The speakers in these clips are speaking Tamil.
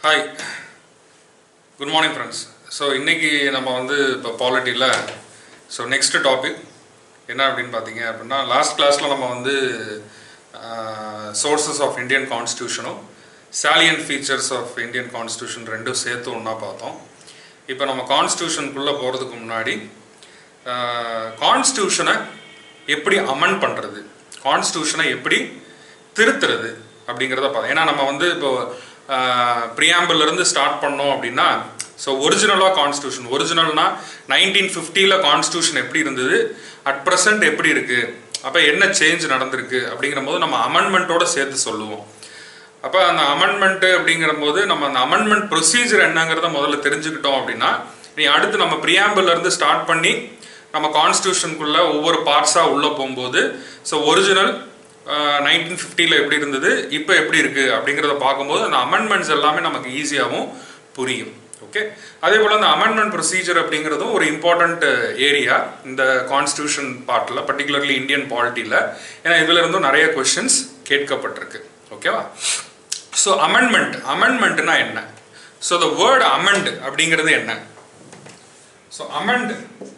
Hi good morning friends so இன்னைக்கு நம்ம வந்து இப்போ பாலிட்டியில் ஸோ நெக்ஸ்ட் டாபிக் என்ன அப்படின்னு பார்த்தீங்க அப்படின்னா லாஸ்ட் கிளாஸில் நம்ம வந்து சோர்சஸ் ஆஃப் இந்தியன் கான்ஸ்டியூஷனும் salient features of Indian constitution ரெண்டும் சேர்த்து ஒன்றா பார்த்தோம் இப்போ நம்ம கான்ஸ்டியூஷனுக்குள்ளே போகிறதுக்கு முன்னாடி கான்ஸ்டியூஷனை எப்படி அமன் பண்ணுறது கான்ஸ்டியூஷனை எப்படி திருத்துறது அப்படிங்கிறத பார்த்தோம் ஏன்னா நம்ம வந்து இப்போ ப்ரியாம்பிள் இருந்து ஸ்டார்ட் பண்ணோம் அப்படின்னா ஸோ ஒரிஜினலாக கான்ஸ்டியூஷன் ஒரிஜினல்னா நைன்டீன் ஃபிஃப்டியில் கான்ஸ்டியூஷன் எப்படி இருந்தது அட் ப்ரெசன்ட் எப்படி இருக்குது அப்போ என்ன சேஞ்ச் நடந்திருக்கு அப்படிங்கிற போது நம்ம அமெண்ட்மெண்ட்டோட சேர்த்து சொல்லுவோம் அப்போ அந்த அமெண்ட்மெண்ட்டு அப்படிங்கிற போது நம்ம அந்த அமெண்ட்மெண்ட் ப்ரொசீஜர் என்னங்கிறத முதல்ல தெரிஞ்சுக்கிட்டோம் அப்படின்னா நீ அடுத்து நம்ம ப்ரியாம்பிள் இருந்து ஸ்டார்ட் பண்ணி நம்ம கான்ஸ்டியூஷனுக்குள்ள ஒவ்வொரு பார்ட்ஸாக உள்ளே போகும்போது ஸோ ஒரிஜினல் நைன்டீன் ஃபிஃப்டியில் எப்படி இருந்தது இப்போ எப்படி இருக்குது அப்படிங்கிறத பார்க்கும்போது அந்த அமெண்ட்மெண்ட்ஸ் எல்லாமே நமக்கு ஈஸியாகவும் புரியும் ஓகே அதே போல் அந்த அமெண்ட்மெண்ட் ப்ரொசீஜர் அப்படிங்கிறதும் ஒரு இம்பார்ட்டண்ட் ஏரியா இந்த கான்ஸ்டியூஷன் பார்ட்டில் பர்டிகுலர்லி இந்தியன் பாலிட்டியில் ஏன்னா இதில் இருந்தும் நிறைய கொஷின்ஸ் கேட்கப்பட்டிருக்கு ஓகேவா ஸோ அமெண்ட்மெண்ட் அமெண்ட்மெண்ட்னா என்ன ஸோ த வேர்டு அமெண்ட் அப்படிங்கிறது என்ன ஸோ அமெண்ட்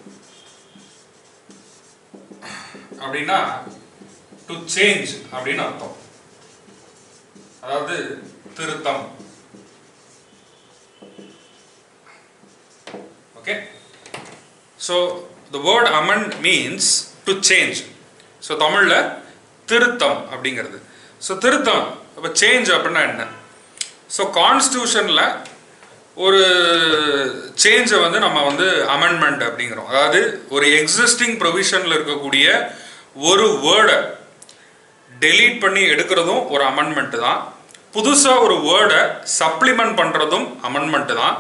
அப்படின்னா டு சேஞ்ச் அப்படின்னு அர்த்தம் அதாவது திருத்தம் okay so the word amend means to change so தமிழில் திருத்தம் அப்படிங்கிறது ஸோ திருத்தம் அப்போ சேஞ்ச் அப்படின்னா என்ன ஸோ கான்ஸ்டியூஷனில் ஒரு சேஞ்சை வந்து நம்ம வந்து அமெண்ட்மெண்ட் அப்படிங்கிறோம் அதாவது ஒரு எக்ஸிஸ்டிங் ப்ரொவிஷனில் இருக்கக்கூடிய ஒரு வேர்டை டெலீட் பண்ணி எடுக்கிறதும் ஒரு அமெண்ட்மெண்ட் தான் புதுசாக ஒரு வேர்டை சப்ளிமெண்ட் பண்ணுறதும் அமெண்ட்மெண்ட் தான்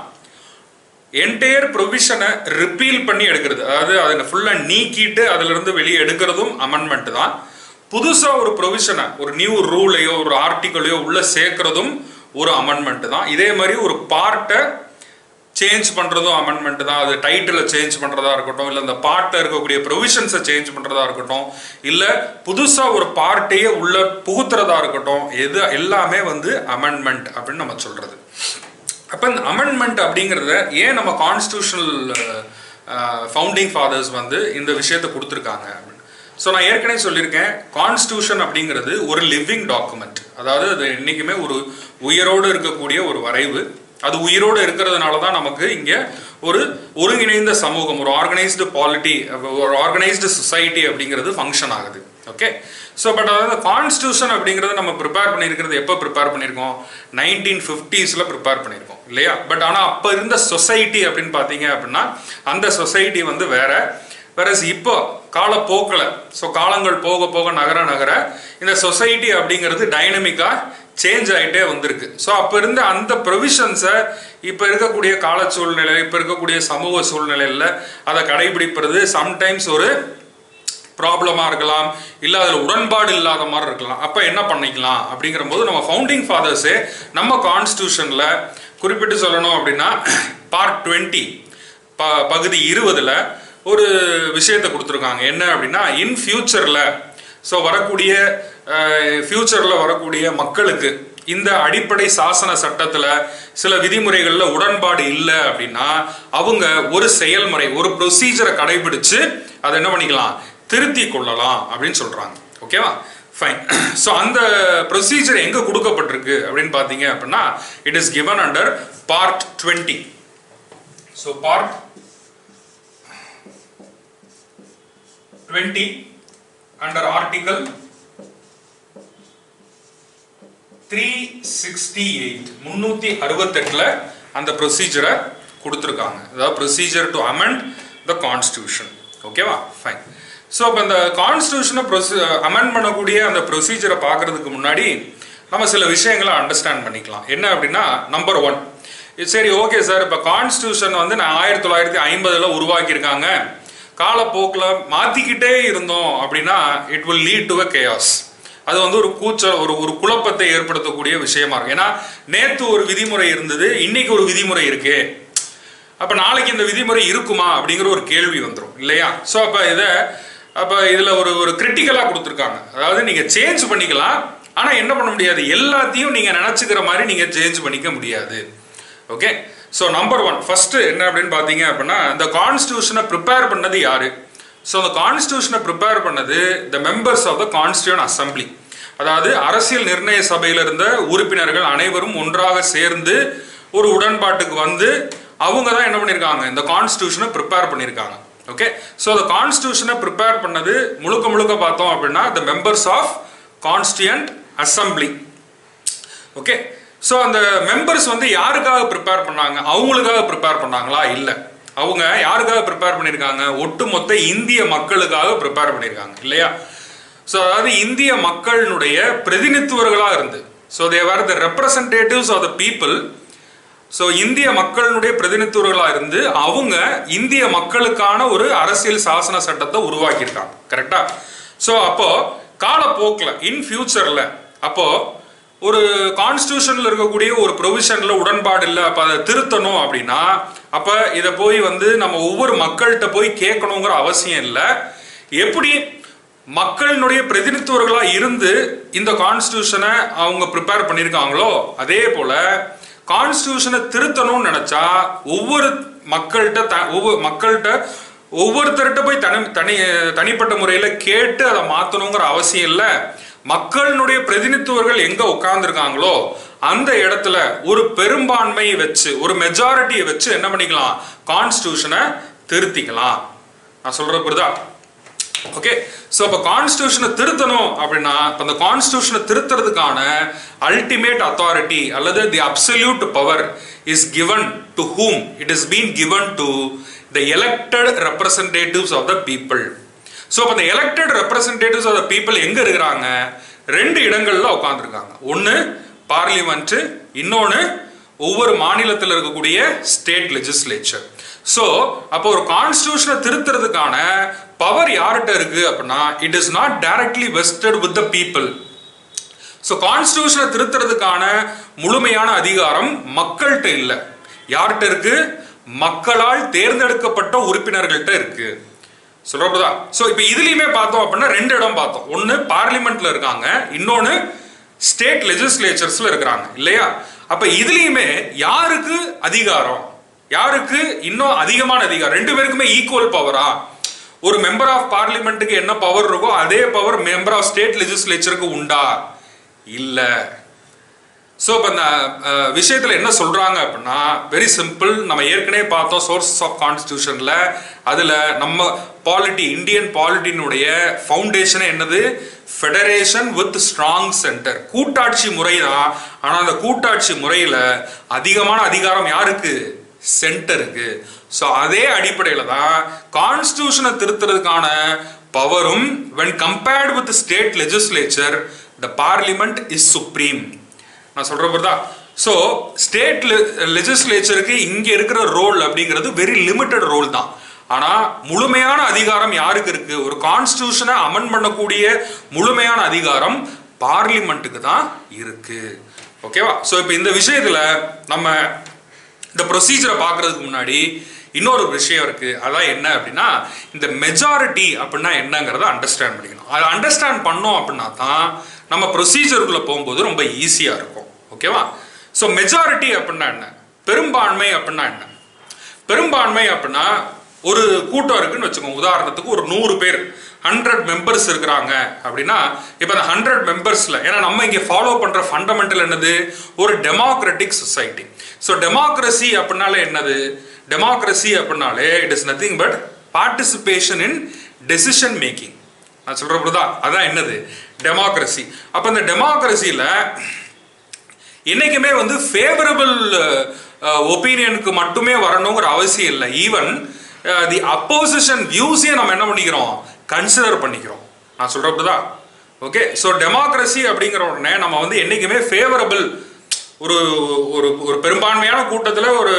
என்டையர் ப்ரொவிஷனை ரிப்பீல் பண்ணி எடுக்கிறது அதாவது அதை ஃபுல்லாக நீக்கிட்டு அதிலிருந்து வெளியே எடுக்கிறதும் அமெண்ட்மெண்ட் தான் புதுசாக ஒரு ப்ரொவிஷனை ஒரு நியூ ரூலையோ ஒரு ஆர்டிக்கலையோ உள்ளே சேர்க்கறதும் ஒரு அமெண்ட்மெண்ட் தான் இதே மாதிரி ஒரு பார்ட்டை சேஞ்ச் பண்ணுறதும் அமெண்ட்மெண்ட் தான் அது டைட்டிலை சேஞ்ச் பண்ணுறதா இருக்கட்டும் இல்லை அந்த பார்ட்டில் இருக்கக்கூடிய ப்ரொவிஷன்ஸை சேஞ்ச் பண்ணுறதா இருக்கட்டும் இல்லை புதுசாக ஒரு பார்ட்டையே உள்ள புகுத்துறதா இருக்கட்டும் எது எல்லாமே வந்து அமெண்ட்மெண்ட் அப்படின்னு நம்ம சொல்கிறது அப்போ இந்த அமெண்ட்மெண்ட் அப்படிங்கிறத ஏன் நம்ம கான்ஸ்டியூஷனல் ஃபவுண்டிங் ஃபாதர்ஸ் வந்து இந்த விஷயத்தை கொடுத்துருக்காங்க ஸோ நான் ஏற்கனவே சொல்லியிருக்கேன் கான்ஸ்டியூஷன் அப்படிங்கிறது ஒரு லிவிங் டாக்குமெண்ட் அதாவது அது என்றைக்குமே ஒரு உயிரோடு இருக்கக்கூடிய ஒரு வரைவு அது உயிரோடு இருக்கிறதுனால தான் நமக்கு இங்கே ஒரு ஒருங்கிணைந்த சமூகம் ஒரு ஆர்கனைஸ்டு பாலிட்டி ஒரு ஆர்கனைஸ்டு சொசைட்டி அப்படிங்கிறது ஃபங்க்ஷன் ஆகுது ஓகே ஸோ பட் அதாவது கான்ஸ்டியூஷன் அப்படிங்கிறது நம்ம ப்ரிப்பேர் பண்ணியிருக்கிறது எப்போ ப்ரிப்பேர் பண்ணியிருக்கோம் நைன்டீன் ஃபிஃப்டிஸில் ப்ரிப்பேர் பண்ணியிருக்கோம் இல்லையா பட் ஆனால் அப்போ இருந்த சொசைட்டி அப்படின்னு பார்த்தீங்க அப்படின்னா அந்த சொசைட்டி வந்து வேற வேறஸ் இப்போ காலப்போக்கில் ஸோ காலங்கள் போக போக நகர நகர இந்த சொசைட்டி அப்படிங்கிறது டைனமிக்காக சேஞ்ச் ஆகிட்டே வந்திருக்கு ஸோ அப்போ இருந்த அந்த ப்ரொவிஷன்ஸை இப்போ இருக்கக்கூடிய கால சூழ்நிலை இப்போ இருக்கக்கூடிய சமூக சூழ்நிலையில் அதை கடைபிடிப்பது சம்டைம்ஸ் ஒரு ப்ராப்ளமாக இருக்கலாம் இல்லை அதில் உடன்பாடு இல்லாத மாதிரி இருக்கலாம் அப்போ என்ன பண்ணிக்கலாம் அப்படிங்கிற போது நம்ம ஃபவுண்டிங் ஃபாதர்ஸே நம்ம கான்ஸ்டியூஷனில் குறிப்பிட்டு சொல்லணும் அப்படின்னா பார்ட் டுவெண்ட்டி ப பகுதி இருபதில் ஒரு விஷயத்தை கொடுத்துருக்காங்க என்ன அப்படின்னா இன் ஃபியூச்சரில் ஸோ வரக்கூடிய ஃபியூச்சரில் வரக்கூடிய மக்களுக்கு இந்த அடிப்படை சாசன சட்டத்தில் சில விதிமுறைகளில் உடன்பாடு இல்லை அப்படின்னா அவங்க ஒரு செயல்முறை ஒரு ப்ரொசீஜரை கடைபிடிச்சு அதை என்ன பண்ணிக்கலாம் திருத்தி கொள்ளலாம் அப்படின்னு சொல்கிறாங்க ஓகேவா ஃபைன் ஸோ அந்த ப்ரொசீஜர் எங்கே கொடுக்கப்பட்டிருக்கு அப்படின்னு பார்த்தீங்க அப்படின்னா it is given under part twenty so part twenty under article three sixty eight முந்நூற்றி அறுபத்தெட்டில் அந்த ப்ரொசீஜரை கொடுத்துருக்காங்க அதாவது procedure to amend the constitution ஓகேவா ஃபைன் ஸோ இப்போ இந்த கான்ஸ்டியூஷனை ப்ரொசி அமெண்ட் பண்ணக்கூடிய அந்த ப்ரொசீஜரை பார்க்கறதுக்கு முன்னாடி நம்ம சில விஷயங்களை அண்டர்ஸ்டாண்ட் பண்ணிக்கலாம் என்ன அப்படின்னா நம்பர் ஒன் சரி ஓகே சார் இப்போ கான்ஸ்டியூஷன் வந்து நான் ஆயிரத்தி தொள்ளாயிரத்தி ஐம்பதில் உருவாக்கியிருக்காங்க காலப்போக்கில் மாற்றிக்கிட்டே இருந்தோம் அப்படின்னா it will lead to a chaos அது வந்து ஒரு கூச்சல் ஒரு ஒரு குழப்பத்தை ஏற்படுத்தக்கூடிய விஷயமா இருக்கும் ஏன்னா நேற்று ஒரு விதிமுறை இருந்தது இன்னைக்கு ஒரு விதிமுறை இருக்கு அப்போ நாளைக்கு இந்த விதிமுறை இருக்குமா அப்படிங்கிற ஒரு கேள்வி வந்துடும் இல்லையா ஸோ அப்போ இதை அப்போ இதில் ஒரு ஒரு கிரிட்டிக்கலாக கொடுத்துருக்காங்க அதாவது நீங்கள் சேஞ்ச் பண்ணிக்கலாம் ஆனா என்ன பண்ண முடியாது எல்லாத்தையும் நீங்க நினைச்சுக்கிற மாதிரி நீங்க சேஞ்ச் பண்ணிக்க முடியாது okay so number one first என்ன அப்படின்னு பார்த்தீங்க அப்படின்னா இந்த கான்ஸ்டியூஷனை ப்ரிப்பேர் பண்ணது யாரு ஸோ அந்த கான்ஸ்டியூஷனை ப்ரிப்பேர் பண்ணது the members of the constituent assembly அதாவது அரசியல் நிர்ணய சபையில் இருந்த உறுப்பினர்கள் அனைவரும் ஒன்றாக சேர்ந்து ஒரு உடன்பாட்டுக்கு வந்து அவங்க தான் என்ன பண்ணியிருக்காங்க இந்த கான்ஸ்டியூஷனை ப்ரிப்பேர் பண்ணியிருக்காங்க ஓகே ஸோ அந்த கான்ஸ்டியூஷனை ப்ரிப்பேர் பண்ணது முழுக்க முழுக்க பார்த்தோம் அப்படின்னா the members of constituent assembly okay so அந்த மெம்பர்ஸ் வந்து யாருக்காக ப்ரிப்பேர் பண்ணாங்க அவங்களுக்காக ப்ரிப்பேர் பண்ணாங்களா இல்லை அவங்க யாருக்காக ப்ரிப்பேர் பண்ணியிருக்காங்க ஒட்டுமொத்த இந்திய மக்களுக்காக ப்ரிப்பேர் பண்ணியிருக்காங்க இல்லையா ஸோ அதாவது இந்திய மக்களினுடைய பிரதிநிதித்துவர்களாக இருந்து so they were the representatives of the people so இந்திய மக்களினுடைய பிரதிநிதித்துவர்களாக இருந்து அவங்க இந்திய மக்களுக்கான ஒரு அரசியல் சாசன சட்டத்தை உருவாக்கியிருக்காங்க கரெக்டா ஸோ அப்போ காலப்போக்கில் இன் ஃபியூச்சரில் அப்போ ஒரு கான்ஸ்டியூஷன்ல இருக்கக்கூடிய ஒரு ப்ரொவிஷன்ல உடன்பாடு இல்லை அப்போ அதை திருத்தணும் அப்படின்னா அப்போ இதை போய் வந்து நம்ம ஒவ்வொரு மக்கள்கிட்ட போய் கேட்கணுங்கிற அவசியம் இல்லை எப்படி மக்களினுடைய பிரதிநிதித்துவர்களா இருந்து இந்த கான்ஸ்டியூஷனை அவங்க ப்ரிப்பேர் பண்ணியிருக்காங்களோ அதே போல கான்ஸ்டியூஷனை திருத்தணும்னு நினைச்சா ஒவ்வொரு மக்கள்கிட்ட த- ஒவ்வொரு மக்கள்கிட்ட ஒவ்வொருத்தர்கிட்ட போய் தனி தனி தனிப்பட்ட முறையில் கேட்டு அதை மாற்றணுங்கிற அவசியம் இல்லை மக்களினுடைய பிரதிநிதித்துவர்கள் எங்க உட்கார்ந்துருக்காங்களோ அந்த இடத்துல ஒரு பெரும்பான்மையை வச்சு ஒரு மெஜாரிட்டியை வச்சு என்ன பண்ணிக்கலாம் கான்ஸ்டியூஷனை திருத்திக்கலாம் நான் சொல்றது புரியுதா ஓகே ஸோ அப்போ கான்ஸ்டியூஷனை திருத்தணும் அப்படின்னா இப்போ அந்த கான்ஸ்டியூஷனை திருத்துறதுக்கான அல்டிமேட் அத்தாரிட்டி அல்லது the absolute power is given to whom it is been given to the elected representatives of the people so அப்போ இந்த elected representatives of the people எங்கே இருக்கிறாங்க ரெண்டு இடங்கள்ல உட்காந்துருக்காங்க ஒன்று பார்லிமெண்ட்டு இன்னொன்று ஒவ்வொரு மாநிலத்தில் இருக்கக்கூடிய ஸ்டேட் லெஜிஸ்லேச்சர் ஸோ அப்போ ஒரு கான்ஸ்டியூஷனை திருத்துறதுக்கான பவர் யார்கிட்ட இருக்கு அப்படின்னா it is not directly vested with the people so கான்ஸ்டியூஷனை திருத்துறதுக்கான முழுமையான அதிகாரம் மக்கள்கிட்ட இல்லை யார்கிட்ட இருக்கு மக்களால் தேர்ந்தெடுக்கப்பட்ட உறுப்பினர்கள்ட்ட இருக்கு சொல்றப்பதா ஸோ இப்போ இதுலயுமே பார்த்தோம் அப்படின்னா ரெண்டு இடம் பார்த்தோம் ஒன்று பார்லிமெண்ட்ல இருக்காங்க இன்னொன்று ஸ்டேட் லெஜிஸ்லேச்சர்ஸ்ல இருக்கிறாங்க இல்லையா அப்ப இதுலயுமே யாருக்கு அதிகாரம் யாருக்கு இன்னும் அதிகமான அதிகாரம் ரெண்டு பேருக்குமே ஈக்குவல் பவரா ஒரு மெம்பர் ஆஃப் பார்லிமெண்ட்டுக்கு என்ன பவர் இருக்கோ அதே பவர் மெம்பர் ஆஃப் ஸ்டேட் லெஜிஸ்லேச்சருக்கு உண்டா இல்ல ஸோ இப்போ இந்த அஹ், விஷயத்துல என்ன சொல்றாங்க அப்படின்னா வெரி சிம்பிள் நம்ம ஏற்கனவே பார்த்தோம் சோர்சஸ் ஆஃப் கான்ஸ்டியூஷன்ல அதுல நம்ம பாலிட்டி இந்தியன் பாலிட்டினுடைய ஃபவுண்டேஷன் என்னது ஃபெடரேஷன் வித் ஸ்ட்ராங் சென்டர் கூட்டாட்சி முறை தான் ஆனா அந்த கூட்டாட்சி முறையில அதிகமான அதிகாரம் யாருக்கு சென்டருக்கு ஸோ அதே அடிப்படையில் தான் கான்ஸ்டியூஷனை திருத்துறதுக்கான பவரும் when compared with state legislature the parliament is supreme நான் சொல்ற புரியுதா ஸோ ஸ்டேட் லெஜிஸ்லேச்சருக்கு இங்க இருக்கிற ரோல் அப்படிங்கிறது வெரி லிமிட்டட் ரோல் தான் ஆனா முழுமையான அதிகாரம் யாருக்கு இருக்கு ஒரு கான்ஸ்டியூஷனை அமன் பண்ணக்கூடிய முழுமையான அதிகாரம் பார்லிமெண்ட்டுக்கு தான் இருக்கு ஓகேவா ஸோ இப்போ இந்த விஷயத்துல நம்ம இந்த ப்ரொசீஜரை பார்க்கறதுக்கு முன்னாடி இன்னொரு விஷயம் இருக்கு அதான் என்ன அப்படின்னா இந்த மெஜாரிட்டி அப்படின்னா என்னங்கிறத அண்டர்ஸ்டாண்ட் பண்ணிக்கணும் அதை அண்டர்ஸ்டாண்ட் பண்ணோம் அப்படின்னா தான் நம்ம ப்ரொசீஜருக்குள்ள போகும்போது ரொம்ப ஈஸியா இருக்கும் ஓகேவா ஸோ மெஜாரிட்டி அப்படின்னா என்ன பெரும்பான்மை அப்படின்னா என்ன பெரும்பான்மை அப்படின்னா ஒரு கூட்டம் இருக்குன்னு வச்சுக்கோங்க உதாரணத்துக்கு ஒரு நூறு பேர் ஹண்ட்ரட் மெம்பர்ஸ் இருக்கிறாங்க அப்படின்னா இப்போ அந்த ஹண்ட்ரட் மெம்பர்ஸ்ல ஏன்னா நம்ம இங்கே ஃபாலோ பண்ற ஃபண்டமெண்டல் என்னது ஒரு டெமோக்ராட்டிக் சொசைட்டி ஸோ டெமோக்ரஸி அப்படின்னாலே என்னது டெமோக்ரஸி அப்படின்னாலே it is nothing but participation in decision making நான் சொல்ற புரியுதா அதான் என்னது டெமோக்ரஸி அப்போ இந்த டெமோக்ரஸியில் என்னைக்குமே வந்து ஃபேவரபிள் ஒப்பீனியனுக்கு மட்டுமே வரணுங்கிற அவசியம் இல்லை ஈவன் தி அப்போசிஷன் வியூஸையும் நம்ம என்ன பண்ணிக்கிறோம் கன்சிடர் பண்ணிக்கிறோம் நான் சொல்றதுதான் ஓகே ஸோ டெமோக்ரஸி அப்படிங்கிற உடனே நம்ம வந்து என்னைக்குமே ஃபேவரபிள் ஒரு ஒரு ஒரு பெரும்பான்மையான கூட்டத்தில் ஒரு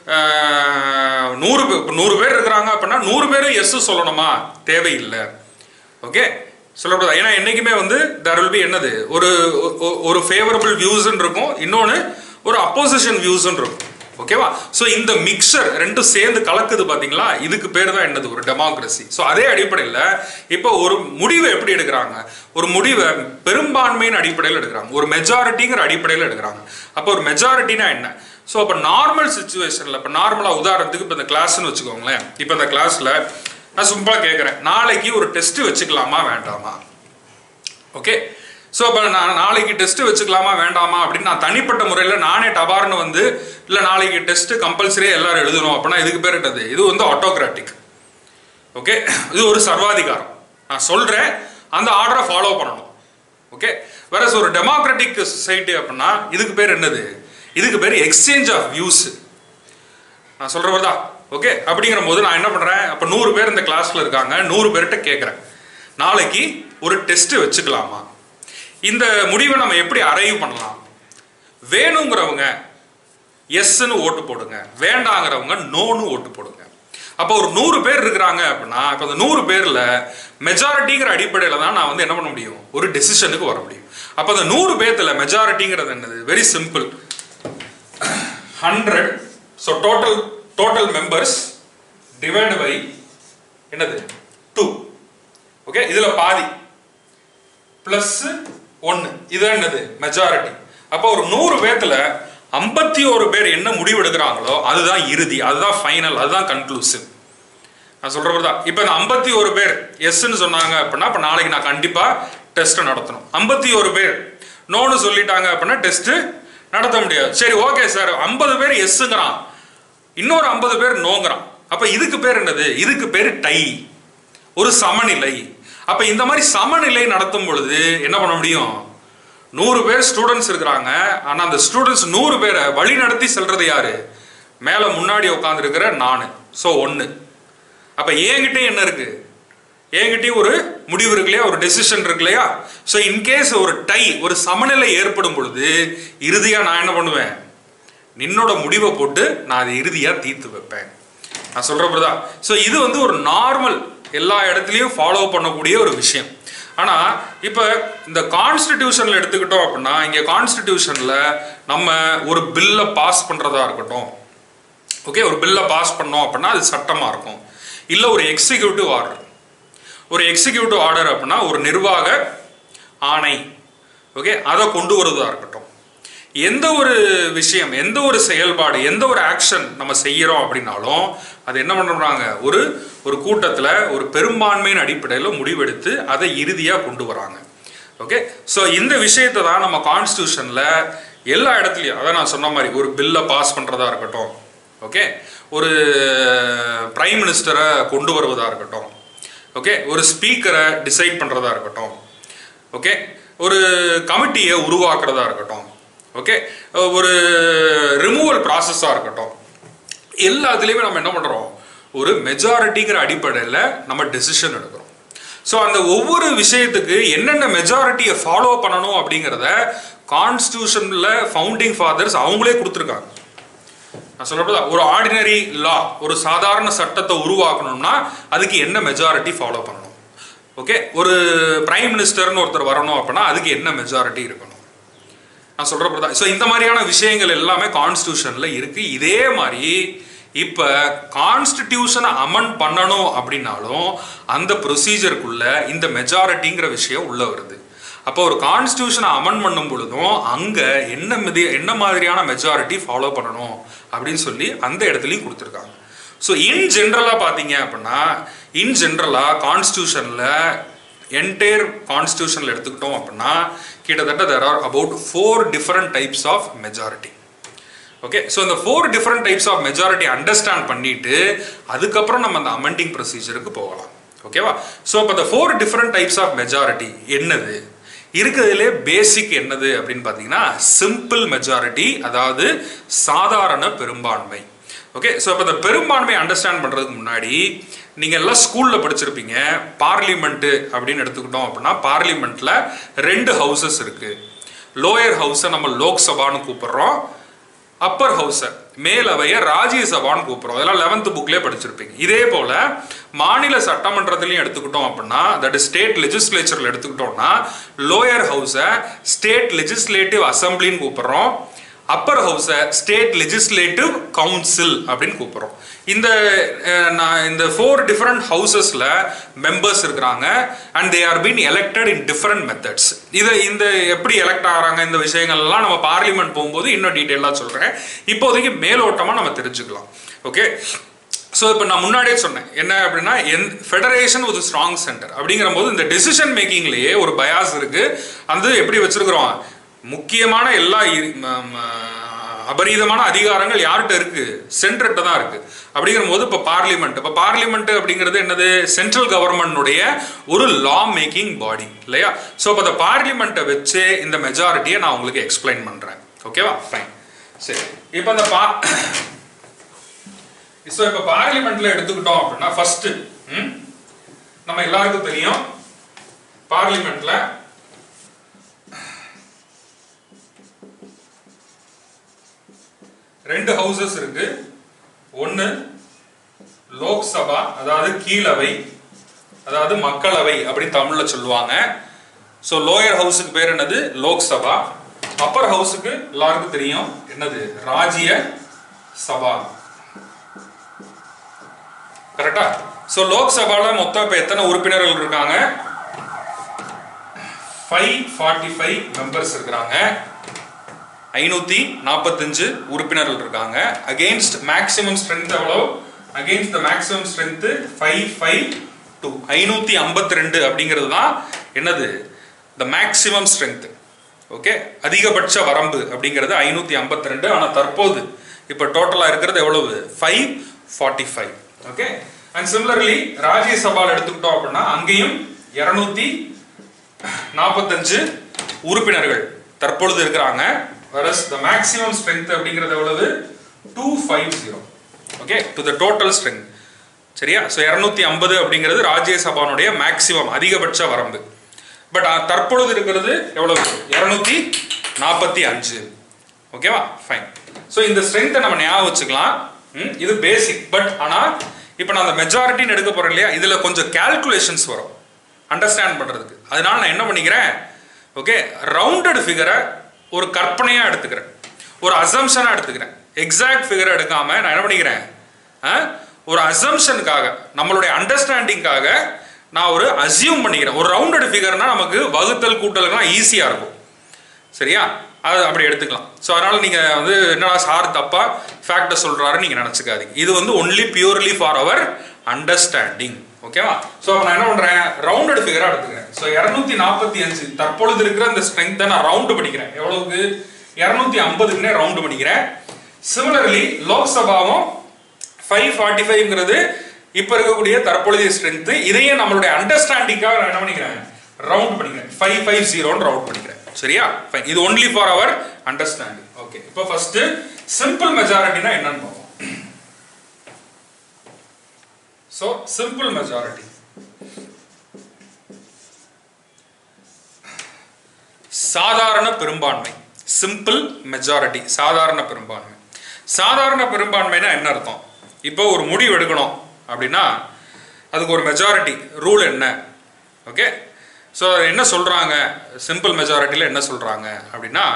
அஹ், நூறு பே- நூறு பேர் இருக்கிறாங்க அப்படின்னா நூறு பேரும் எஸ் சொல்லணுமா தேவையில்லை ஓகே சொல்லக்கூடாது ஏன்னா என்னைக்குமே வந்து there will be என்னது ஒரு ஒ- ஒரு ஃபேவரபிள் வியூஸ் இருக்கும் இன்னொன்று ஒரு அப்போசிஷன் வியூஸ் இருக்கும் ஓகேவா ஸோ இந்த மிக்சர் ரெண்டும் சேர்ந்து கலக்குது பாத்தீங்களா இதுக்கு பேர் தான் என்னது ஒரு டெமோக்ரஸி ஸோ அதே அடிப்படையில் இப்போ ஒரு முடிவை எப்படி எடுக்கிறாங்க ஒரு முடிவை பெரும்பான்மையின் அடிப்படையில் எடுக்கிறாங்க ஒரு மெஜாரிட்டிங்கிற அடிப்படையில் எடுக்கிறாங்க அப்போ ஒரு மெஜாரிட்டினா என்ன ஸோ அப்போ நார்மல் சுச்சுவேஷனில் இப்போ நார்மலாக உதாரணத்துக்கு இப்போ இந்த கிளாஸ்னு வச்சுக்கோங்களேன் இப்போ இந்த கிளாஸில் நான் சிம்பிளாக கேட்குறேன் நாளைக்கு ஒரு டெஸ்ட் வச்சுக்கலாமா வேண்டாமா ஓகே ஸோ இப்போ நான் நாளைக்கு டெஸ்ட் வச்சுக்கலாமா வேண்டாமா அப்படின்னு நான் தனிப்பட்ட முறையில் நானே டபார்னு வந்து இல்லை நாளைக்கு டெஸ்ட் கம்பல்சரியாக எல்லாரும் எழுதணும் அப்படின்னா இதுக்கு பேர் என்னது இது வந்து ஆட்டோகிராட்டிக் ஓகே இது ஒரு சர்வாதிகாரம் நான் சொல்கிறேன் அந்த ஆர்டரை ஃபாலோ பண்ணணும் ஓகே வேற ஒரு டெமோக்ராட்டிக் சொசைட்டி அப்படின்னா இதுக்கு பேர் என்னது இதுக்கு பேர் எக்ஸ்சேஞ்ச் ஆஃப் வியூஸ் நான் சொல்கிறவர் தான் ஓகே அப்படிங்கிற போது நான் என்ன பண்ணுறேன் அப்போ நூறு பேர் இந்த கிளாஸில் இருக்காங்க நூறு பேர்கிட்ட கேட்குறேன் நாளைக்கு ஒரு டெஸ்ட் வச்சுக்கலாமா இந்த முடிவை நம்ம எப்படி அரைவ் பண்ணலாம் வேணுங்கிறவங்க எஸ்ன்னு ஓட்டு போடுங்க வேண்டாங்கிறவங்க நோன்னு ஓட்டு போடுங்க அப்போ ஒரு நூறு பேர் இருக்கிறாங்க அப்படின்னா இப்போ அந்த நூறு பேர்ல மெஜாரிட்டிங்கிற அடிப்படையில் தான் நான் வந்து என்ன பண்ண முடியும் ஒரு டெசிஷனுக்கு வர முடியும் அப்போ அந்த நூறு பேர்த்துல மெஜாரிட்டிங்கிறது என்னது very simple hundred so total total members divide by என்னது டூ ஓகே இதுல பாதி பிளஸ் ஒன்று இதுதான் என்னது மெஜாரிட்டி அப்போ ஒரு நூறு பேர்த்துல ஐம்பத்தி ஒரு பேர் என்ன முடிவு எடுக்கிறாங்களோ அதுதான் இறுதி அதுதான் ஃபைனல் அதுதான் கன்க்ளூசிவ் நான் சொல்றது தான் இப்போ இந்த ஐம்பத்தி ஒரு பேர் எஸ்ன்னு சொன்னாங்க அப்படின்னா இப்போ நாளைக்கு நான் கண்டிப்பா டெஸ்ட் நடத்தணும் ஐம்பத்தி ஒரு பேர் நோன்னு சொல்லிட்டாங்க அப்படின்னா டெஸ்ட் நடத்த முடியாது சரி ஓகே சார் ஐம்பது பேர் எஸ்ஸுங்கிறான் இன்னொரு ஐம்பது பேர் நோங்கிறான் அப்ப இதுக்கு பேர் என்னது இதுக்கு பேர் டை ஒரு சமநிலை அப்ப இந்த மாதிரி சமநிலை நடத்தும் பொழுது என்ன பண்ண முடியும் நூறு பேர் ஸ்டூடெண்ட்ஸ் இருக்கிறாங்க ஆனா அந்த ஸ்டூடெண்ட்ஸ் நூறு பேரை வழி நடத்தி செல்றது யாரு மேல முன்னாடி உட்காந்துருக்கிற நானு ஸோ ஒன்று அப்ப என்கிட்ட என்ன இருக்கு என்கிட்டயும் ஒரு முடிவு இருக்கு இல்லையா ஒரு டெசிஷன் இருக்கு இல்லையா ஸோ இன்கேஸ் ஒரு டை ஒரு சமநிலை ஏற்படும் பொழுது இறுதியா நான் என்ன பண்ணுவேன் நின்னோட முடிவை போட்டு நான் அதை இறுதியா தீர்த்து வைப்பேன் நான் சொல்றப்பதான் தான் ஸோ இது வந்து ஒரு நார்மல் எல்லா இடத்துலையும் ஃபாலோ பண்ணக்கூடிய ஒரு விஷயம் ஆனா இப்ப இந்த கான்ஸ்டிடியூஷன்ல எடுத்துக்கிட்டோம் அப்படின்னா இங்க கான்ஸ்டிடியூஷன்ல நம்ம ஒரு பில்லை பாஸ் பண்றதா இருக்கட்டும் ஓகே ஒரு பில்லை பாஸ் பண்ணோம் அப்படின்னா அது சட்டமா இருக்கும் இல்ல ஒரு எக்ஸிக்யூட்டிவ் ஆர்டர் ஒரு எக்ஸிக்யூட்டிவ் ஆர்டர் அப்படின்னா ஒரு நிர்வாக ஆணை ஓகே அதை கொண்டு வருவதா இருக்கட்டும் எந்த ஒரு விஷயம் எந்த ஒரு செயல்பாடு எந்த ஒரு ஆக்ஷன் நம்ம செய்யறோம் அப்படின்னாலும் அது என்ன பண்றாங்க ஒரு ஒரு கூட்டத்தில் ஒரு பெரும்பான்மையின் அடிப்படையில் முடிவெடுத்து அதை இறுதியாக கொண்டு வராங்க ஓகே ஸோ இந்த விஷயத்தை தான் நம்ம கான்ஸ்டியூஷனில் எல்லா இடத்துலையும் அதான் நான் சொன்ன மாதிரி ஒரு பில்லை பாஸ் பண்ணுறதா இருக்கட்டும் ஓகே ஒரு பிரைம் மினிஸ்டரை கொண்டு வருவதா இருக்கட்டும் ஓகே ஒரு ஸ்பீக்கரை டிசைட் பண்ணுறதா இருக்கட்டும் ஓகே ஒரு கமிட்டியை உருவாக்குறதா இருக்கட்டும் ஓகே ஒரு ரிமூவல் ப்ராசஸாக இருக்கட்டும் எல்லாத்துலேயுமே நம்ம என்ன பண்ணுறோம் ஒரு மெஜாரிட்டிங்கிற அடிப்படையில் நம்ம டெசிஷன் எடுக்கிறோம் ஸோ அந்த ஒவ்வொரு விஷயத்துக்கு என்னென்ன மெஜாரிட்டியை ஃபாலோ பண்ணணும் அப்படிங்கிறத கான்ஸ்டியூஷனில் ஃபவுண்டிங் ஃபாதர்ஸ் அவங்களே கொடுத்துருக்காங்க நான் சொல்றப்ப ஒரு ஆர்டினரி லா ஒரு சாதாரண சட்டத்தை உருவாக்கணும்னா அதுக்கு என்ன மெஜாரிட்டி ஃபாலோ பண்ணணும் ஓகே ஒரு பிரைம் மினிஸ்டர்னு ஒருத்தர் வரணும் அப்படின்னா அதுக்கு என்ன மெஜாரிட்டி இருக்கணும் நான் சொல்றப்ப தான் ஸோ இந்த மாதிரியான விஷயங்கள் எல்லாமே கான்ஸ்டியூஷன்ல இருக்கு இதே மாதிரி இப்ப கான்ஸ்டிடியூஷனை அமன் பண்ணணும் அப்படின்னாலும் அந்த ப்ரொசீஜருக்குள்ள இந்த மெஜாரிட்டிங்கிற விஷயம் உள்ள வருது அப்போ ஒரு கான்ஸ்டியூஷனை அமன் பண்ணும் பொழுதும் அங்க என்ன மிதி என்ன மாதிரியான மெஜாரிட்டி ஃபாலோ பண்ணணும் அப்படின்னு சொல்லி அந்த இடத்துலையும் கொடுத்துருக்காங்க ஸோ இன் ஜென்ரலாக பார்த்தீங்க அப்படின்னா இன் ஜென்ரலாக கான்ஸ்டியூஷனில் என்டையர் கான்ஸ்டியூஷனில் எடுத்துக்கிட்டோம் அப்படின்னா கிட்டத்தட்ட there are about four different types of majority okay so இந்த four different types of majority understand பண்ணிட்டு அதுக்கப்புறம் நம்ம அந்த அமெண்டிங் ப்ரொசீஜருக்கு போகலாம் ஓகேவா ஸோ இப்போ இந்த four different types of majority என்னது இருக்கிறதுலே பேசிக் என்னது அப்படின்னு பார்த்தீங்கன்னா சிம்பிள் மெஜாரிட்டி அதாவது சாதாரண பெரும்பான்மை ஓகே ஸோ இப்போ இந்த பெரும்பான்மை அண்டர்ஸ்டாண்ட் பண்ணுறதுக்கு முன்னாடி நீங்கள் எல்லாம் ஸ்கூலில் படிச்சிருப்பீங்க பார்லிமெண்ட்டு அப்படின்னு எடுத்துக்கிட்டோம் அப்படின்னா பார்லிமெண்ட்டில் ரெண்டு ஹவுசஸ் இருக்குது லோயர் ஹவுஸை நம்ம லோக்சபான்னு கூப்பிடுறோம் அப்பர் ஹவுஸை மேலவையை ராஜ்யசபான்னு கூப்பிடுறோம் அதெல்லாம் லெவன்த் புக்லேயே படிச்சிருப்பீங்க இதே போல மாநில சட்டமன்றத்திலையும் எடுத்துக்கிட்டோம் அப்படின்னா தட் ஸ்டேட் லெஜிஸ்லேச்சரில் எடுத்துக்கிட்டோம்னா லோயர் ஹவுஸை ஸ்டேட் லெஜிஸ்லேட்டிவ் அசம்பிளின்னு கூப்பிடுறோம் அப்பர் ஹவுஸை ஸ்டேட் லெஜிஸ்லேட்டிவ் கவுன்சில் அப்படின்னு கூப்பிடுறோம் இந்த அஹ், நான் இந்த ஃபோர் டிஃப்ரெண்ட் ஹவுசஸில் மெம்பர்ஸ் இருக்கிறாங்க and they are been elected in different methods இதை இந்த எப்படி எலெக்ட் ஆகிறாங்க இந்த விஷயங்கள்லாம் நம்ம பார்லிமெண்ட் போகும்போது இன்னும் டீட்டெயிலாக சொல்கிறேன் இப்போதைக்கு மேலோட்டமாக நம்ம தெரிஞ்சுக்கலாம் ஓகே ஸோ இப்போ நான் முன்னாடியே சொன்னேன் என்ன அப்படின்னா என் ஃபெடரேஷன் ஒரு ஸ்ட்ராங் சென்டர் அப்படிங்கிற போது இந்த டெசிஷன் மேக்கிங்லேயே ஒரு பயாஸ் இருக்கு அது எப்படி வச்சிருக்கிறோம் முக்கியமான எல்லா இ- ம- ம- அபரீதமான அதிகாரங்கள் யார்கிட்ட இருக்கு சென்டர்கிட்ட தான் இருக்கு அப்படிங்கிற போது இப்போ பார்லிமெண்ட் இப்போ பார்லிமெண்ட் அப்படிங்கிறது என்னது சென்ட்ரல் கவர்மெண்ட்டுடைய ஒரு லா மேக்கிங் பாடி இல்லையா ஸோ இப்போ இந்த பார்லிமெண்ட்டை வச்சு இந்த மெஜாரிட்டியை நான் உங்களுக்கு எக்ஸ்பிளைன் பண்ணுறேன் ஓகேவா ஃபைன் சரி இப்போ இந்த பா ஸோ இப்போ பார்லிமெண்ட்ல எடுத்துக்கிட்டோம் அப்படின்னா ஃபர்ஸ்ட் நம்ம எல்லாருக்கும் தெரியும் பார்லிமெண்ட்ல ரெண்டு ஹவுசஸ் இருக்கு ஒன்னு லோக்சபா அதாவது கீழவை அதாவது மக்களவை அப்படின்னு தமிழ்ல சொல்லுவாங்க ஸோ லோயர் ஹவுஸுக்கு பேர் என்னது லோக்சபா அப்பர் ஹவுஸுக்கு எல்லாருக்கும் தெரியும் என்னது ராஜ்ய சபா கரெக்டா ஸோ லோக்சபால மொத்தம் இப்போ எத்தனை உறுப்பினர்கள் இருக்காங்க ஃபைவ் ஃபார்ட்டி ஃபைவ் மெம்பர்ஸ் இருக்கிறாங்க ஐநூத்தி நாற்பத்தஞ்சு உறுப்பினர்கள் இருக்காங்க அகெயின்ஸ்ட் மேக்ஸிமம் ஸ்ட்ரென்த் எவ்வளோ against the maximum strength five five two ஐநூத்தி ஐம்பத்தி ரெண்டு அப்படிங்கிறது தான் என்னது த மேக்ஸிமம் ஸ்ட்ரென்த் ஓகே அதிகபட்ச வரம்பு அப்படிங்கிறது ஐநூத்தி ஐம்பத்தி ரெண்டு ஆனால் தற்போது இப்போ டோட்டலாக இருக்கிறது எவ்வளவு five forty five okay and similarly ராஜ்யசபால எடுத்துக்கிட்டோம் அப்படின்னா அங்கேயும் இருநூத்தி நாற்பத்தஞ்சு உறுப்பினர்கள் தற்பொழுது இருக்கிறாங்க வரஸ் த மேக்ஸிமம் ஸ்ட்ரென்த் அப்படிங்கிறது எவ்வளவு two five zero okay to the total strength சரியா ஸோ இரநூத்தி ஐம்பது அப்படிங்கிறது ராஜ்யசபானுடைய மேக்ஸிமம் அதிகபட்ச வரம்பு பட் தற்பொழுது இருக்கிறது எவ்வளவு இரநூத்தி நாற்பத்தி அஞ்சு ஓகேவா ஃபைன் ஸோ இந்த ஸ்ட்ரென்த்தை நம்ம ஞாபகம் வச்சுக்கலாம் ம், இது பேசிக் பட் ஆனால் இப்போ நான் அந்த மெஜாரிட்டின்னு எடுக்க போறேன் இல்லையா இதில் கொஞ்சம் கால்குலேஷன்ஸ் வரும் அண்டர்ஸ்டாண்ட் பண்ணுறதுக்கு அதனால நான் என்ன பண்ணிக்கிறேன் ஓகே ரவுண்டட் ஃபிகரை ஒரு கற்பனையாக எடுத்துக்கிறேன் ஒரு அசம்ஷனாக எடுத்துக்கிறேன் எக்ஸாக்ட் ஃபிகரை எடுக்காம நான் என்ன பண்ணிக்கிறேன் ஆ? ஒரு அசம்ஷனுக்காக நம்மளுடைய அண்டர்ஸ்டாண்டிங்காக நான் ஒரு அசியூம் பண்ணிக்கிறேன் ஒரு ரவுண்டட் ஃபிகர்னா நமக்கு வகுத்தல் கூட்டலுக்குலாம் ஈஸியாக இருக்கும் சரியா அது அப்படி எடுத்துக்கலாம் ஸோ அதனால நீங்க வந்து என்னடா சார் தப்பா ஃபேக்டை சொல்றாரு நீங்க நினைச்சுக்காதீங்க இது வந்து only purely for our understanding ஓகேவா ஸோ அப்போ நான் என்ன பண்றேன் ரவுண்டட் ஃபிகரா எடுத்துக்கிறேன் ஸோ இரநூத்தி நாற்பத்தி அஞ்சு தற்பொழுது இருக்கிற இந்த ஸ்ட்ரென்த்தை நான் ரவுண்டு பண்ணிக்கிறேன் எவ்வளவுக்கு இரநூத்தி ஐம்பதுக்குனே ரவுண்டு பண்ணிக்கிறேன் சிமிலர்லி லோக்சபாவும் ஃபைவ் ஃபார்ட்டி ஃபைவ்ங்கிறது இப்போ இருக்கக்கூடிய தற்பொழுதைய ஸ்ட்ரென்த் இதையே நம்மளுடைய அண்டர்ஸ்டாண்டிங்காக நான் என்ன பண்ணிக்கிறேன் ரவுண்ட் பண்ணிக்கிறேன் ஃபைவ் ஃபைவ் ஜீரோன்னு ரவுண்ட் பண்ணிக்கிறேன் சரியா ஃபைன் இது only for our understanding okay இப்போ ஃபர்ஸ்ட் சிம்பிள் மெஜாரிட்டினா என்னன்னு பார்ப்போம் ஸோ சிம்பிள் மெஜாரிட்டி சாதாரண பெரும்பான்மை சிம்பிள் மெஜாரிட்டி சாதாரண பெரும்பான்மை சாதாரண பெரும்பான்மைனா என்ன அர்த்தம் இப்போ ஒரு முடிவு எடுக்கணும் அப்படின்னா அதுக்கு ஒரு மெஜாரிட்டி ரூல் என்ன ஓகே ஸோ என்ன சொல்கிறாங்க சிம்பிள் மெஜாரிட்டியில் என்ன சொல்கிறாங்க அப்படின்னா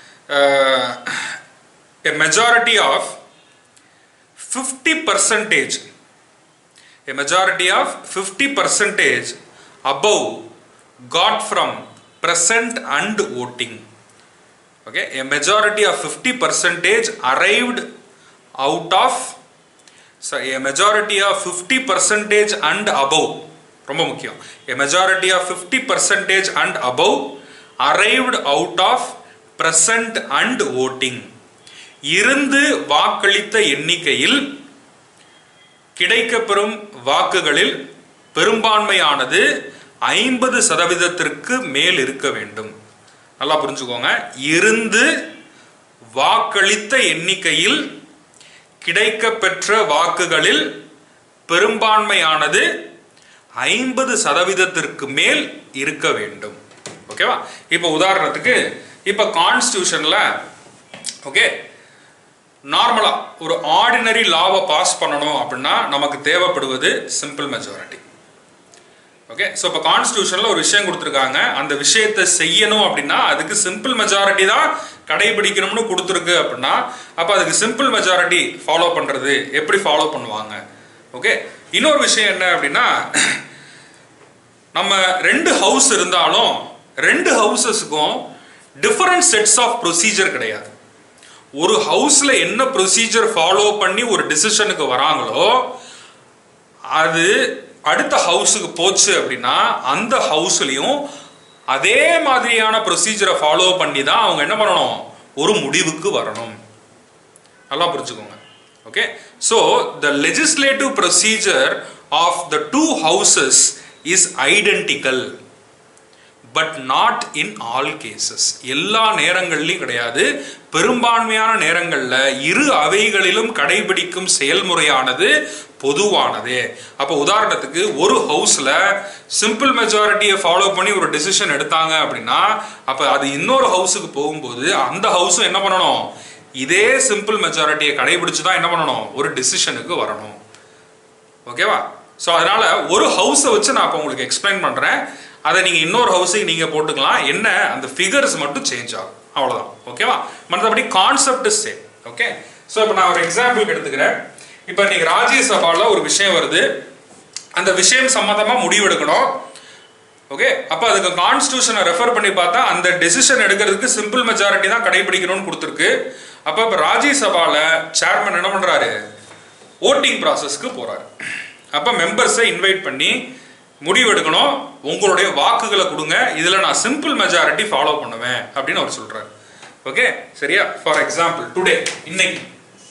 a majority of fifty percentage a majority of 50 percentage above got from present and voting okay a majority of 50 percentage arrived out of so a majority of 50 percentage and above ரொம்ப முக்கியம் a majority of 50 percentage and above arrived out of present and voting இருந்து வாக்களித்த எண்ணிக்கையில் கிடைக்கப்பெறும் வாக்குகளில் பெரும்பான்மையானது ஐம்பது சதவீதத்திற்கு மேல் இருக்க வேண்டும் நல்லா புரிஞ்சுக்கோங்க இருந்து வாக்களித்த எண்ணிக்கையில் கிடைக்கப்பெற்ற வாக்குகளில் பெரும்பான்மையானது ஐம்பது சதவீதத்திற்கு மேல் இருக்க வேண்டும் ஓகேவா இப்போ உதாரணத்துக்கு இப்போ கான்ஸ்டியூஷன்ல ஓகே நார்மலா ஒரு ஆர்டினரி லாவை பாஸ் பண்ணணும் அப்படின்னா நமக்கு தேவைப்படுவது சிம்பிள் மெஜாரிட்டி ஓகே ஸோ இப்போ கான்ஸ்டியூஷனில் ஒரு விஷயம் கொடுத்துருக்காங்க அந்த விஷயத்தை செய்யணும் அப்படின்னா அதுக்கு சிம்பிள் மெஜாரிட்டி தான் கடைபிடிக்கணும்னு கொடுத்துருக்கு அப்படின்னா அப்போ அதுக்கு சிம்பிள் மெஜாரிட்டி ஃபாலோ பண்ணுறது எப்படி ஃபாலோ பண்ணுவாங்க ஓகே இன்னொரு விஷயம் என்ன அப்படின்னா நம்ம ரெண்டு ஹவுஸ் இருந்தாலும் ரெண்டு ஹவுசஸுக்கும் டிஃபரண்ட் செட்ஸ் ஆஃப் ப்ரொசீஜர் கிடையாது ஒரு ஹவுஸ்ல என்ன ப்ரொசீஜர் ஃபாலோ பண்ணி ஒரு டிசிஷனுக்கு வராங்களோ அது அடுத்த ஹவுஸுக்கு போச்சு அப்படின்னா அந்த ஹவுஸ்லயும் அதே மாதிரியான ப்ரொசீஜரை ஃபாலோ பண்ணி தான் அவங்க என்ன பண்ணணும் ஒரு முடிவுக்கு வரணும் நல்லா புரிஞ்சுக்கோங்க okay so the legislative procedure of the two houses is identical but not in all cases எல்லா நேரங்கள்லையும் கிடையாது பெரும்பான்மையான நேரங்களில் இரு அவைகளிலும் கடைபிடிக்கும் செயல்முறையானது பொதுவானது அப்போ உதாரணத்துக்கு ஒரு ஹவுஸில் சிம்பிள் மெஜாரிட்டியை ஃபாலோ பண்ணி ஒரு டெசிஷன் எடுத்தாங்க அப்படின்னா அப்போ அது இன்னொரு ஹவுஸுக்கு போகும்போது அந்த ஹவுஸும் என்ன பண்ணணும் இதே சிம்பிள் மெஜாரிட்டியை கடைபிடிச்சு தான் என்ன பண்ணணும் ஒரு டெசிஷனுக்கு வரணும் ஓகேவா ஸோ அதனால ஒரு ஹவுஸை வச்சு நான் இப்போ உங்களுக்கு எக்ஸ்பிளைன் பண்ணுறேன் அதை நீங்கள் இன்னொரு ஹவுஸுக்கு நீங்கள் போட்டுக்கலாம் என்ன அந்த ஃபிகர்ஸ் மட்டும் சேஞ்ச் ஆகும் அவ்வளோதான் ஓகேவா மற்றபடி கான்செப்ட் சேம் ஓகே ஸோ இப்போ நான் ஒரு எக்ஸாம்பிளுக்கு எடுத்துக்கிறேன் இப்போ இன்னைக்கு ராஜ்யசபாவில் ஒரு விஷயம் வருது அந்த விஷயம் சம்மந்தமாக முடிவெடுக்கணும் ஓகே அப்போ அதுக்கு கான்ஸ்டியூஷனை ரெஃபர் பண்ணி பார்த்தா அந்த டெசிஷன் எடுக்கிறதுக்கு சிம்பிள் மெஜாரிட்டி தான் கடைபிடிக்கணும்னு கொடுத்துருக்கு அப்போ இப்போ ராஜ்யசபாவில் சேர்மன் என்ன பண்ணுறாரு ஓட்டிங் ப்ராசஸ்க்கு போகிறாரு அப்போ மெம்பர்ஸை இன்வைட் பண்ணி முடிவெடுக்கணும் உங்களுடைய வாக்குகளை கொடுங்க இதில் நான் சிம்பிள் மெஜாரிட்டி ஃபாலோ பண்ணுவேன் அப்படின்னு அவர் சொல்கிறார் ஓகே சரியா ஃபார் எக்ஸாம்பிள் டுடே இன்னைக்கு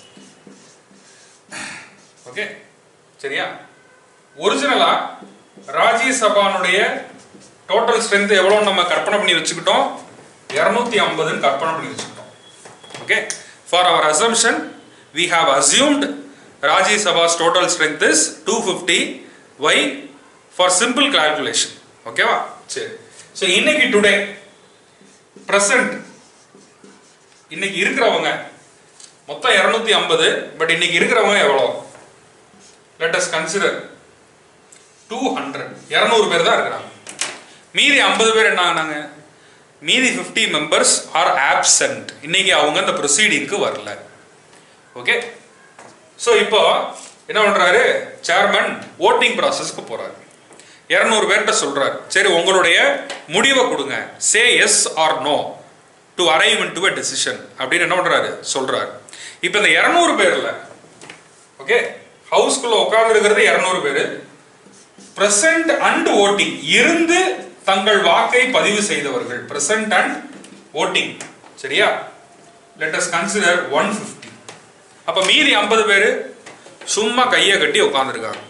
ஓகே சரியா ஒரிஜினலா ராஜ்யசபானுடைய டோட்டல் ஸ்ட்ரென்த் எவ்வளோ நம்ம கற்பனை பண்ணி வச்சுக்கிட்டோம் இரநூத்தி ஐம்பதுன்னு கற்பனை பண்ணி வச்சுக்கிட்டோம் okay for our assumption we have assumed Rajya Sabha's total strength is two fifty why for simple calculation ஓகேவா சரி ஸோ இன்னைக்கு டுடே ப்ரெசன்ட் இன்னைக்கு இருக்கிறவங்க மொத்தம் இரநூத்தி ஐம்பது பட் இன்னைக்கு இருக்கிறவங்க எவ்வளோ let us consider two hundred இரநூறு பேர் தான் இருக்கிறாங்க மீதி ஐம்பது பேர் என்ன ஆனாங்க மீதி ஃபிஃப்டி மெம்பர்ஸ் ஆர் ஆப்சண்ட் இன்னைக்கு அவங்க அந்த ப்ரொசீடிங்க்கு வரல ஓகே ஸோ இப்போ என்ன பண்றாரு சேர்மன் ஓட்டிங் ப்ராசஸ்க்கு போறாரு இரநூறு பேர்கிட்ட சொல்றாரு சரி உங்களுடைய முடிவை கொடுங்க say yes or no to arrive in to a decision அப்படின்னு என்ன பண்றாரு சொல்றாரு இப்போ இந்த இரநூறு பேர்ல ஓகே ஹவுஸ்குள்ள உட்கார்ந்து இருக்கிறது இரநூறு பேர் பிரசன்ட் அண்ட் ஓட்டிங் இருந்து தங்கள் வாக்கை பதிவு செய்தவர்கள் பிரசன்ட் அண்ட் ஓட்டிங் சரியா let us consider one fifty அப்ப மீதி ஐம்பது பேர் சும்மா கையை கட்டி உட்காந்துருக்காங்க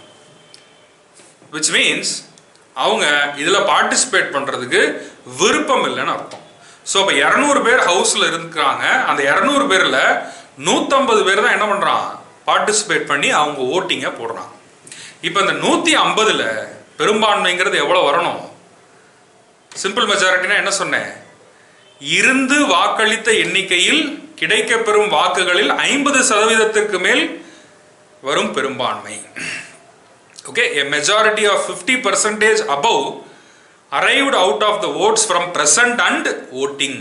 விச் மீன்ஸ் அவங்க இதில் பார்ட்டிசிபேட் பண்ணுறதுக்கு விருப்பம் இல்லைன்னு அர்த்தம் ஸோ அப்போ இரநூறு பேர் ஹவுஸில் இருக்கிறாங்க அந்த இரநூறு பேரில் நூற்றம்பது பேர் தான் என்ன பண்ணுறான் பார்ட்டிசிபேட் பண்ணி அவங்க ஓட்டிங்கை போடுறாங்க இப்போ இந்த நூற்றி ஐம்பதில் பெரும்பான்மைங்கிறது எவ்வளோ வரணும் சிம்பிள் மெஜாரிட்டினா என்ன சொன்னேன் இருந்து வாக்களித்த எண்ணிக்கையில் கிடைக்கப்பெறும் வாக்குகளில் ஐம்பது சதவீதத்திற்கு மேல் வரும் பெரும்பான்மை okay a majority of 50 percentage above arrived out of the votes from present and voting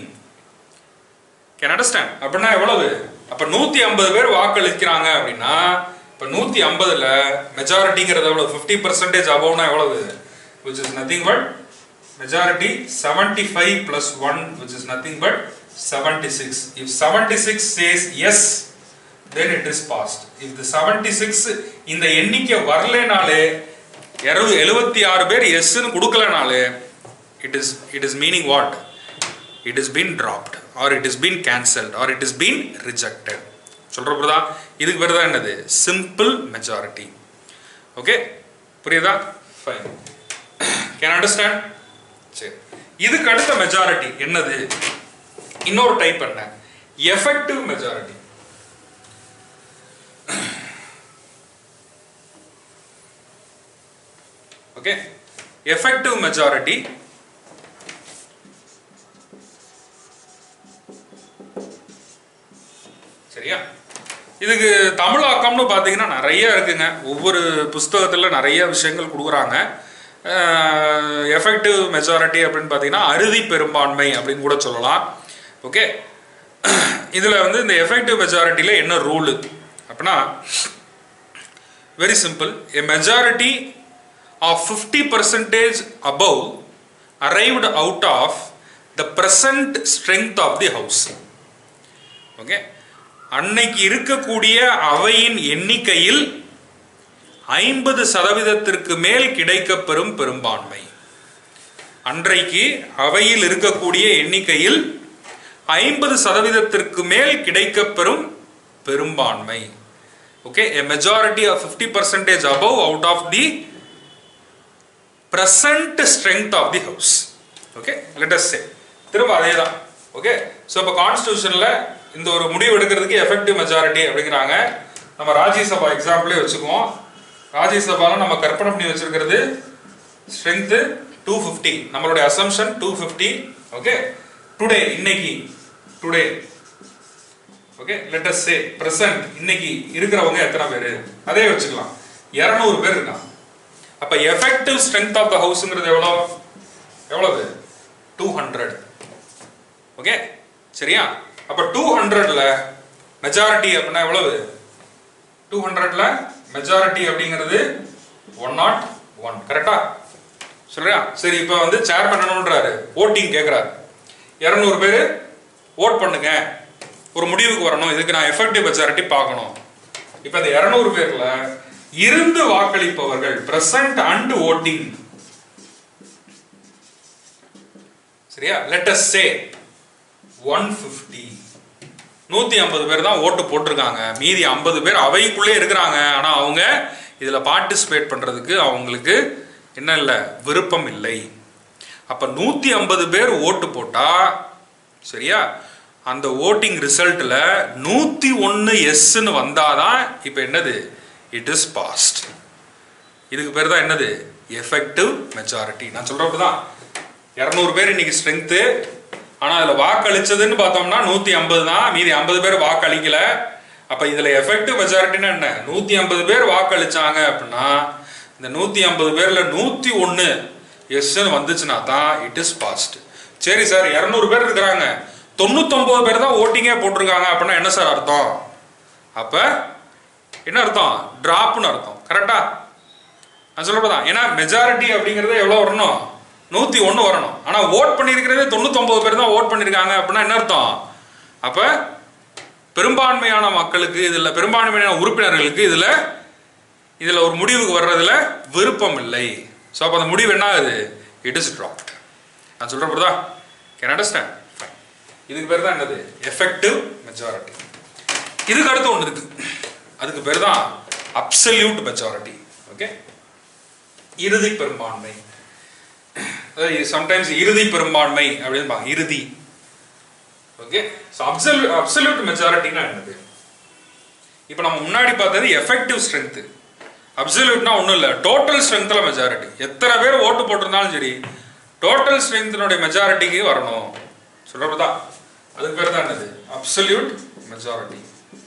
can understand அப்படின்னா எவ்வளவு அப்ப நூத்தி ஐம்பது பேர் வாக்களிக்கிறாங்க அப்படின்னா இப்ப நூத்தி ஐம்பதுல மெஜாரிட்டிங்கிறது எவ்வளவு ஃபிஃப்டி பர்சன்டேஜ் அபவ்னா எவ்வளவு which is nothing but majority 75 plus 1 which is nothing but 76 if 76 says yes then it is passed if the 76 இந்த எண்ணிக்கை வரலைனாலே இரவு எழுபத்தி ஆறு பேர் எஸ்ன்னு கொடுக்கலனாலே it is it is meaning what it is been dropped or it is been cancelled or it is been rejected சொல்ற புரியுதா இதுக்கு பேர் தான் என்னது சிம்பிள் மெஜாரிட்டி ஓகே புரியுதா ஃபைன் கேன் அண்டர்ஸ்டாண்ட் சரி இதுக்கு அடுத்த மெஜாரிட்டி என்னது இன்னொரு டைப் என்ன effective majority okay effective majority சரியா இதுக்கு தமிழாக்கம்னு பார்த்தீங்கன்னா நிறைய இருக்குங்க ஒவ்வொரு புஸ்தகத்தில் நிறைய விஷயங்கள் கொடுக்குறாங்க எஃபெக்டிவ் மெஜாரிட்டி அப்படின்னு பார்த்தீங்கன்னா அறுதி பெரும்பான்மை அப்படின்னு கூட சொல்லலாம் ஓகே இதில் வந்து இந்த எஃபெக்டிவ் மெஜாரிட்டியில் என்ன ரூலு அப்படின்னா very simple a majority of 50 percentage above arrived out of the present strength of the house okay அன்னைக்கு இருக்கக்கூடிய அவையின் எண்ணிக்கையில் ஐம்பது சதவீதத்திற்கு மேல் கிடைக்கப்பெறும் பெரும்பான்மை அன்றைக்கு அவையில் இருக்கக்கூடிய எண்ணிக்கையில் ஐம்பது சதவீதத்திற்கு மேல் கிடைக்கப்பெறும் பெரும்பான்மை okay a majority of 50 percentage above out of the present strength of the house okay let us say திரும்ப அதே தான் ஓகே ஸோ இப்போ கான்ஸ்டியூஷனில் இந்த ஒரு முடிவு எடுக்கிறதுக்கு எஃபெக்டிவ் மெஜாரிட்டி அப்படிங்கிறாங்க நம்ம ராஜ்யசபா எக்ஸாம்பிளே வச்சுக்குவோம் ராஜ்யசபாவில் நம்ம கற்பனை பண்ணி வச்சிருக்கிறது ஸ்ட்ரென்த்து டூ ஃபிஃப்டி நம்மளுடைய assumption two fifty okay today இன்னைக்கு today okay let us say present இன்னைக்கு இருக்கிறவங்க எத்தனை பேர் அதே வச்சுக்கலாம் இரநூறு பேர் இருக்காங்க அப்ப எஃபெக்டிவ் ஸ்ட்ரென்த் ஆஃப் த ஹவுஸ்ங்கிறது எவ்வளோ எவ்வளவு டூ ஹண்ட்ரட் ஓகே சரியா அப்ப டூ ஹண்ட்ரட்ல மெஜாரிட்டி அப்படின்னா எவ்வளவு டூ ஹண்ட்ரட்ல மெஜாரிட்டி அப்படிங்கிறது ஒன் நாட் ஒன் கரெக்டா சொல்றியா சரி இப்போ வந்து சேர்மன் என்னன்றாரு ஓட்டிங் கேட்குறாரு இரநூறு பேர் ஓட் பண்ணுங்க ஒரு முடிவுக்கு வரணும் இதுக்கு நான் எஃபெக்டிவ் மெஜாரிட்டி பார்க்கணும் இப்போ இந்த இரநூறு பேர்ல இருந்து வாக்களிப்பவர்கள் பிரசன்ட் அண்ட் ஓட்டிங் சரியா let us say one fifty நூத்தி ஐம்பது பேர் தான் ஓட்டு போட்டிருக்காங்க மீதி ஐம்பது பேர் அவைக்குள்ளே இருக்கிறாங்க ஆனா அவங்க இதுல பார்ட்டிசிபேட் பண்றதுக்கு அவங்களுக்கு என்ன இல்லை விருப்பம் இல்லை அப்ப நூத்தி ஐம்பது பேர் ஓட்டு போட்டா சரியா அந்த ஓட்டிங் ரிசல்ட்ல நூத்தி ஒன்னு எஸ்ன்னு வந்தாதான் இப்ப என்னது இட் இஸ் பாஸ்ட் இதுக்கு பேர் தான் என்னது எஃபெக்டிவ் மெஜாரிட்டி நான் சொல்றப்பதான் இரநூறு பேர் இன்னைக்கு ஸ்ட்ரென்த்து ஆனா அதுல வாக்களிச்சதுன்னு பார்த்தோம்னா நூத்தி ஐம்பது தான் மீதி ஐம்பது பேர் வாக்களிக்கல அப்ப இதுல எஃபெக்டிவ் மெஜாரிட்டினா என்ன நூத்தி ஐம்பது பேர் வாக்களிச்சாங்க அப்படின்னா இந்த நூத்தி ஐம்பது பேர்ல நூத்தி ஒன்னு எஸ்ன்னு வந்துச்சுன்னா தான் இட் இஸ் பாஸ்ட் சரி சார் இரநூறு பேர் இருக்கிறாங்க தொண்ணூத்தொன்பது பேர் தான் ஓட்டிங்கே போட்டிருக்காங்க அப்படின்னா என்ன சார் அர்த்தம் அப்ப என்ன அர்த்தம் டிராப்னு அர்த்தம் கரெக்டா நான் சொல்றதான் ஏன்னா மெஜாரிட்டி அப்படிங்கிறது எவ்வளவு வரணும் நூத்தி ஒண்ணு வரணும் ஆனா ஓட் பண்ணியிருக்கிறதே தொண்ணூத்தொன்பது பேர் தான் ஓட் பண்ணிருக்காங்க அப்படின்னா என்ன அர்த்தம் அப்ப பெரும்பான்மையான மக்களுக்கு இதுல பெரும்பான்மையான உறுப்பினர்களுக்கு இதுல இதுல ஒரு முடிவுக்கு வர்றதுல விருப்பம் இல்லை ஸோ அப்போ அந்த முடிவு என்ன ஆகுது இட் இஸ் ட்ராப்ட் நான் சொல்றேன் புரியுதா கேன் அண்டர்ஸ்டாண்ட் ஃபைன் இதுக்கு பேர் தான் என்னது எஃபெக்டிவ் மெஜாரிட்டி இதுக்கு அடுத்து ஒன்று இருக்கு அதுக்கு பேர் தான் அப்சல்யூட் மெஜாரிட்டி ஓகே இறுதி பெரும்பான்மை சம்டைம்ஸ் இறுதி பெரும்பான்மை அப்படின்னு இறுதி ஓகே ஸோ அப்சல்யூட் அப்சல்யூட் மெஜாரிட்டினா என்னது இப்போ நம்ம முன்னாடி பார்த்தது எஃபெக்டிவ் ஸ்ட்ரென்த் அப்சல்யூட்னா ஒன்றும் இல்லை டோட்டல் ஸ்ட்ரென்த்தில் மெஜாரிட்டி எத்தனை பேர் ஓட்டு போட்டிருந்தாலும் சரி டோட்டல் ஸ்ட்ரென்த்தினுடைய மெஜாரிட்டிக்கு வரணும் சொல்றதா அதுக்கு பேர் தான் என்னது அப்சல்யூட் மெஜாரிட்டி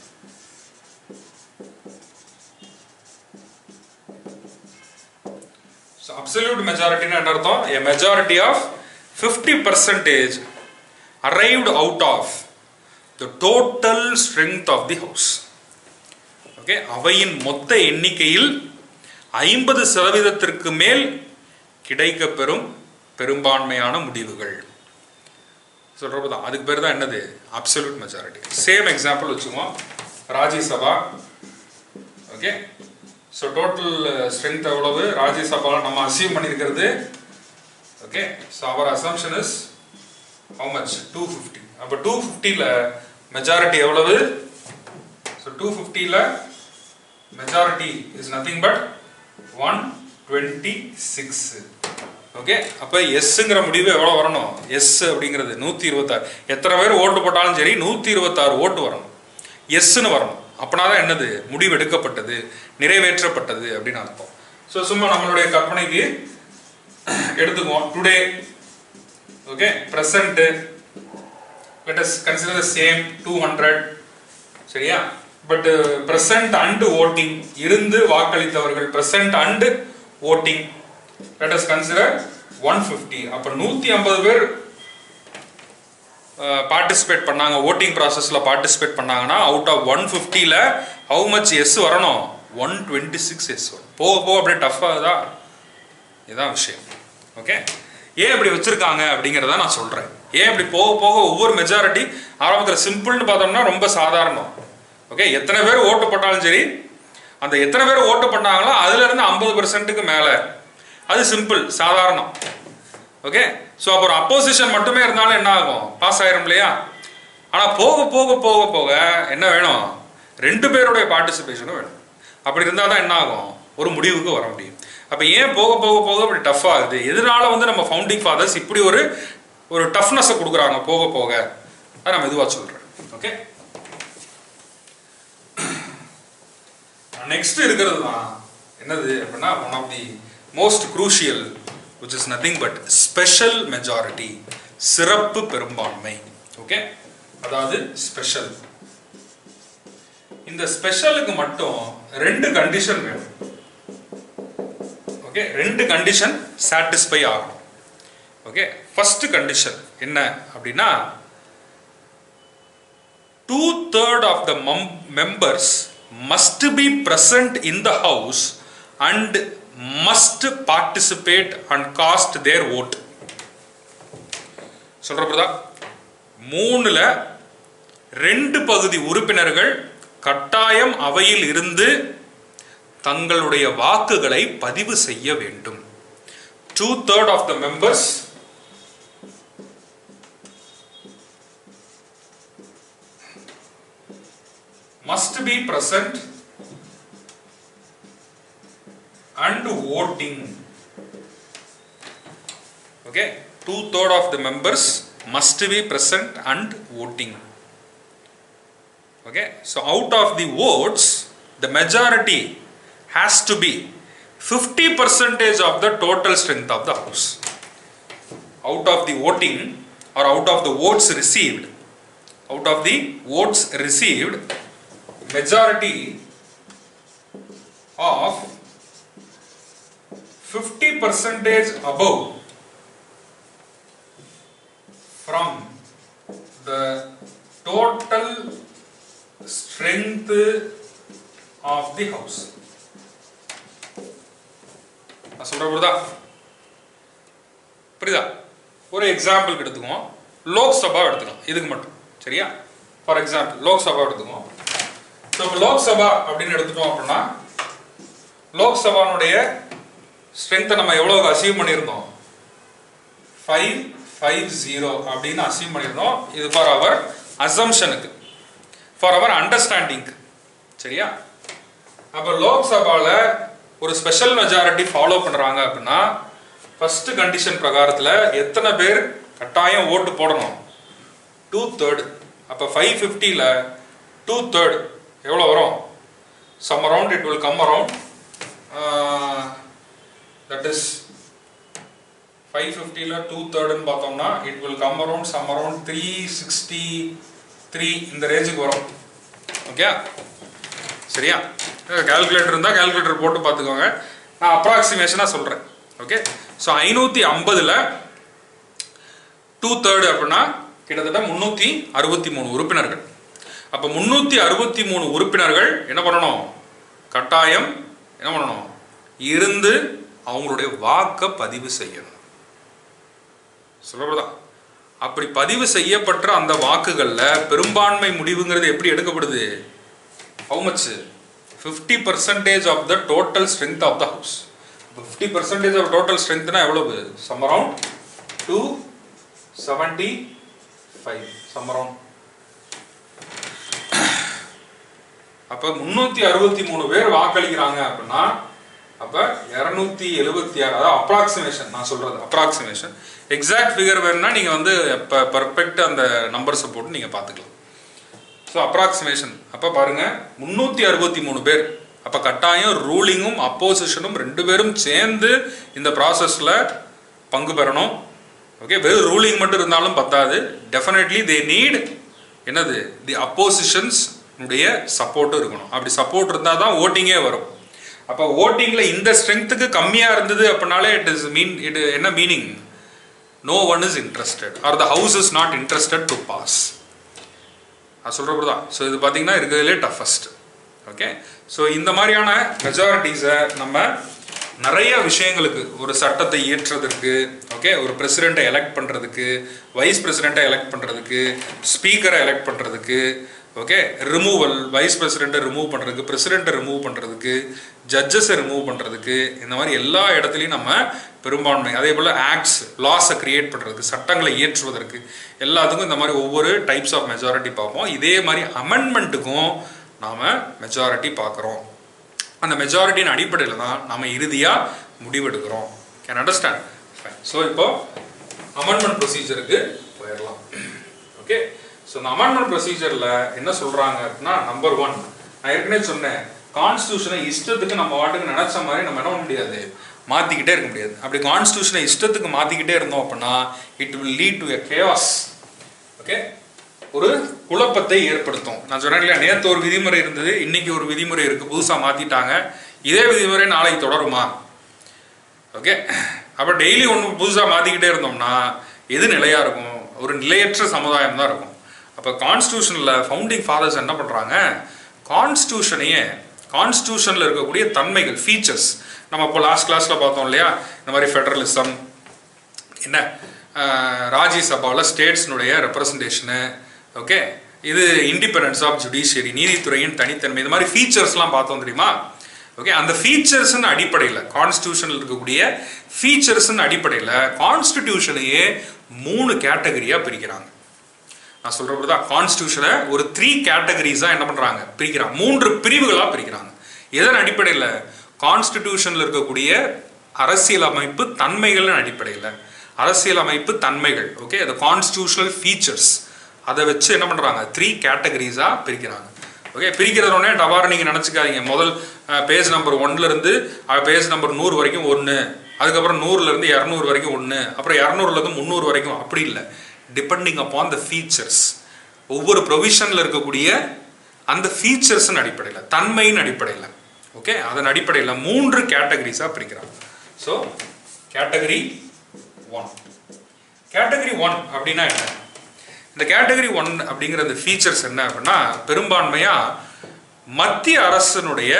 ஸோ அப்சல்யூட் மெஜாரிட்டின்னு என்ன அர்த்தம் a majority of 50 percentage arrived out of the total strength of the house okay அவையின் மொத்த எண்ணிக்கையில் ஐம்பது சதவீதத்திற்கு மேல் கிடைக்கப்பெறும் பெரும்பான்மையான முடிவுகள் சொல்றப்ப தான் அதுக்கு பேர் தான் என்னது அப்சல்யூட் மெஜாரிட்டி சேம் எக்ஸாம்பிள் வச்சுக்குவோம் Rajya Sabha okay so total strength எவ்வளவு ராஜ்யசபாவில் நம்ம அசீவ் பண்ணியிருக்கிறது okay so our assumption is how much two fifty அப்போ டூ ஃபிஃப்டியில் மெஜாரிட்டி எவ்வளவு ஸோ டூ ஃபிஃப்டியில் majority is nothing but one twenty six okay அப்போ எஸ்ஸுங்கிற முடிவு எவ்வளோ வரணும் எஸ் அப்படிங்கிறது நூற்றி இருபத்தாறு எத்தனை பேர் ஓட்டு போட்டாலும் சரி நூற்றி இருபத்தாறு ஓட்டு வரணும் எஸ்ன்னு வரணும் அப்படின்னா தான் என்னது முடிவு எடுக்கப்பட்டது நிறைவேற்றப்பட்டது அப்படின்னு அர்த்தம் ஸோ சும்மா நம்மளுடைய கற்பனைக்கு எடுத்துக்குவோம் today okay present let us consider the same two hundred சரியா பட் ப்ரெசன்ட் அண்ட் ஓட்டிங் இருந்து வாக்களித்தவர்கள் present and voting let us consider one fifty அப்போ நூற்றி ஐம்பது பேர் பார்ட்டிசிபேட் பண்ணாங்க ஓட்டிங் ப்ராசஸில் பார்ட்டிசிபேட் பண்ணாங்கன்னா அவுட் ஆஃப் ஒன் ஃபிஃப்டியில் ஹவு மச் எஸ் வரணும் ஒன் டுவெண்ட்டி சிக்ஸ் எஸ் வரும் போக போக அப்படியே டஃப் ஆகுதா இதுதான் விஷயம் ஓகே ஏன் இப்படி வச்சுருக்காங்க அப்படிங்கிறத நான் சொல்கிறேன் ஏன் இப்படி போக போக ஒவ்வொரு மெஜாரிட்டி ஆரம்பத்தில் சிம்பிள்னு பார்த்தோம்னா ரொம்ப சாதாரணம் ஓகே எத்தனை பேர் ஓட்டு போட்டாலும் சரி அந்த எத்தனை பேர் ஓட்டு பண்ணாங்களோ அதுலேருந்து ஐம்பது பெர்சன்ட்டுக்கு மேலே அது சிம்பிள் சாதாரணம் ஓகே ஸோ அப்புறம் அப்போசிஷன் மட்டுமே இருந்தாலும் என்ன ஆகும் பாஸ் ஆயிரும் இல்லையா ஆனால் போக போக போக போக என்ன வேணும் ரெண்டு பேருடைய பார்ட்டிசிபேஷனும் வேணும் அப்படி இருந்தால் தான் என்ன ஆகும் ஒரு முடிவுக்கு வர முடியும் அப்போ ஏன் போக போக போக இப்படி டஃப் ஆகுது எதனால வந்து நம்ம ஃபவுண்டிங் ஃபாதர்ஸ் இப்படி ஒரு ஒரு டஃப்னஸை கொடுக்குறாங்க போக போக அதை நான் மெதுவாக சொல்கிறேன் ஓகே நெக்ஸ்ட் இருக்கிறது தான் என்னது அப்படின்னா one of the most crucial which is nothing but special majority சிறப்பு பெரும்பான்மை ஓகே அதாவது ஸ்பெஷல் இந்த ஸ்பெஷலுக்கு மட்டும் ரெண்டு கண்டிஷன் வேணும் ஓகே ரெண்டு கண்டிஷன் சாட்டிஸ்ஃபை ஆகணும் ஓகே ஃபர்ஸ்ட் கண்டிஷன் என்ன அப்படின்னா two third of the members must be present in the house and must participate and cast their vote சொல்ற பிரதா மூணுல ரெண்டு பகுதி உறுப்பினர்கள் கட்டாயம் அவையில் இருந்து தங்களுடைய வாக்குகளை பதிவு செய்ய வேண்டும் two third of the members must be present and voting okay two third of the members must be present and voting okay so out of the votes the majority has to be 50 percentage of the total strength of the house out of the voting or out of the votes received out of the votes received majority of 50 percentage above from the total strength of the house நான் சொல்ற புரியுதா புரியுதா ஒரு எக்ஸாம்பிள் எடுத்துக்குவோம் லோக்சபா எடுத்துக்கலாம் இதுக்கு மட்டும் சரியா ஃபார் எக்ஸாம்பிள் லோக்சபா எடுத்துக்குவோம் ஸோ இப்போ லோக்சபா அப்படின்னு எடுத்துட்டோம் அப்படின்னா லோக்சபானுடைய ஸ்ட்ரென்த்தை நம்ம எவ்வளோ அச்சீவ் பண்ணியிருந்தோம் ஃபைவ் ஃபைவ் ஜீரோ அப்படின்னு அச்சீவ் பண்ணியிருந்தோம் இது ஃபார் அவர் அசம்ஷனுக்கு ஃபார் அவர் அண்டர்ஸ்டாண்டிங் சரியா அப்போ லோக்சபாவில் ஒரு ஸ்பெஷல் மெஜாரிட்டி ஃபாலோ பண்ணுறாங்க அப்படின்னா ஃபர்ஸ்ட் கண்டிஷன் பிரகாரத்தில் எத்தனை பேர் கட்டாயம் ஓட்டு போடணும் டூ தேர்டு அப்போ ஃபைவ் ஃபிஃப்டியில் டூ தேர்ட் எவ்வளோ வரும் some around it will come around that is five ஃபிஃப்டியில் டூ தேர்டுன்னு பார்த்தோம்னா it will come around some around three sixty three இந்த ரேஞ்சுக்கு வரும் ஓகே சரியா கால்குலேட்டர் இருந்தால் கால்குலேட்டர் போட்டு பார்த்துக்கோங்க நான் அப்ராக்சிமேஷனாக சொல்கிறேன் ஓகே ஸோ ஐநூற்றி ஐம்பதில் டூ தேர்டு அப்படின்னா கிட்டத்தட்ட முந்நூற்றி அறுபத்தி மூணு உறுப்பினர்கள் அப்போ முந்நூற்றி அறுபத்தி மூணு உறுப்பினர்கள் என்ன பண்ணணும் கட்டாயம் என்ன பண்ணணும் இருந்து அவங்களுடைய வாக்கை பதிவு செய்யணும் சொல்லப்படுதா அப்படி பதிவு செய்யப்பட்ட அந்த வாக்குகளில் பெரும்பான்மை முடிவுங்கிறது எப்படி எடுக்கப்படுது how much fifty percentage of the total strength of the house fifty percentage of total ஸ்ட்ரென்த்னா எவ்வளவு some around two seventy five some around அப்ப முன்னூத்தி அறுபத்தி மூணு பேர் வாக்களிக்கிறாங்க அப்படின்னா அப்ப இருநூத்தி எழுபத்தி ஆறு அதாவது அப்ராக்சிமேஷன் நான் சொல்றது அப்ராக்சிமேஷன் எக்ஸாக்ட் ஃபிகர் வேணும்னா நீங்க வந்து பர்ஃபெக்ட் அந்த நம்பர்ஸை போட்டு நீங்க பாத்துக்கலாம் ஸோ அப்ராக்சிமேஷன் அப்ப பாருங்க முன்னூத்தி அறுபத்தி மூணு பேர் அப்ப கட்டாயம் ரூலிங்கும் அப்போசிஷனும் ரெண்டு பேரும் சேர்ந்து இந்த ப்ராசஸ்ல பங்கு பெறணும் ஓகே வெறும் ரூலிங் மட்டும் இருந்தாலும் பத்தாது டெஃபினெட்லி தே நீட் என்னது தி அப்போசிஷன்ஸ் உடைய சப்போர்ட்டும் இருக்கணும் அப்படி சப்போர்ட் இருந்தால் தான் ஓட்டிங்கே வரும் அப்போ ஓட்டிங்கில் இந்த ஸ்ட்ரென்த்துக்கு கம்மியாக இருந்தது அப்படின்னாலே இட் இஸ் மீன் இது என்ன meaning no one is interested or the house is not interested to pass அது சொல்கிறப்ப தான் ஸோ இது பார்த்தீங்கன்னா இருக்கிறதுலே டஃபஸ்ட் ஓகே ஸோ இந்த மாதிரியான மெஜாரிட்டிஸை நம்ம நிறைய விஷயங்களுக்கு ஒரு சட்டத்தை இயற்றுறதுக்கு ஓகே ஒரு பிரசிடெண்ட்டை எலெக்ட் பண்ணுறதுக்கு வைஸ் பிரசிடெண்ட்டை எலெக்ட் பண்ணுறதுக்கு ஸ்பீக்கரை எலெக்ட் பண்ணுறதுக்கு ஓகே ரிமூவல் வைஸ் பிரசிடெண்ட்டை ரிமூவ் பண்ணுறதுக்கு பிரசிடெண்ட்டை ரிமூவ் பண்ணுறதுக்கு ஜட்ஜஸை ரிமூவ் பண்ணுறதுக்கு இந்த மாதிரி எல்லா இடத்துலையும் நம்ம பெரும்பான்மை அதே போல் ஆக்ட்ஸ் லாஸை கிரியேட் பண்ணுறதுக்கு சட்டங்களை இயற்றுவதற்கு எல்லாத்துக்கும் இந்த மாதிரி ஒவ்வொரு டைப்ஸ் ஆஃப் மெஜாரிட்டி பார்ப்போம் இதே மாதிரி அமெண்ட்மெண்ட்டுக்கும் நாம் மெஜாரிட்டி பார்க்குறோம் அந்த மெஜாரிட்டியின் அடிப்படையில் தான் நம்ம இறுதியாக முடிவெடுக்கிறோம் கேன் அண்டர்ஸ்டாண்ட் ஃபைன் ஸோ இப்போ அமெண்ட்மெண்ட் ப்ரொசீஜருக்கு போயிடலாம் ஓகே ஸோ இந்த அமெண்ட்மெண்ட் ப்ரொசீஜரில் என்ன சொல்கிறாங்க அப்படின்னா நம்பர் ஒன் நான் ஏற்கனவே சொன்னேன் கான்ஸ்டியூஷனை இஷ்டத்துக்கு நம்ம வாட்டுக்கு நினச்ச மாதிரி நம்ம என்ன பண்ண முடியாது மாற்றிக்கிட்டே இருக்க முடியாது அப்படி கான்ஸ்டியூஷனை இஷ்டத்துக்கு மாற்றிக்கிட்டே இருந்தோம் அப்படின்னா it will lead to a chaos okay ஒரு குழப்பத்தை ஏற்படுத்தும் நான் சொன்னேன் இல்லையா நேற்று ஒரு விதிமுறை இருந்தது இன்னைக்கு ஒரு விதிமுறை இருக்கு புதுசாக மாற்றிட்டாங்க இதே விதிமுறை நாளைக்கு தொடருமா ஓகே அப்போ டெய்லி ஒன்று புதுசாக மாற்றிக்கிட்டே இருந்தோம்னா எது நிலையாக இருக்கும் ஒரு நிலையற்ற சமுதாயம் தான் இருக்கும் அப்போ கான்ஸ்டியூஷனில் ஃபவுண்டிங் ஃபாதர்ஸ் என்ன பண்ணுறாங்க கான்ஸ்டியூஷனையே கான்ஸ்டியூஷனில் இருக்கக்கூடிய தன்மைகள் ஃபீச்சர்ஸ் நம்ம இப்போ லாஸ்ட் கிளாஸில் பார்த்தோம் இல்லையா இந்த மாதிரி ஃபெடரலிசம் என்ன அஹ், ராஜ்யசபாவில் ஸ்டேட்ஸ்னுடைய ரெப்ரசன்டேஷனு ஓகே இது இண்டிபெண்டன்ஸ் ஆஃப் ஜுடிஷியரி நீதித்துறையின் தனித்தன்மை இந்த மாதிரி ஃபீச்சர்ஸ்லாம் பார்த்தோம் தெரியுமா ஓகே அந்த ஃபீச்சர்ஸ்னு அடிப்படையில் கான்ஸ்டியூஷனில் இருக்கக்கூடிய ஃபீச்சர்ஸ்னு அடிப்படையில் கான்ஸ்டிடியூஷனையே மூணு கேட்டகரியாக பிரிக்கிறாங்க நான் சொல்கிறப்ப தான் கான்ஸ்டியூஷனை ஒரு த்ரீ கேட்டகரிஸாக என்ன பண்ணுறாங்க பிரிக்கிறாங்க மூன்று பிரிவுகளாக பிரிக்கிறாங்க எதன் அடிப்படையில் கான்ஸ்டிடியூஷனில் இருக்கக்கூடிய அரசியலமைப்பு தன்மைகளின் அடிப்படையில் அரசியலமைப்பு தன்மைகள் ஓகே அது கான்ஸ்டியூஷனல் ஃபீச்சர்ஸ் அதை வச்சு என்ன பண்ணுறாங்க த்ரீ கேட்டகரிஸாக பிரிக்கிறாங்க ஓகே பிரிக்கிறதுனே டபார் நீங்கள் நினச்சிக்காதீங்க முதல் பேஜ் நம்பர் ஒன்லேருந்து பேஜ் நம்பர் நூறு வரைக்கும் ஒன்று அதுக்கப்புறம் நூறுலேருந்து இரநூறு வரைக்கும் ஒன்று அப்புறம் இரநூறுலேருந்து முந்நூறு வரைக்கும் அப்படி இல்லை டிபெண்டிங் அப்பான் த ஃபீச்சர்ஸ் ஒவ்வொரு ப்ரொவிஷனில் இருக்கக்கூடிய அந்த ஃபீச்சர்ஸின் அடிப்படையில் தன்மையின் அடிப்படையில் ஓகே அதன் அடிப்படையில் மூன்று கேட்டகரிஸாக பிரிக்கிறாங்க so category one category one அப்படின்னா என்ன இந்த கேட்டகரி ஒன் அப்படிங்கிற இந்த ஃபீச்சர்ஸ் என்ன அப்படின்னா பெரும்பான்மையாக மத்திய அரசினுடைய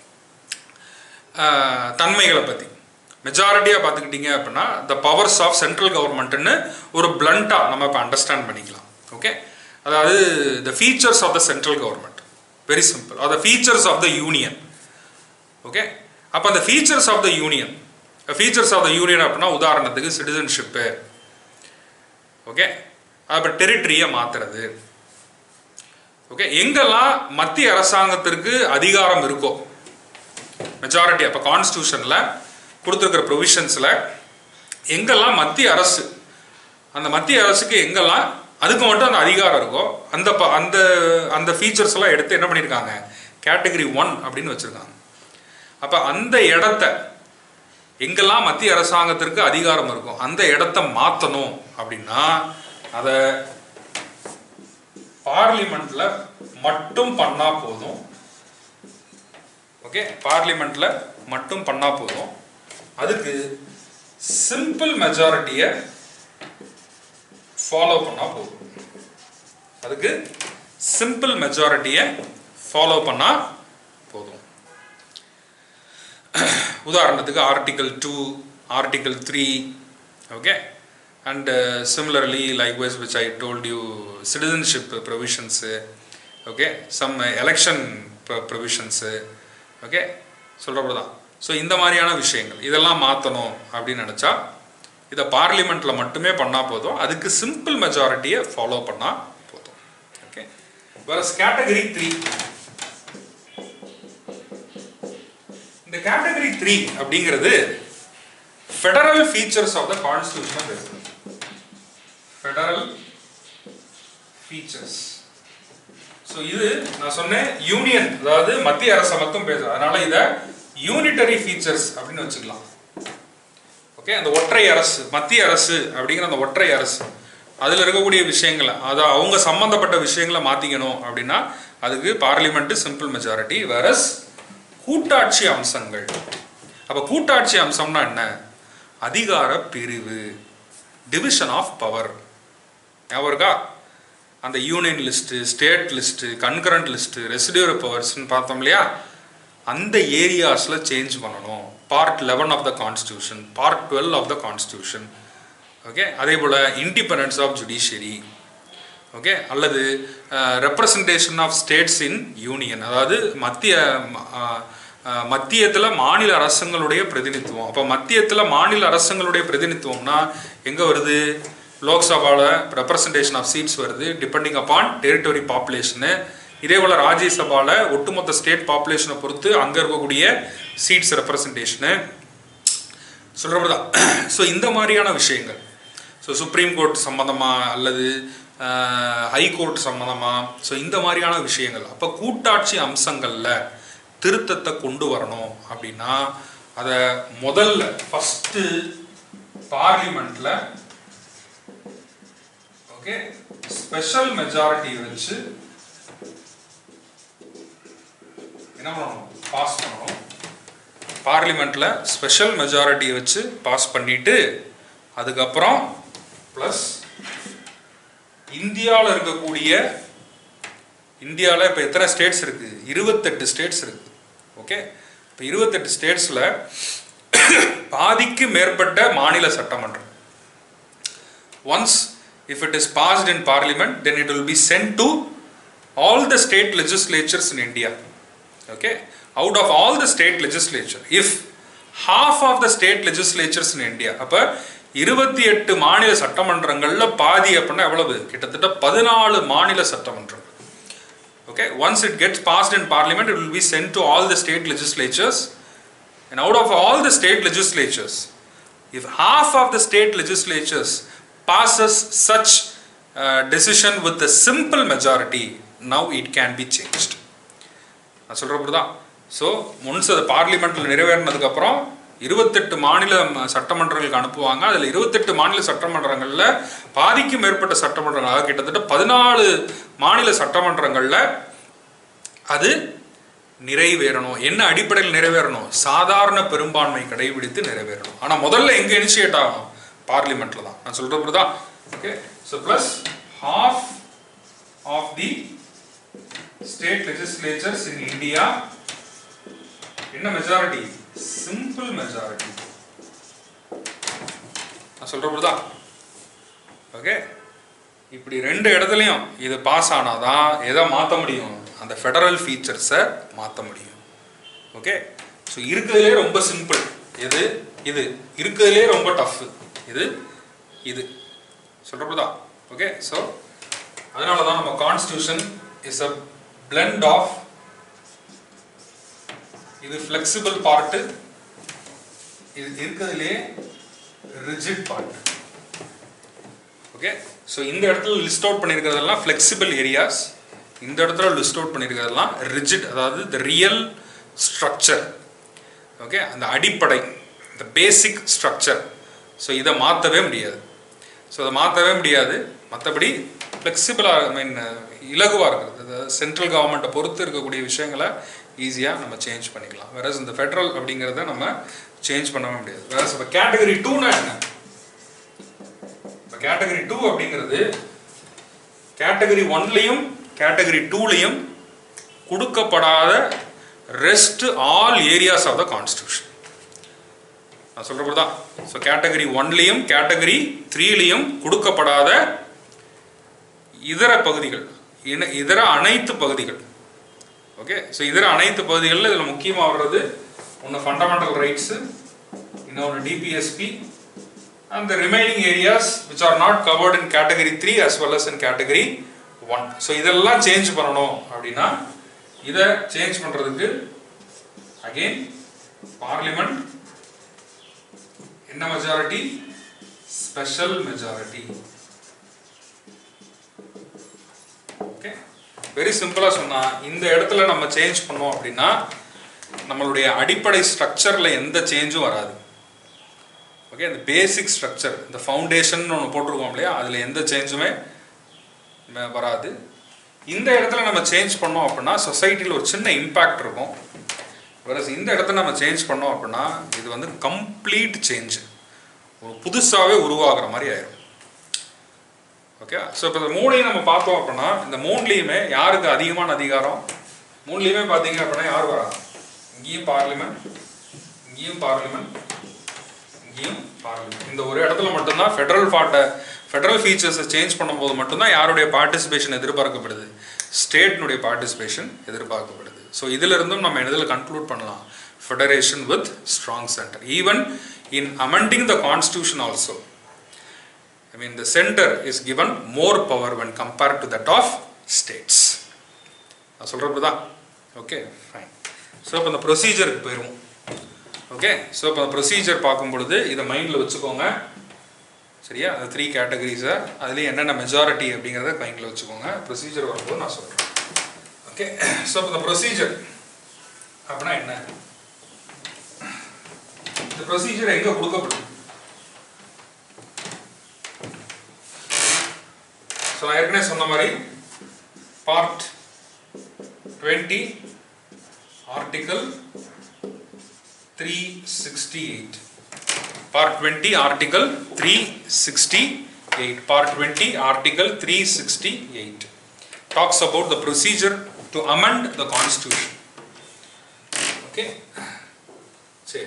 ஆஹ், தன்மைகளை பற்றி மெஜாரிட்டியாக பார்த்துக்கிட்டீங்க அப்படின்னா த பவர்ஸ் ஆஃப் சென்ட்ரல் கவர்மெண்ட்னு ஒரு பிளண்ட்டாக நம்ம இப்போ அண்டர்ஸ்டாண்ட் பண்ணிக்கலாம் ஓகே அதாவது the features of the central government very simple are the features of the union okay அப்போ அந்த features of the union features of the union அப்படின்னா உதாரணத்துக்கு சிட்டிசன்ஷிப்பு ஓகே அப்போ டெரிட்டரியை மாற்றுறது ஓகே எங்கெல்லாம் மத்திய அரசாங்கத்திற்கு அதிகாரம் இருக்கோ மெஜாரிட்டி அப்போ கான்ஸ்டியூஷனில் கொடுத்துருக்கிற ப்ரொவிஷன்ஸில் எங்கெல்லாம் மத்திய அரசு அந்த மத்திய அரசுக்கு எங்கெல்லாம் அதுக்கு மட்டும் அந்த அதிகாரம் இருக்கோ அந்த ப- அந்த அந்த ஃபீச்சர்ஸ் எல்லாம் எடுத்து என்ன பண்ணியிருக்காங்க கேட்டகரி ஒன் அப்படின்னு வச்சுருக்காங்க அப்போ அந்த இடத்த எங்கெல்லாம் மத்திய அரசாங்கத்திற்கு அதிகாரம் இருக்கும் அந்த இடத்த மாற்றணும் அப்படின்னா அதை பார்லிமெண்ட்ல மட்டும் பண்ணா போதும் ஓகே பார்லிமெண்ட்ல மட்டும் பண்ணா போதும் அதுக்கு சிம்பிள் மெஜாரிட்டியை ஃபாலோ பண்ணா போதும் அதுக்கு சிம்பிள் மெஜாரிட்டியை ஃபாலோ பண்ணா போதும் உதாரணத்துக்கு article two article three okay and similarly likewise which I told you citizenship provisions okay some election provisions okay சொல்கிறப்ப தான் ஸோ இந்த மாதிரியான விஷயங்கள் இதெல்லாம் மாற்றணும் அப்படின்னு நினச்சா இதை பார்லிமெண்ட்டில் மட்டுமே பண்ணால் போதும் அதுக்கு சிம்பிள் மெஜாரிட்டியை ஃபாலோ பண்ணால் போதும் ஓகே வேற கேட்டகரி த்ரீ இந்த கேட்டகரி த்ரீ அப்படிங்கிறது federal features of the constitution பேசுறது ஃபெடரல் ஃபீச்சர்ஸ் ஸோ இது நான் சொன்னேன் யூனியன் அதாவது மத்திய அரசை மட்டும் பேசுறது அதனால இதை யூனிட்டரி ஃபீச்சர்ஸ் அப்படின்னு வச்சுக்கலாம் ஓகே அந்த ஒற்றை அரசு மத்திய அரசு அப்படிங்கிற அந்த ஒற்றை அரசு அதில் இருக்கக்கூடிய விஷயங்களை அதை அவங்க சம்பந்தப்பட்ட விஷயங்களை மாற்றிக்கணும் அப்படின்னா அதுக்கு பார்லிமெண்ட் சிம்பிள் மெஜாரிட்டி வேறஸ் கூட்டாட்சி அம்சங்கள் அப்போ கூட்டாட்சி அம்சம்னா என்ன அதிகார பிரிவு டிவிஷன் ஆஃப் பவர் ஞாபகம் இருக்கா அந்த union list state list concurrent list residuary பவர்ஸ்னு பார்த்தோம் இல்லையா அந்த ஏரியாஸில் சேஞ்ச் பண்ணணும் part eleven of the constitution part twelve of the constitution okay அதே போல் இண்டிபெண்டன்ஸ் ஆஃப் ஜுடிஷியரி ஓகே அல்லது representation of states in union அதாவது மத்திய மத்தியத்தில் மாநில அரசுங்களுடைய பிரதிநிதித்துவம் அப்போ மத்தியத்தில் மாநில அரசுங்களுடைய பிரதிநிதித்துவம்னா எங்கே வருது லோக்சபாவில் ரெப்ரசன்டேஷன் ஆஃப் சீட்ஸ் வருது டிபெண்டிங் அப்பான் டெரிட்டரி பாப்புலேஷனு இதே போல் ராஜ்யசபாவில் ஒட்டுமொத்த ஸ்டேட் பாப்புலேஷனை பொறுத்து அங்கே இருக்கக்கூடிய சீட்ஸ் ரெப்ரசன்டேஷனு சொல்கிறப்பதான் ஸோ இந்த மாதிரியான விஷயங்கள் ஸோ சுப்ரீம் கோர்ட் சம்மந்தமாக அல்லது ஹை கோர்ட் சம்மந்தமாக ஸோ இந்த மாதிரியான விஷயங்கள் அப்போ கூட்டாட்சி அம்சங்களில் திருத்தத்தை கொண்டு வரணும் அப்படின்னா அதை முதல்ல ஃபஸ்ட்டு பார்லிமெண்ட்டில் ஓகே ஸ்பெஷல் மெஜாரிட்டி வச்சு என்ன பண்ணணும் பாஸ் பண்ணணும் பார்லிமெண்ட்டில் ஸ்பெஷல் மெஜாரிட்டியை வச்சு பாஸ் பண்ணிட்டு அதுக்கப்புறம் ப்ளஸ் இந்தியாவில் இருக்கக்கூடிய இந்தியாவில் இப்போ எத்தனை ஸ்டேட்ஸ் இருக்குது இருபத்தெட்டு ஸ்டேட்ஸ் இருக்குது ஓகே இப்போ இருபத்தெட்டு ஸ்டேட்ஸில் பாதிக்கு மேற்பட்ட மாநில சட்டமன்றம் once if it is passed in parliament then it will be sent to all the state legislatures in India okay out of all the state legislature if half of the state legislatures in india அப்ப இருபத்தி எட்டு மாநில சட்டமன்றங்கள்ல பாதி அப்படின்னா எவ்வளவு கிட்டத்தட்ட பதினாலு மாநில சட்டமன்றங்கள் okay once it gets passed in parliament it will be sent to all the state legislatures and out of all the state legislatures if half of the state legislatures passes such uh, decision with a simple majority now it can be changed நான் சொல்கிறப்படி தான் ஸோ முன்ஸ் அது பார்லிமெண்ட்டில் நிறைவேறினதுக்கப்புறம் இருபத்தெட்டு மாநில சட்டமன்றங்களுக்கு அனுப்புவாங்க அதில் இருபத்தெட்டு மாநில சட்டமன்றங்களில் பாதிக்கு மேற்பட்ட சட்டமன்றங்கள் அதாவது கிட்டத்தட்ட பதினாலு மாநில சட்டமன்றங்களில் அது நிறைவேறணும் என்ன அடிப்படையில் நிறைவேறணும் சாதாரண பெரும்பான்மை கடைபிடித்து நிறைவேறணும் ஆனால் முதல்ல எங்கே இனிஷியேட் ஆகணும் பார்லிமெண்ட்டில் தான் நான் சொல்கிறப்படி தான் okay so plus half of the state legislatures in India என்ன மெஜாரிட்டி சிம்பிள் மெஜாரிட்டி நான் சொல்றபடிதான் ஓகே இப்படி ரெண்டு இடத்துலையும் இது பாஸ் ஆனாதான் எதை மாற்ற முடியும் அந்த ஃபெடரல் ஃபீச்சர்ஸை மாற்ற முடியும் ஓகே ஸோ இருக்கிறதுலே ரொம்ப சிம்பிள் எது இது இருக்கிறதுலே ரொம்ப டஃப் இது இது சொல்றபடிதான் ஓகே ஸோ அதனால தான் நம்ம constitution is a blend of இது flexible part இது இருக்கிறதுலே ரிஜிட் பார்ட் ஓகே ஸோ இந்த இடத்துல லிஸ்ட் அவுட் பண்ணியிருக்கிறதெல்லாம் ஃப்ளெக்சிபிள் ஏரியாஸ் இந்த இடத்துல லிஸ்ட் அவுட் பண்ணியிருக்கிறதெல்லாம் ரிஜிட் அதாவது த ரியல் ஸ்ட்ரக்சர் ஓகே அந்த அடிப்படை த பேசிக் ஸ்ட்ரக்சர் ஸோ இதை மாற்றவே முடியாது ஸோ அதை மாற்றவே முடியாது மற்றபடி ஃப்ளெக்சிபிளாக ஐ மீன் இலகுவாக இருக்கிறது அதாவது சென்ட்ரல் கவர்மெண்ட்டை பொறுத்து இருக்கக்கூடிய விஷயங்களை ஈஸியாக நம்ம சேஞ்ச் பண்ணிக்கலாம் வேற இந்த ஃபெட்ரல் அப்படிங்கிறத நம்ம சேஞ்ச் பண்ணவே முடியாது வேற இப்போ கேட்டகரி டூனா என்ன இப்போ கேட்டகரி டூ அப்படிங்கிறது கேட்டகரி ஒன்லையும் கேட்டகரி டூலையும் கொடுக்கப்படாத rest all areas of the constitution நான் சொல்கிறபடி தான் ஸோ கேட்டகரி ஒன்லையும் கேட்டகரி த்ரீலையும் கொடுக்கப்படாத இதர பகுதிகள் இன இதர அனைத்து பகுதிகள் ஓகே ஸோ இதர அனைத்து பகுதிகளில் இதில் முக்கியமாக வர்றது ஒன்று ஃபண்டமெண்டல் ரைட்ஸு இன்னொன்று DPSP and the remaining areas which are not covered in category 3 as well as in category 1 so இதெல்லாம் சேஞ்ச் பண்ணணும் அப்படின்னா இதை சேஞ்ச் பண்ணுறதுக்கு அகெயின் பார்லிமெண்ட் என்ன majority special majority okay very சிம்பிளாக சொன்னால் இந்த இடத்துல நம்ம சேஞ்ச் பண்ணோம் அப்படின்னா நம்மளுடைய அடிப்படை ஸ்ட்ரக்சரில் எந்த சேஞ்சும் வராது ஓகே இந்த பேசிக் ஸ்ட்ரக்சர் இந்த ஃபவுண்டேஷன் ஒன்று போட்டிருக்கோம் இல்லையா அதில் எந்த சேஞ்சுமே ம- வராது இந்த இடத்துல நம்ம சேஞ்ச் பண்ணோம் அப்படின்னா சொசைட்டியில் ஒரு சின்ன இம்பேக்ட் இருக்கும் whereas இந்த இடத்துல நம்ம சேஞ்ச் பண்ணோம் அப்படின்னா இது வந்து கம்ப்ளீட் சேஞ்ச் ஒரு புதுசாகவே உருவாகிற மாதிரி ஆயிரும் ஓகே ஸோ இப்போ இந்த மூணையும் நம்ம பார்த்தோம் அப்படின்னா இந்த மூணுலேயுமே யாருக்கு அதிகமான அதிகாரம் மூணுலேயுமே பார்த்தீங்க அப்படின்னா யார் வராங்க இங்கேயும் பார்லிமெண்ட் இங்கேயும் பார்லிமெண்ட் இங்கேயும் பார்லிமெண்ட் இந்த ஒரு இடத்துல மட்டும்தான் ஃபெடரல் ஃபார்ட்டை ஃபெடரல் ஃபீச்சர்ஸை சேஞ்ச் பண்ணும்போது மட்டும்தான் யாருடைய பார்ட்டிசிபேஷன் எதிர்பார்க்கப்படுது ஸ்டேட்னுடைய பார்ட்டிசிபேஷன் எதிர்பார்க்கப்படுது ஸோ இதுல இருந்தும் நம்ம இதில் கன்க்ளூட் பண்ணலாம் federation with strong centre even in amending the constitution also I mean the centre is given more power when compared to that of states நான் சொல்கிறது தான் ஓகே ஃபைன் ஸோ இப்போ இந்த ப்ரொசீஜருக்கு போயிடுவோம் ஓகே ஸோ இப்போ அந்த ப்ரொசீஜர் பார்க்கும் பொழுது இதை மைண்டில் வச்சுக்கோங்க சரியா அந்த த்ரீ கேட்டகரிஸை அதுலேயும் என்னென்ன மெஜாரிட்டி அப்படிங்கிறத மைண்டில் வச்சுக்கோங்க ப்ரொசீஜர் வரும்போது நான் சொல்கிறேன் ஓகே ஸோ இப்போ இந்த ப்ரொசீஜர் அப்படின்னா என்ன இந்த ப்ரொசீஜர் எங்கே கொடுக்கப்படுது ஸோ நான் ஏற்கனவே சொன்ன மாதிரி part twenty article three sixty eight part 20 article 368 part 20 article 368 talks about the procedure to amend the constitution okay சரி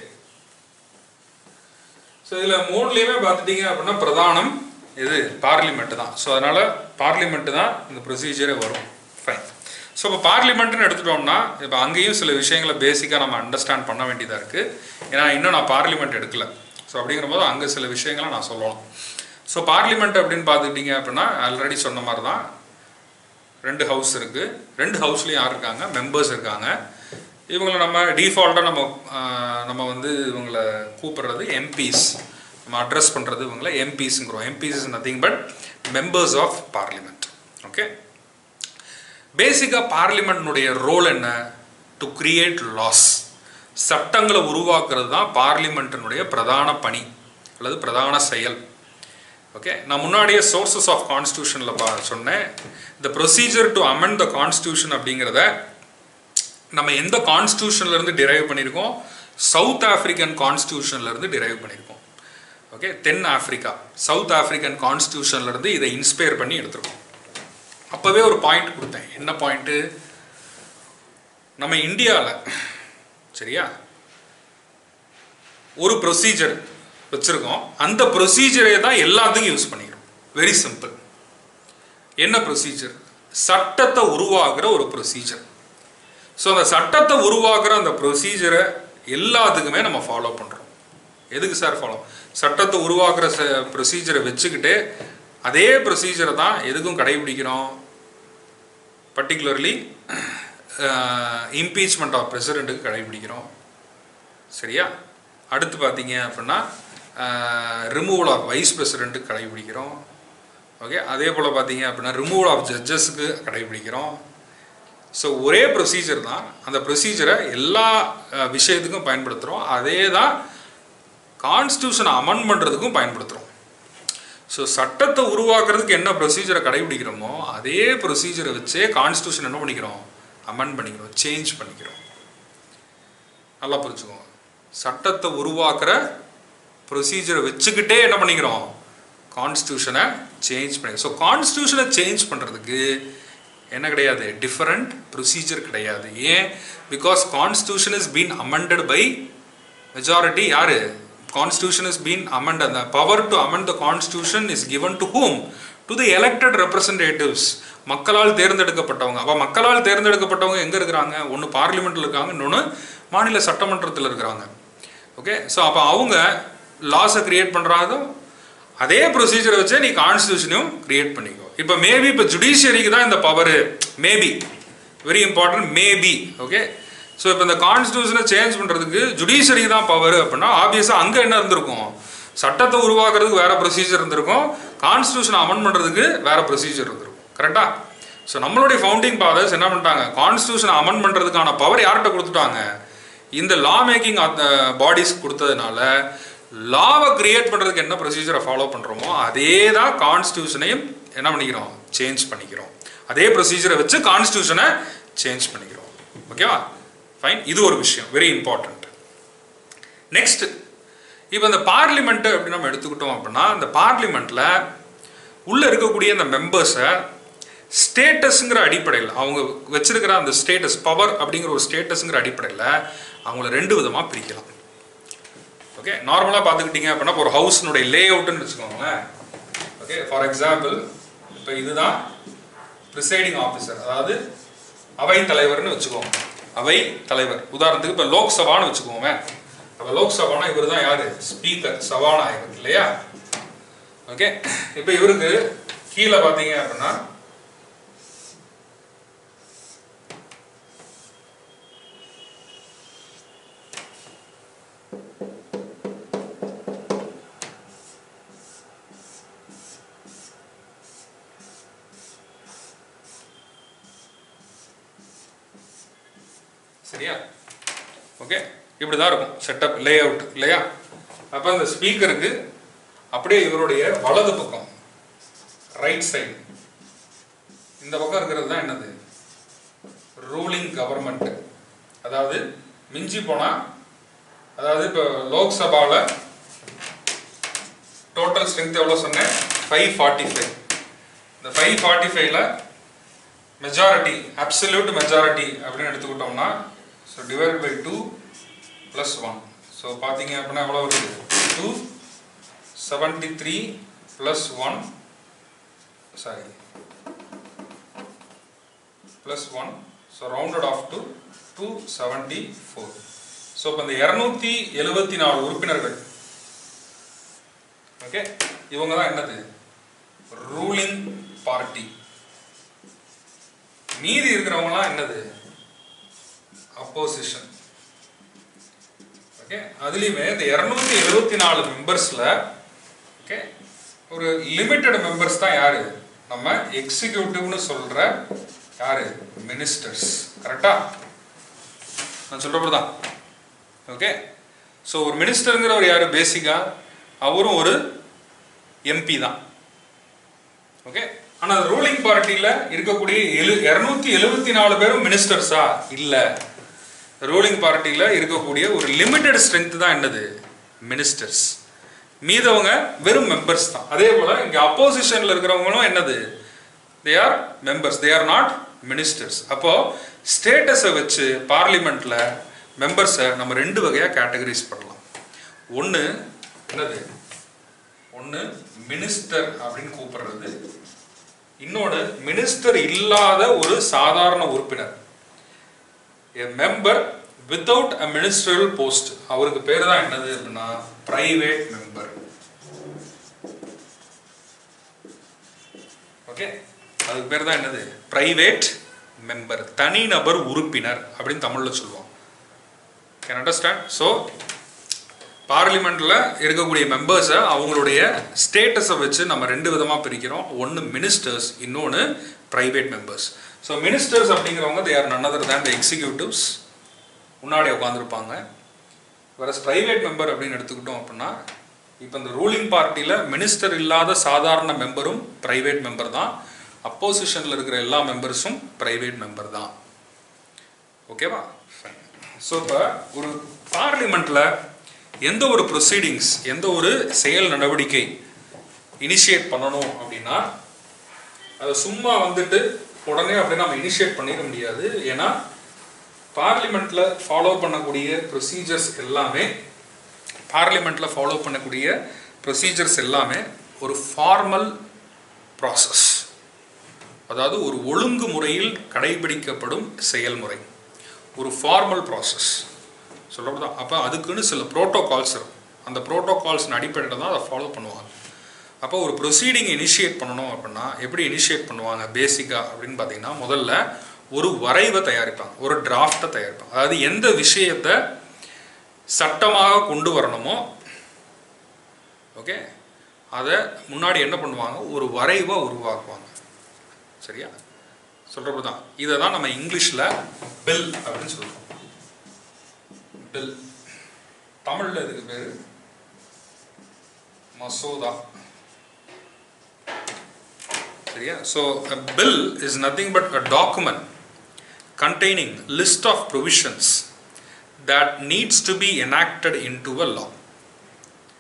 ஸோ இதில் மூணுலேயுமே பார்த்துட்டீங்க அப்படின்னா பிரதானம் இது பார்லிமெண்ட் தான் ஸோ அதனால் பார்லிமெண்ட் தான் இந்த ப்ரொசீஜரே வரும் ஃபைன் ஸோ இப்போ பார்லிமெண்ட்னு எடுத்துட்டோம்னா இப்போ அங்கேயும் சில விஷயங்களை பேசிக்காக நம்ம அண்டர்ஸ்டாண்ட் பண்ண வேண்டியதாக இருக்குது ஏன்னா இன்னும் நான் பார்லிமெண்ட் எடுக்கல ஸோ அப்படிங்கிற போது அங்கே சில விஷயங்களை நான் சொல்லலாம் ஸோ பார்லிமெண்ட் அப்படின்னு பார்த்துக்கிட்டிங்க அப்படின்னா ஆல்ரெடி சொன்ன மாதிரி தான் ரெண்டு ஹவுஸ் இருக்குது ரெண்டு ஹவுஸ்லேயும் யார் இருக்காங்க மெம்பர்ஸ் இருக்காங்க இவங்களை நம்ம டிஃபால்ட்டாக நம்ம ஆஹ், நம்ம வந்து இவங்களை கூப்பிடுறது எம்பிஸ் நம்ம அட்ரஸ் பண்ணுறது இவங்களை எம்பிஸ்ங்கிறோம் MPs is nothing but members of parliament okay பேசிக்காக பார்லிமெண்ட்னுடைய ரோல் என்ன டு கிரியேட் லாஸ் சட்டங்களை உருவாக்குறது தான் பார்லிமெண்ட்டினுடைய பிரதான பணி அல்லது பிரதான செயல் ஓகே நான் முன்னாடியே சோர்சஸ் ஆஃப் கான்ஸ்டியூஷனில் பா சொன்னேன் இந்த procedure to amend the constitution அப்படிங்கிறத நம்ம எந்த கான்ஸ்டியூஷன்ல இருந்து டிரைவ் பண்ணியிருக்கோம் சவுத் ஆப்பிரிக்கன் கான்ஸ்டியூஷன்ல இருந்து டிரைவ் பண்ணியிருக்கோம் okay then Africa South African கான்ஸ்டியூஷன்ல இருந்து இதை இன்ஸ்பயர் பண்ணி எடுத்திருக்கோம் அப்போவே ஒரு பாயிண்ட் கொடுத்தேன் என்ன பாயிண்ட்டு நம்ம இந்தியாவில் சரியா ஒரு ப்ரொசீஜர் வச்சுருக்கோம் அந்த ப்ரொசீஜரை தான் எல்லாத்துக்கும் யூஸ் பண்ணிக்கிறோம் வெரி சிம்பிள் என்ன ப்ரொசீஜர் சட்டத்தை உருவாக்குற ஒரு ப்ரொசீஜர் ஸோ அந்த சட்டத்தை உருவாக்குற அந்த ப்ரொசீஜரை எல்லாத்துக்குமே நம்ம ஃபாலோ பண்ணுறோம் எதுக்கு சார் ஃபாலோ சட்டத்தை உருவாக்குற ப்ரொசீஜரை வச்சுக்கிட்டு அதே ப்ரொசீஜரை தான் எதுக்கும் கடைபிடிக்கிறோம் பர்டிகுலர்லி இம்பீச்மெண்ட் ஆஃப் பிரசிடெண்ட்டுக்கு கடைபிடிக்கிறோம் சரியா அடுத்து பார்த்தீங்க அப்படின்னா ரிமூவல் ஆஃப் வைஸ் பிரசிடெண்ட்டுக்கு கடைபிடிக்கிறோம் ஓகே அதே போல் பார்த்தீங்க அப்படின்னா ரிமூவல் ஆஃப் ஜட்ஜஸ்க்கு கடைபிடிக்கிறோம் ஸோ ஒரே ப்ரொசீஜர் தான் அந்த ப்ரொசீஜரை எல்லா அஹ், விஷயத்துக்கும் பயன்படுத்துகிறோம் அதே தான் கான்ஸ்டியூஷனை அமெண்ட் பண்ணுறதுக்கும் பயன்படுத்துகிறோம் ஸோ சட்டத்தை உருவாக்குறதுக்கு என்ன ப்ரொசீஜரை கடைபிடிக்கிறோமோ அதே ப்ரொசீஜரை வச்சே கான்ஸ்டியூஷன் என்ன பண்ணிக்கிறோம் அமெண்ட் பண்ணிக்கிறோம் சேஞ்ச் பண்ணிக்கிறோம் நல்லா புரிஞ்சுக்கோங்க சட்டத்தை உருவாக்குற ப்ரொசீஜரை வச்சுக்கிட்டே என்ன பண்ணிக்கிறோம் கான்ஸ்டியூஷனை சேஞ்ச் பண்ணி ஸோ கான்ஸ்டியூஷனை சேஞ்ச் பண்ணுறதுக்கு என்ன கிடையாது டிஃபரண்ட் ப்ரொசீஜர் கிடையாது ஏன் because constitution is been amended by majority யாரு கான்ஸ்டியூஷன் இஸ் பீன் அமெண்ட் அந்த power to amend the constitution is given to whom to the elected representatives மக்களால் தேர்ந்தெடுக்கப்பட்டவங்க அப்போ மக்களால் தேர்ந்தெடுக்கப்பட்டவங்க எங்கே இருக்கிறாங்க ஒன்று பார்லிமெண்ட்டில் இருக்காங்க இன்னொன்று மாநில சட்டமன்றத்தில் இருக்கிறாங்க ஓகே ஸோ அப்போ அவங்க லாஸை கிரியேட் பண்ணுறாங்க அதே ப்ரொசீஜரை வச்சே நீ கான்ஸ்டியூஷனையும் கிரியேட் பண்ணிக்கோ இப்போ மேபி இப்போ ஜுடிஷியரிக்கு தான் இந்த power maybe very important maybe okay so இப்போ இந்த கான்ஸ்டியூஷனை சேஞ்ச் பண்ணுறதுக்கு ஜுடிஷியரிக்கு தான் பவர் அப்படின்னா ஆப்வியஸாக அங்கே என்ன இருந்திருக்கும் சட்டத்தை உருவாக்குறதுக்கு வேற ப்ரொசீஜர் இருந்திருக்கும் கான்ஸ்டியூஷனை அமெண்ட் பண்ணுறதுக்கு வேற ப்ரொசீஜர் இருந்திருக்கும் கரெக்டா ஸோ நம்மளுடைய ஃபவுண்டிங் ஃபாதர்ஸ் என்ன பண்ணிட்டாங்க கான்ஸ்டியூஷனை அமெண்ட் பண்ணுறதுக்கான பவர் யார்கிட்ட கொடுத்துட்டாங்க இந்த லா மேக்கிங் பாடிஸ் கொடுத்ததுனால லாவை கிரியேட் பண்ணுறதுக்கு என்ன ப்ரொசீஜரை ஃபாலோ பண்ணுறோமோ அதே தான் கான்ஸ்டியூஷனையும் என்ன பண்ணிக்கிறோம் சேஞ்ச் பண்ணிக்கிறோம் அதே ப்ரொசீஜரை வச்சு கான்ஸ்டியூஷனை சேஞ்ச் பண்ணிக்கிறோம் ஓகேவா ஃபைன் இது ஒரு விஷயம் வெரி இம்பார்ட்டன்ட் நெக்ஸ்ட் இப்போ இந்த பார்லிமெண்ட் அப்படின்னு நம்ம எடுத்துக்கிட்டோம் அப்படின்னா இந்த பார்லிமெண்ட்ல உள்ள இருக்கக்கூடிய அந்த மெம்பர்ஸை ஸ்டேட்டஸுங்கிற அடிப்படையில் அவங்க வச்சிருக்கிற அந்த ஸ்டேட்டஸ் பவர் அப்படிங்கிற ஒரு ஸ்டேட்டஸுங்கிற அடிப்படையில் அவங்கள ரெண்டு விதமாக பிரிக்கலாம் ஓகே நார்மலாக பார்த்துக்கிட்டீங்க அப்படின்னா இப்போ ஒரு ஹவுஸ்னுடைய லே அவுட்னு வச்சுக்கோங்களேன் ஓகே ஃபார் எக்ஸாம்பிள் இப்போ இதுதான் ப்ரிசைடிங் ஆஃபீஸர் அதாவது அவை தலைவர்னு வச்சுக்கோங்க அவை தலைவர் உதாரணத்துக்கு இப்போ லோக்சபான்னு வச்சுக்கோங்க அப்போ லோக்சபானா இவர் தான் யாரு ஸ்பீக்கர் சபாநாயகர் இல்லையா ஓகே இப்போ இவருக்கு கீழே பார்த்தீங்க அப்படின்னா சரியா ஓகே இப்படி தான் இருக்கும் செட்டப் லே அவுட் இல்லையா அப்போ அந்த ஸ்பீக்கருக்கு அப்படியே இவருடைய வலது பக்கம் ரைட் சைடு இந்த பக்கம் இருக்கிறது தான் என்னது ரூலிங் கவர்மெண்ட் அதாவது மிஞ்சி போனா அதாவது இப்போ லோக்சபாவில் டோட்டல் ஸ்ட்ரென்த் எவ்வளோ சொன்னேன் ஃபைவ் ஃபார்ட்டி ஃபைவ் இந்த ஃபைவ் ஃபார்ட்டி ஃபைவ்ல மெஜாரிட்டி அப்சல்யூட் மெஜாரிட்டி அப்படின்னு எடுத்துக்கிட்டோம்னா so divide by two plus one so பார்த்தீங்க அப்படின்னா எவ்வளோ வருது two seventy three plus one sorry plus one so rounded off to two seventy four so இப்போ இந்த இரநூத்தி எழுபத்தி நாலு உறுப்பினர்கள் ஓகே இவங்க தான் என்னது ரூலிங் பார்ட்டி மீதி இருக்கிறவங்கலாம் என்னது அப்போசிஷன் ஓகே அதுலேயுமே இந்த இரநூத்தி எழுபத்தி நாலு மெம்பர்ஸில் ஓகே ஒரு லிமிட்டட் மெம்பர்ஸ் தான் யாரு நம்ம எக்ஸிக்யூட்டிவ்னு சொல்ற யாரு மினிஸ்டர்ஸ் கரெக்டா நான் சொல்றப்ப தான் ஓகே ஸோ ஒரு மினிஸ்டருங்கிறவர் யாரு பேசிக்கா அவரும் ஒரு எம்பி தான் ஓகே ஆனா ரூலிங் பார்ட்டியில இருக்கக்கூடிய எழு இரநூத்தி எழுபத்தி நாலு பேரும் மினிஸ்டர்ஸா இல்ல ரூலிங் பார்ட்டியில இருக்கக்கூடிய ஒரு லிமிட்டெட் ஸ்ட்ரென்த் தான் என்னது மினிஸ்டர்ஸ் மீதவங்க வெறும் மெம்பர்ஸ் தான் அதே போல இங்க அப்போசிஷன்ல இருக்கிறவங்களும் என்னது they are members they are not ministers அப்போ ஸ்டேட்டஸை வச்சு பார்லிமெண்ட்ல மெம்பர்ஸை நம்ம ரெண்டு வகையா கேட்டகரைஸ் பண்ணலாம் ஒன்று என்னது ஒன்று மினிஸ்டர் அப்படின்னு கூப்பிடுறது இன்னொன்று மினிஸ்டர் இல்லாத ஒரு சாதாரண உறுப்பினர் a member without a ministerial post அவருக்கு பேர் தான் என்னது அப்படின்னா பிரைவேட் மெம்பர் ஓகே அதுக்கு பேர் தான் என்னது பிரைவேட் மெம்பர் தனிநபர் உறுப்பினர் அப்படின்னு தமிழ்ல சொல்லுவோம் கேன் அண்டர்ஸ்டாண்ட் ஸோ பார்லிமெண்ட்ல இருக்கக்கூடிய மெம்பர்ஸை அவங்களுடைய ஸ்டேட்டஸை வச்சு நம்ம ரெண்டு விதமாக பிரிக்கிறோம் ஒன்று மினிஸ்டர்ஸ் இன்னொன்று பிரைவேட் மெம்பர்ஸ் ஸோ மினிஸ்டர்ஸ் அப்படிங்கிறவங்க they are none other than the executives முன்னாடி உட்காந்துருப்பாங்க வேற பிரைவேட் மெம்பர் அப்படின்னு எடுத்துக்கிட்டோம் அப்படின்னா இப்போ இந்த ரூலிங் பார்ட்டியில் மினிஸ்டர் இல்லாத சாதாரண மெம்பரும் பிரைவேட் மெம்பர் தான் அப்போசிஷனில் இருக்கிற எல்லா மெம்பர்ஸும் பிரைவேட் மெம்பர் தான் ஓகேவா ஸோ இப்போ ஒரு பார்லிமெண்ட்டில் எந்த ஒரு ப்ரொசீடிங்ஸ் எந்த ஒரு செயல் நடவடிக்கை இனிஷியேட் பண்ணணும் அப்படின்னா அதை சும்மா வந்துட்டு உடனே அப்படி நம்ம இனிஷியேட் பண்ணிட முடியாது ஏன்னா பார்லிமெண்ட்ல ஃபாலோ பண்ணக்கூடிய ப்ரொசீஜர்ஸ் எல்லாமே பார்லிமெண்ட்ல ஃபாலோ பண்ணக்கூடிய ப்ரொசீஜர்ஸ் எல்லாமே ஒரு ஃபார்மல் ப்ராசஸ் அதாவது ஒரு ஒழுங்கு முறையில் கடைபிடிக்கப்படும் செயல்முறை ஒரு ஃபார்மல் ப்ராசஸ் சொல்கிறது அப்போ அதுக்குன்னு சில ப்ரோட்டோகால்ஸ் இருக்கும் அந்த ப்ரோட்டோகால்ஸின் அடிப்படையில் தான் அதை ஃபாலோ பண்ணுவாங்க அப்போ ஒரு ப்ரொசீடிங் இனிஷியேட் பண்ணணும் அப்படின்னா எப்படி இனிஷியேட் பண்ணுவாங்க பேசிக்காக அப்படின்னு பார்த்தீங்கன்னா முதல்ல ஒரு வரைவை தயாரிப்பாங்க ஒரு டிராஃப்டை தயாரிப்பாங்க அதாவது எந்த விஷயத்தை சட்டமாக கொண்டு வரணுமோ ஓகே அதை முன்னாடி என்ன பண்ணுவாங்க ஒரு வரைவை உருவாக்குவாங்க சரியா சொல்கிறப்ப தான் இதை தான் நம்ம இங்கிலீஷில் பில் அப்படின்னு சொல்லுவோம் பில் தமிழில் இதுக்கு பேர் மசோதா சரியா so a bill is nothing but a document containing list of provisions that needs to be enacted into a law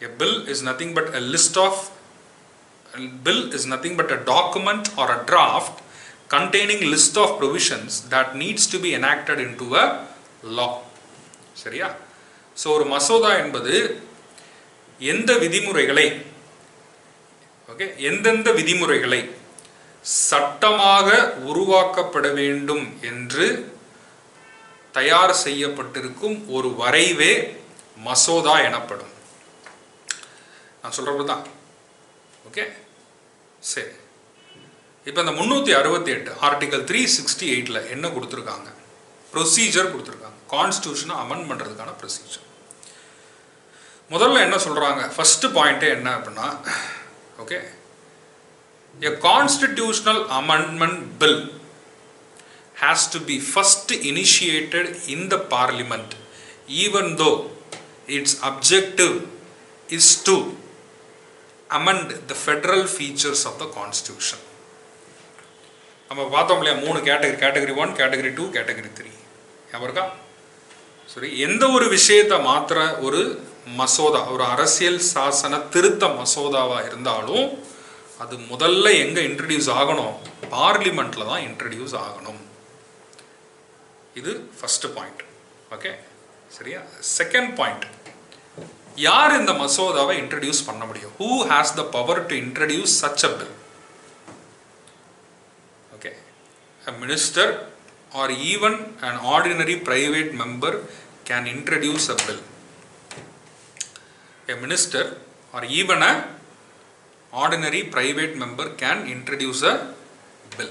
A bill is nothing but a list of a bill is nothing but a document or a draft containing list of provisions that needs to be enacted into a law. சரியா ஸோ ஒரு மசோதா என்பது எந்த விதிமுறைகளை ஓகே எந்தெந்த விதிமுறைகளை சட்டமாக உருவாக்கப்பட வேண்டும் என்று தயார் செய்யப்பட்டிருக்கும் ஒரு வரைவே மசோதா எனப்படும் நான் சொல்றது தான் ஓகே சரி இப்போ இந்த முந்நூற்றி அறுபத்தி எட்டு ஆர்டிகல் த்ரீ சிக்ஸ்டி எயிட்டில் என்ன கொடுத்துருக்காங்க ப்ரொசீஜர் கொடுத்துருக்காங்க கான்ஸ்டியூஷனை அமெண்ட் பண்ணுறதுக்கான ப்ரொசீஜர் முதல்ல என்ன சொல்கிறாங்க ஃபஸ்ட்டு பாயிண்ட்டே என்ன அப்படின்னா okay a constitutional amendment bill has to be first initiated in the parliament even though its objective is to amend the federal features of the constitution நம்ம பார்த்தோம் இல்லையா மூணு category category one category two category three எவருக்கா சரி எந்த ஒரு விஷயத்தை மாத்திர ஒரு மசோதா ஒரு அரசியல் சாசன திருத்த மசோதாவா இருந்தாலும் அது முதல்ல எங்க இன்ட்ரடியூஸ் ஆகணும் பார்லிமெண்ட்ல தான் இன்ட்ரடியூஸ் ஆகணும் இது ஃபர்ஸ்ட் பாயிண்ட் ஓகே சரியா செகண்ட் பாயிண்ட் யார் இந்த மசோதாவை இன்ட்ரடியூஸ் பண்ண முடியும் who has the power to introduce such a bill okay a minister or even an ordinary private member can introduce a bill a minister or even a ordinary private member can introduce a bill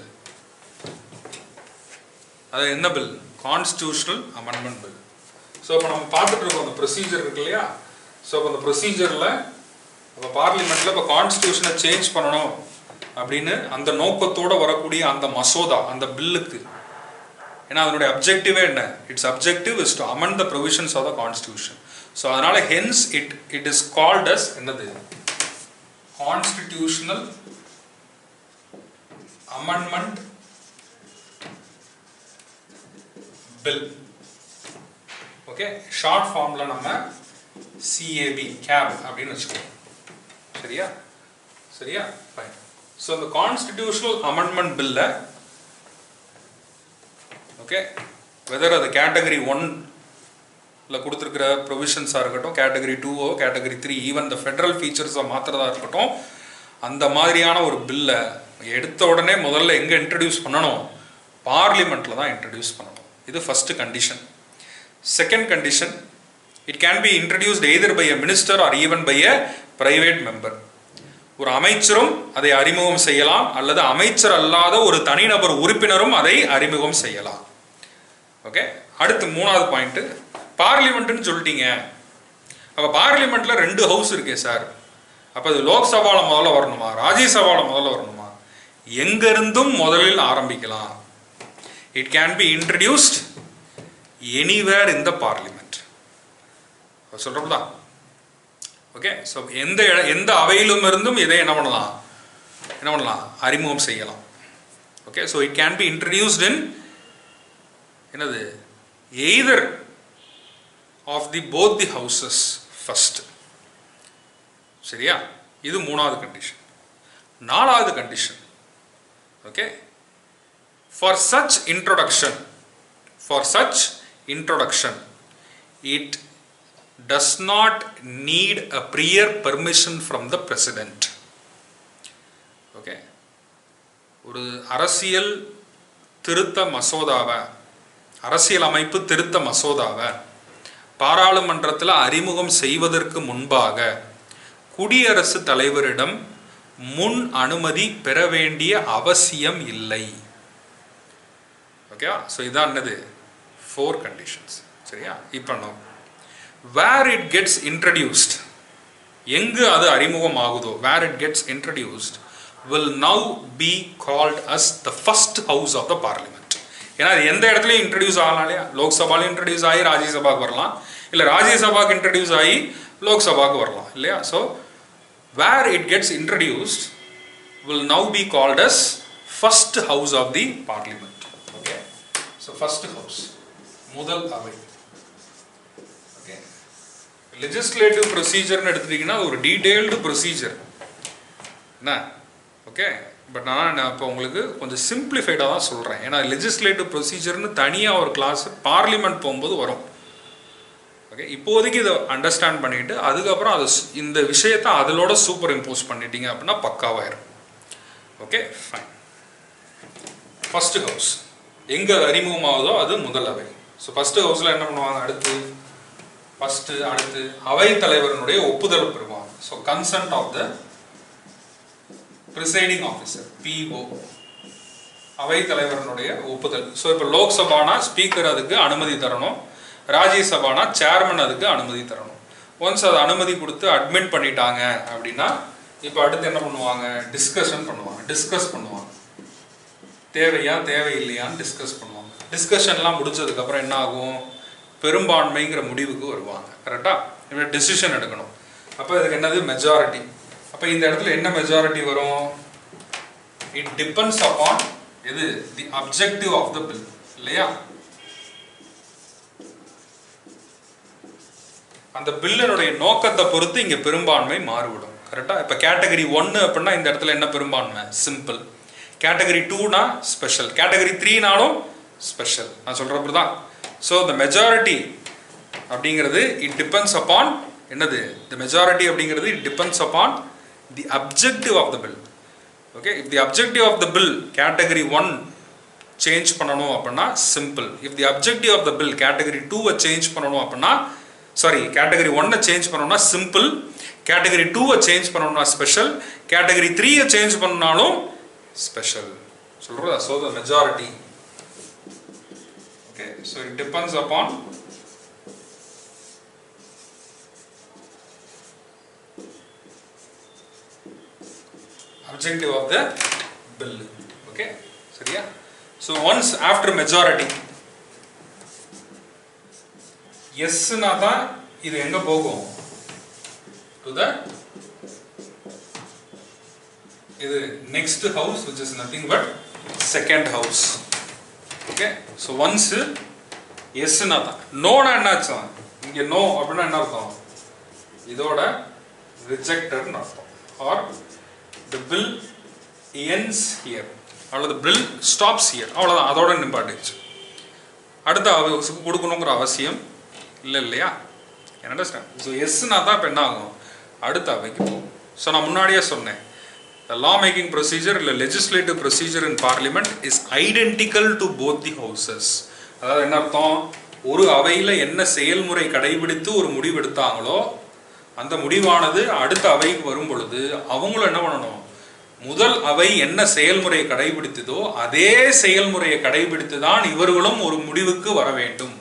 அது என்ன bill constitutional amendment bill so இப்போ நம்ம பார்த்துட்டு இருக்கோம் அந்த ப்ரொசீஜர் இருக்கு இல்லையா ஸோ இப்போ அந்த ப்ரொசீஜரில் இப்போ பார்லிமெண்ட்டில் இப்போ கான்ஸ்டியூஷனை சேஞ்ச் பண்ணணும் அப்படின்னு அந்த நோக்கத்தோட வரக்கூடிய அந்த மசோதா அந்த பில்லுக்கு ஏன்னா அதனுடைய அப்ஜெக்டிவே என்ன it's objective is to amend the provisions of the constitution so அதனால hence it it is called as என்னது constitutional amendment bill okay short ஃபார்ம்ல நம்ம சிஏபி கேப் அப்படின்னு வச்சுக்கோம் சரியா சரியா ஃபைன் ஸோ இந்த கான்ஸ்டிடியூஷனல் அமெண்ட்மெண்ட் பில்ல ஓகே வெதர் அது கேட்டகரி ஒன்ல கொடுத்துருக்கிற ப்ரொவிஷன்ஸாக இருக்கட்டும் கேட்டகரி டூவோ கேட்டகரி த்ரீ ஈவன் இந்த ஃபெடரல் ஃபீச்சர்ஸை மாற்றுறதா இருக்கட்டும் அந்த மாதிரியான ஒரு பில்லை எடுத்த உடனே முதல்ல எங்கே இன்ட்ரடியூஸ் பண்ணணும் பார்லிமெண்ட்டில் தான் இன்ட்ரடியூஸ் பண்ணணும் இது first condition second condition it can be introduced either by a minister or even by a private member ஒரு அமைச்சரும் அதை அறிமுகம் செய்யலாம் அல்லது அமைச்சர் அல்லாத ஒரு தனிநபர் உறுப்பினரும் அதை அறிமுகம் செய்யலாம் ஓகே அடுத்து மூணாவது பாயிண்ட் பார்லிமெண்ட்னு சொல்லிட்டீங்க அப்போ பார்லிமெண்ட்ல ரெண்டு ஹவுஸ் இருக்கே சார் அப்போ அது லோக்சபால முதல்ல வரணுமா ராஜ்யசபால முதல்ல வரணுமா எங்கிருந்தும் முதலில் ஆரம்பிக்கலாம் it can be introduced anywhere in the parliament சொல்றோம்ல ஓகே ஸோ எந்த இட- எந்த அவையிலும் இருந்தும் இதை என்ன பண்ணலாம் என்ன பண்ணலாம் அறிமுகம் செய்யலாம் okay so it can be introduced in என்னது either of the both the houses first சரியா இது மூணாவது கண்டிஷன் நாலாவது condition okay for such introduction for such introduction it does not need a prior permission from the president ஓகே ஒரு அரசியல் திருத்த மசோதாவை அரசியல் அமைப்பு திருத்த மசோதாவை பாராளுமன்றத்தில் அறிமுகம் செய்வதற்கு முன்பாக குடியரசு தலைவரிடம் முன் அனுமதி பெற வேண்டிய அவசியம் இல்லை ஓகேவா ஸோ இதான் என்னது ஃபோர் கண்டிஷன்ஸ் சரியா இப்போ நம்ம வேர் இட் கெட்ஸ் இன்ட்ரடியூஸ்ட் எங்கு அது அறிமுகம் ஆகுதோ where it gets introduced will now be called as the first house of the parliament ஏன்னா அது எந்த இடத்துலையும் இன்ட்ரடியூஸ் ஆகலாம் இல்லையா லோக்சபாலும் இன்ட்ரடியூஸ் ஆகி ராஜ்யசபாக்கு வரலாம் இல்லை ராஜ்யசபாக்கு இன்ட்ரடியூஸ் ஆகி லோக்சபாக்கு வரலாம் இல்லையா so where it gets introduced will now be called as first house of the parliament okay so first house முதல் அவை ஓகே லெஜிஸ்லேட்டிவ் ப்ரொசீஜர்னு எடுத்துட்டீங்கன்னா அது ஒரு டீடைல்டு ப்ரொசீஜர் என்ன ஓகே பட் நான் நான் இப்போ உங்களுக்கு கொஞ்சம் சிம்பிளிஃபைடாக தான் சொல்கிறேன் ஏன்னா லெஜிஸ்லேட்டிவ் ப்ரொசீஜர்னு தனியாக ஒரு கிளாஸ் பார்லிமெண்ட் போகும்போது வரும் ஓகே இப்போதைக்கு இதை அண்டர்ஸ்டாண்ட் பண்ணிட்டு அதுக்கப்புறம் அது சு- இந்த விஷயத்தை அதிலோட சூப்பர் இம்போஸ் பண்ணிட்டீங்க அப்படின்னா பக்காவாயிரும் ஓகே ஃபைன் ஃபர்ஸ்ட் ஹவுஸ் எங்கே அறிமுகம் ஆகுதோ அது முதல் அவை ஸோ ஃபர்ஸ்ட் ஹவுஸில் என்ன பண்ணுவாங்க அடுத்து ஃபர்ஸ்ட் அடுத்து அவை தலைவரனுடைய ஒப்புதல் பெறுவாங்க so consent of the presiding officer PO அவை தலைவரனுடைய ஒப்புதல் ஸோ இப்போ லோக்சபானா ஸ்பீக்கர் அதுக்கு அனுமதி தரணும் ராஜ்யசபானா சேர்மன் அதுக்கு அனுமதி தரணும் ஒன்ஸ் அது அனுமதி கொடுத்து அட்மிட் பண்ணிட்டாங்க அப்படின்னா இப்போ அடுத்து என்ன பண்ணுவாங்க டிஸ்கஷன் பண்ணுவாங்க டிஸ்கஸ் பண்ணுவாங்க தேவையா தேவையில்லையான்னு டிஸ்கஸ் பண்ணுவாங்க டிஸ்கஷன்லாம் முடிச்சதுக்கப்புறம் என்ன ஆகும் பெரும்பான்மைங்கிற முடிவுக்கு வருவாங்க கரெக்டாக டிசிஷன் எடுக்கணும் அப்போ இதுக்கு என்னது மெஜாரிட்டி அப்போ இந்த இடத்துல என்ன மெஜாரிட்டி வரும் இட் டிபெண்ட்ஸ் அப்பான் எது the objective of the bill இல்லையா அந்த பில்லினுடைய நோக்கத்தை பொறுத்து இங்க பெரும்பான்மை மாறுபடும் கரெக்டா இப்ப கேட்டகரி ஒன்னு அப்படின்னா இந்த இடத்துல என்ன பெரும்பான்மை சிம்பிள் கேட்டகரி டூனா ஸ்பெஷல் கேட்டகரி த்ரீனாலும் ஸ்பெஷல் நான் சொல்றப்படி தான் ஸோ த மெஜாரிட்டி அப்படிங்கிறது இட் டிபெண்ட்ஸ் அப்பான் என்னது த மெஜாரிட்டி அப்படிங்கிறது it depends upon the objective of the bill okay if the objective of the bill category one change பண்ணணும் அப்படின்னா simple if the objective of the bill category டூவை சேஞ்ச் பண்ணணும் அப்படின்னா சாரி கேட்டகரி ஒன்னை சேஞ்ச் பண்ணணும்னா சிம்பிள் கேட்டகரி டூவை சேஞ்ச் பண்ணணும்னா ஸ்பெஷல் கேட்டகரி த்ரீயை சேஞ்ச் பண்ணாலும் ஸ்பெஷல் சொல்றதா so the majority okay so it depends upon objective of the bill okay சரியா so once after majority எஸ்னா தான் இது எங்க போகும் டு த இது next house which is nothing but second house okay so once எஸ்னா தான் நோனா என்னாச்சு இங்க நோ அப்படின்னா என்ன அர்த்தம் இதோட ரிஜெக்டட்னு அர்த்தம் or the bill ends here அவ்வளோ பில் ஸ்டாப்ஸ் ஹியர் அவ்வளோதான் அதோட நிப்பாட்டிச்சு அடுத்த ஹவுஸுக்கு கொடுக்கணுங்கிற அவசியம் இல்லை இல்லையா அண்டர்ஸ்டாண்ட் ஸோ எஸ்னா தான் இப்போ என்ன ஆகும் அடுத்த அவைக்கு போகும் ஸோ நான் முன்னாடியே சொன்னேன் the law making procedure இல்லை legislative procedure in parliament is identical to both the houses அதாவது என்ன அர்த்தம் ஒரு அவையில் என்ன செயல்முறை கடைபிடித்து ஒரு முடிவு எடுத்தாங்களோ அந்த முடிவானது அடுத்த அவைக்கு வரும் பொழுது அவங்களும் என்ன பண்ணணும் முதல் அவை என்ன செயல்முறையை கடைபிடித்ததோ அதே செயல்முறையை கடைபிடித்து தான் இவர்களும் ஒரு முடிவுக்கு வர வேண்டும்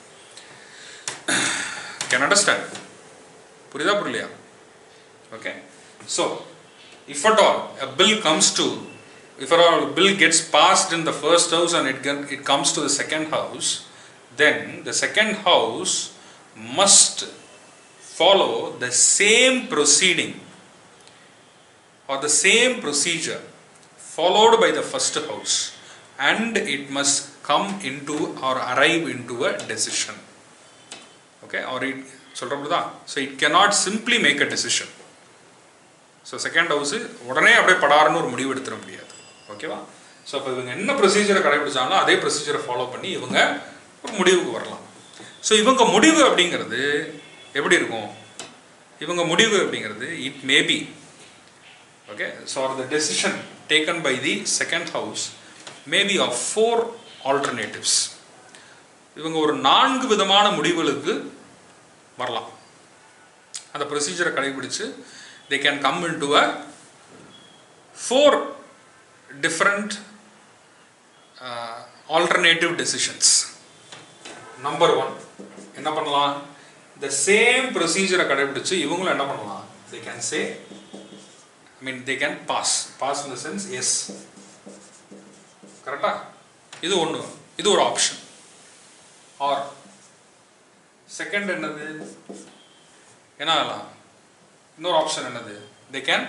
கேன் அண்டர்ஸ்டாண்ட் புரியுதா புரியலையா okay so if at all a bill comes to if at all a bill gets passed in the first house and it, get, it comes to the second house then the second house must follow the same proceeding or the same procedure followed by the first house and it must come into or arrive into a decision okay or it சொல்கிறப்படி so it cannot simply make a decision so second house உடனே அப்படியே படாருன்னு ஒரு முடிவு எடுத்துட முடியாது ஓகேவா ஸோ அப்போ இவங்க என்ன ப்ரொசீஜரை கடைபிடிச்சாங்களோ அதே ப்ரொசீஜரை ஃபாலோ பண்ணி இவங்க ஒரு முடிவுக்கு வரலாம் ஸோ இவங்க முடிவு அப்படிங்கிறது எப்படி இருக்கும் இவங்க முடிவு அப்படிங்கிறது it maybe okay so the decision taken by the second house maybe of four alternatives இவங்க ஒரு நான்கு விதமான முடிவுகளுக்கு வரலாம் அந்த ப்ரொசீஜரை கடைபிடிச்சு they can come into a four different uh, alternative decisions number one என்ன பண்ணலாம் the same procedure கடைபிடிச்சு இவங்களும் என்ன பண்ணலாம் they can say I mean they can pass pass in the sense yes கரெக்டா இது ஒன்று இது ஒரு ஆப்ஷன் ஆர் செகண்ட் என்னது என்ன ஆகலாம் இன்னொரு ஆப்ஷன் என்னது they can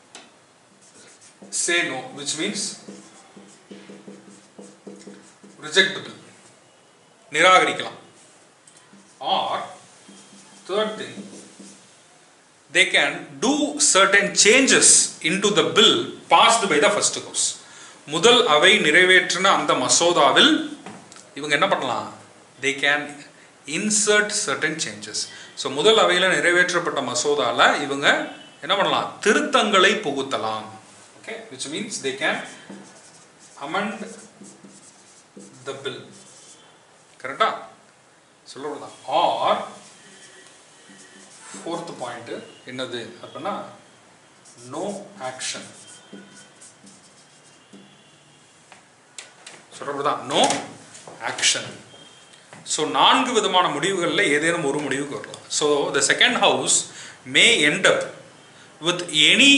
say no which means rejectable நிராகரிக்கலாம் or third thing they can do certain changes into the bill passed by the first house முதல் அவை நிறைவேற்றின அந்த மசோதாவில் இவங்க என்ன பண்ணலாம் they can insert certain changes so முதல் அவையில் நிறைவேற்றப்பட்ட மசோதால இவங்க என்ன பண்ணலாம் திருத்தங்களை புகுத்தலாம் okay which means they can amend the bill கரெக்டா சொல்லுறதா ஆர் ஃபோர்த் பாயிண்ட் என்னது அப்படின்னா நோ ஆக்ஷன் சொல்றதுதான் நோ ஆக்ஷன் ஸோ நான்கு விதமான முடிவுகளில் ஏதேனும் ஒரு முடிவுக்கு வரலாம் so the second house may end up with any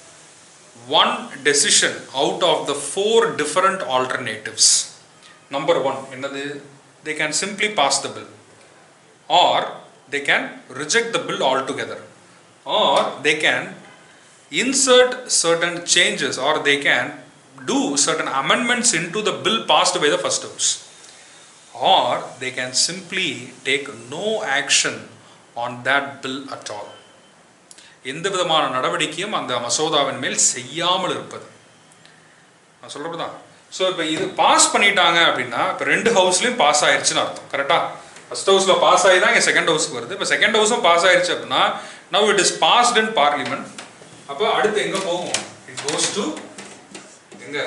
one decision out of the four different alternatives. Number one, என்னது they can simply pass the bill or they can reject the bill altogether or they can insert certain changes or they can do certain amendments into the bill passed by the first house or they can simply take no action on that bill at all எந்த விதமான நடவடிக்கையும் அந்த மசோதாவின் மேல் செய்யாமல் இருப்பது நான் சொல்றது தான் ஸோ இப்போ இது பாஸ் பண்ணிட்டாங்க அப்படின்னா இப்போ ரெண்டு ஹவுஸ்லையும் பாஸ் ஆயிடுச்சுன்னு அர்த்தம் கரெக்டா ஃபர்ஸ்ட் ஹவுஸில் பாஸ் ஆகி தான் இங்கே செகண்ட் ஹவுஸ்க்கு வருது இப்போ செகண்ட் ஹவுஸும் பாஸ் ஆயிடுச்சு அப்படின்னா now it is passed in parliament அப்போ அடுத்து எங்கே போகும் இட் கோஸ் டு எங்க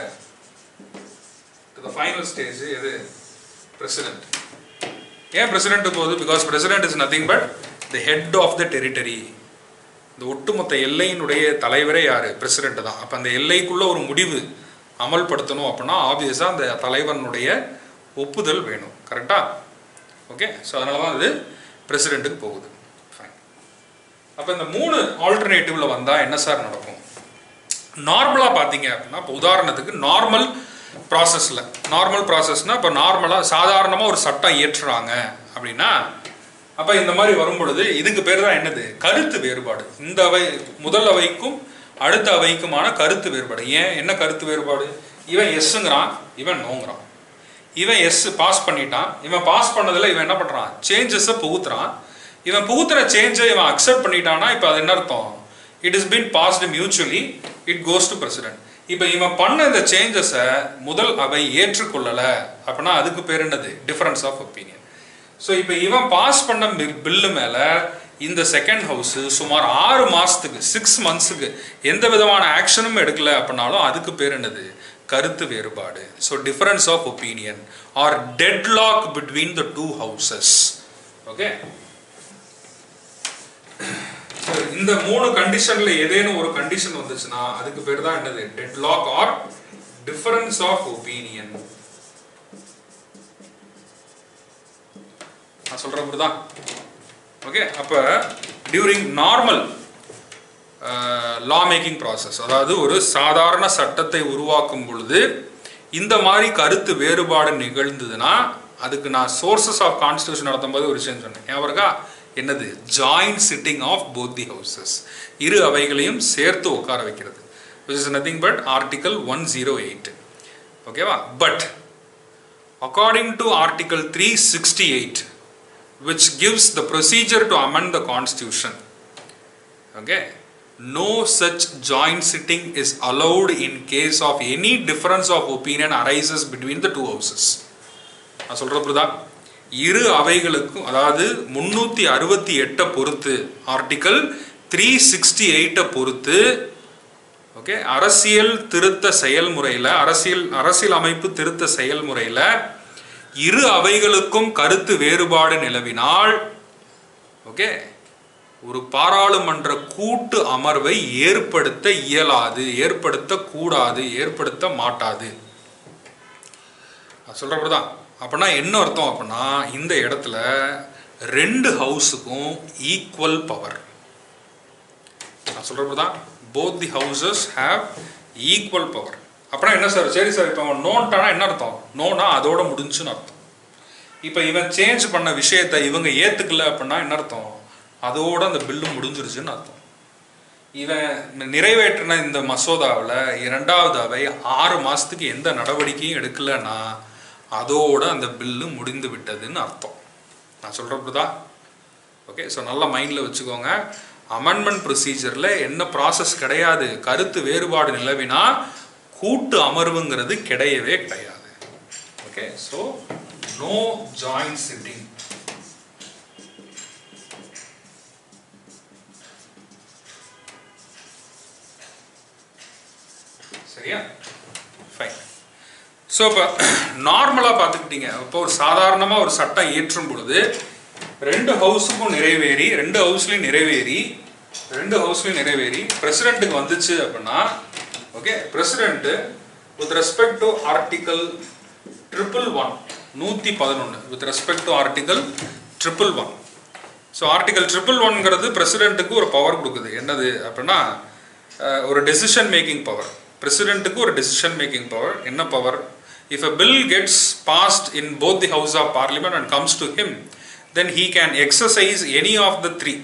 டு த ஃபைனல் ஸ்டேஜ் எது பிரசிடென்ட் ஏன் பிரசிடென்ட் போகுது because president is nothing but the head of the territory இந்த ஒட்டுமொத்த எல்லையினுடைய தலைவரே யார் பிரசிடென்ட் தான் அப்போ அந்த எல்லைக்குள்ள ஒரு முடிவு அமல்படுத்தணும் அப்படின்னா ஆப்வியஸாக அந்த தலைவனுடைய ஒப்புதல் வேணும் கரெக்டா ஓகே ஸோ அதனால தான் அது பிரசிடெண்ட்டுக்கு போகுது ஃபைன் அப்போ இந்த மூணு ஆல்டர்னேட்டிவ்ல வந்தால் என்ன சார் நடக்கும் நார்மலாக பார்த்தீங்க அப்படின்னா இப்போ உதாரணத்துக்கு நார்மல் ப்ராசஸில் நார்மல் ப்ராசஸ்னால் இப்போ நார்மலாக சாதாரணமாக ஒரு சட்டம் இயற்றுறாங்க அப்படின்னா அப்போ இந்த மாதிரி வரும் பொழுது இதுக்கு பேர் தான் என்னது கருத்து வேறுபாடு இந்த அவை முதல் அவைக்கும் அடுத்த அவைக்குமான கருத்து வேறுபாடு ஏன் என்ன கருத்து வேறுபாடு இவன் எஸ்ஸுங்கிறான் இவன் நோங்கிறான் இவன் எஸ் பாஸ் பண்ணிட்டான் இவன் பாஸ் பண்ணதில் இவன் என்ன பண்ணுறான் சேஞ்சஸை புகுத்துறான் இவன் புகுத்துற சேஞ்சை இவன் அக்செப்ட் பண்ணிட்டான்னா இப்போ அது என்ன அர்த்தம் it is been passed mutually it goes to president இப்போ இவன் பண்ண இந்த சேஞ்சஸை முதல் அவை ஏற்றுக்கொள்ளலை அப்படின்னா அதுக்கு பேர் என்னது டிஃபரன்ஸ் ஆஃப் ஒப்பீனியன் ஸோ இப்போ இவன் பாஸ் பண்ண பில்லு மேலே இந்த செகண்ட் ஹவுஸ் சுமார் ஆறு மாசத்துக்கு சிக்ஸ் மந்த்ஸுக்கு எந்த விதமான ஆக்ஷனும் எடுக்கல அப்படின்னாலும் அதுக்கு பேர் என்னது கருத்து வேறுபாடு so difference of opinion or deadlock between the two houses okay இந்த மூணு கண்டிஷன்ல ஏதேனும் ஒரு கண்டிஷன் வந்துச்சுன்னா அதுக்கு பேர் தான் என்னது deadlock or difference of opinion நான் சொல்ற தான் ஓகே அப்போ during normal law making process அதாவது ஒரு சாதாரண சட்டத்தை உருவாக்கும் பொழுது இந்த மாதிரி கருத்து வேறுபாடு நிகழ்ந்ததுன்னா அதுக்கு நான் சோர்சஸ் ஆஃப் கான்ஸ்டியூஷன் நடத்தும் போது ஒரு விஷயம் சொன்னேன் ஞாபகா என்னது joint sitting of both the houses இரு அவைகளையும் சேர்த்து உட்கார வைக்கிறது which is nothing but article one zero eight ஓகேவா but according to article three sixty eight which gives the procedure to amend the constitution okay no such joint sitting is allowed in case of any difference of opinion arises between the two houses நான் சொல்றது புரியுதா இரு அவைகளுக்கும் அதாவது முன்னூத்தி அறுபத்தி எட்டை பொறுத்து ஆர்டிகல் த்ரீ சிக்ஸ்டி எயிட்டை பொறுத்து ஓகே அரசியல் திருத்த செயல்முறையில் அரசியல் அரசியல் அமைப்பு திருத்த செயல்முறையில் இரு அவைகளுக்கும் கருத்து வேறுபாடு நிலவினால் ஓகே ஒரு பாராளுமன்ற கூட்டு அமர்வை ஏற்படுத்த இயலாது ஏற்படுத்த கூடாது ஏற்படுத்த மாட்டாது சொல்றப்பதான் அப்படின்னா என்ன அர்த்தம் அப்படின்னா இந்த இடத்துல ரெண்டு ஹவுஸுக்கும் ஈக்குவல் பவர் நான் சொல்றப்பதான் both the houses have equal power அப்புறம் என்ன சார் சரி சார் இப்போ அவன் நோன்ட்டானா என்ன அர்த்தம் நோனா அதோட முடிஞ்சுன்னு அர்த்தம் இப்போ இவன் சேஞ்ச் பண்ண விஷயத்தை இவங்க ஏற்றுக்கல அப்படின்னா என்ன அர்த்தம் அதோட அந்த பில்லு முடிஞ்சிருச்சுன்னு அர்த்தம் இவன் நிறைவேற்றின இந்த மசோதாவில் இரண்டாவது அவை ஆறு மாதத்துக்கு எந்த நடவடிக்கையும் எடுக்கலைன்னா அதோட அந்த பில்லு முடிந்து விட்டதுன்னு அர்த்தம் நான் சொல்கிறப்பதான் ஓகே ஸோ நல்லா மைண்டில் வச்சுக்கோங்க அமெண்ட்மெண்ட் ப்ரொசீஜரில் என்ன ப்ராசஸ் கிடையாது கருத்து வேறுபாடு நிலவினா கூட்டு அமர்வுங்கிறது கிடையவே கிடையாது okay so no joint sitting சரியா ஃபைன் ஸோ இப்போ நார்மலாக பார்த்துக்கிட்டீங்க இப்போ ஒரு சாதாரணமாக ஒரு சட்டம் இயற்றும் பொழுது ரெண்டு ஹவுஸுக்கும் நிறைவேறி ரெண்டு ஹவுஸ்லையும் நிறைவேறி ரெண்டு ஹவுஸ்லையும் நிறைவேறி பிரசிடென்ட்டுக்கு வந்துச்சு அப்படின்னா okay president with respect to article triple one நூற்றி பதினொன்று with respect to article triple one so article triple ஒன்ங்கிறது பிரசிடென்ட்டுக்கு ஒரு பவர் கொடுக்குது என்னது அப்படின்னா அஹ், ஒரு டெசிஷன் மேக்கிங் பவர் பிரசிடென்ட்டுக்கு ஒரு டெசிஷன் மேக்கிங் பவர் என்ன power if a bill gets passed in both the house of parliament and comes to him then he can exercise any of the three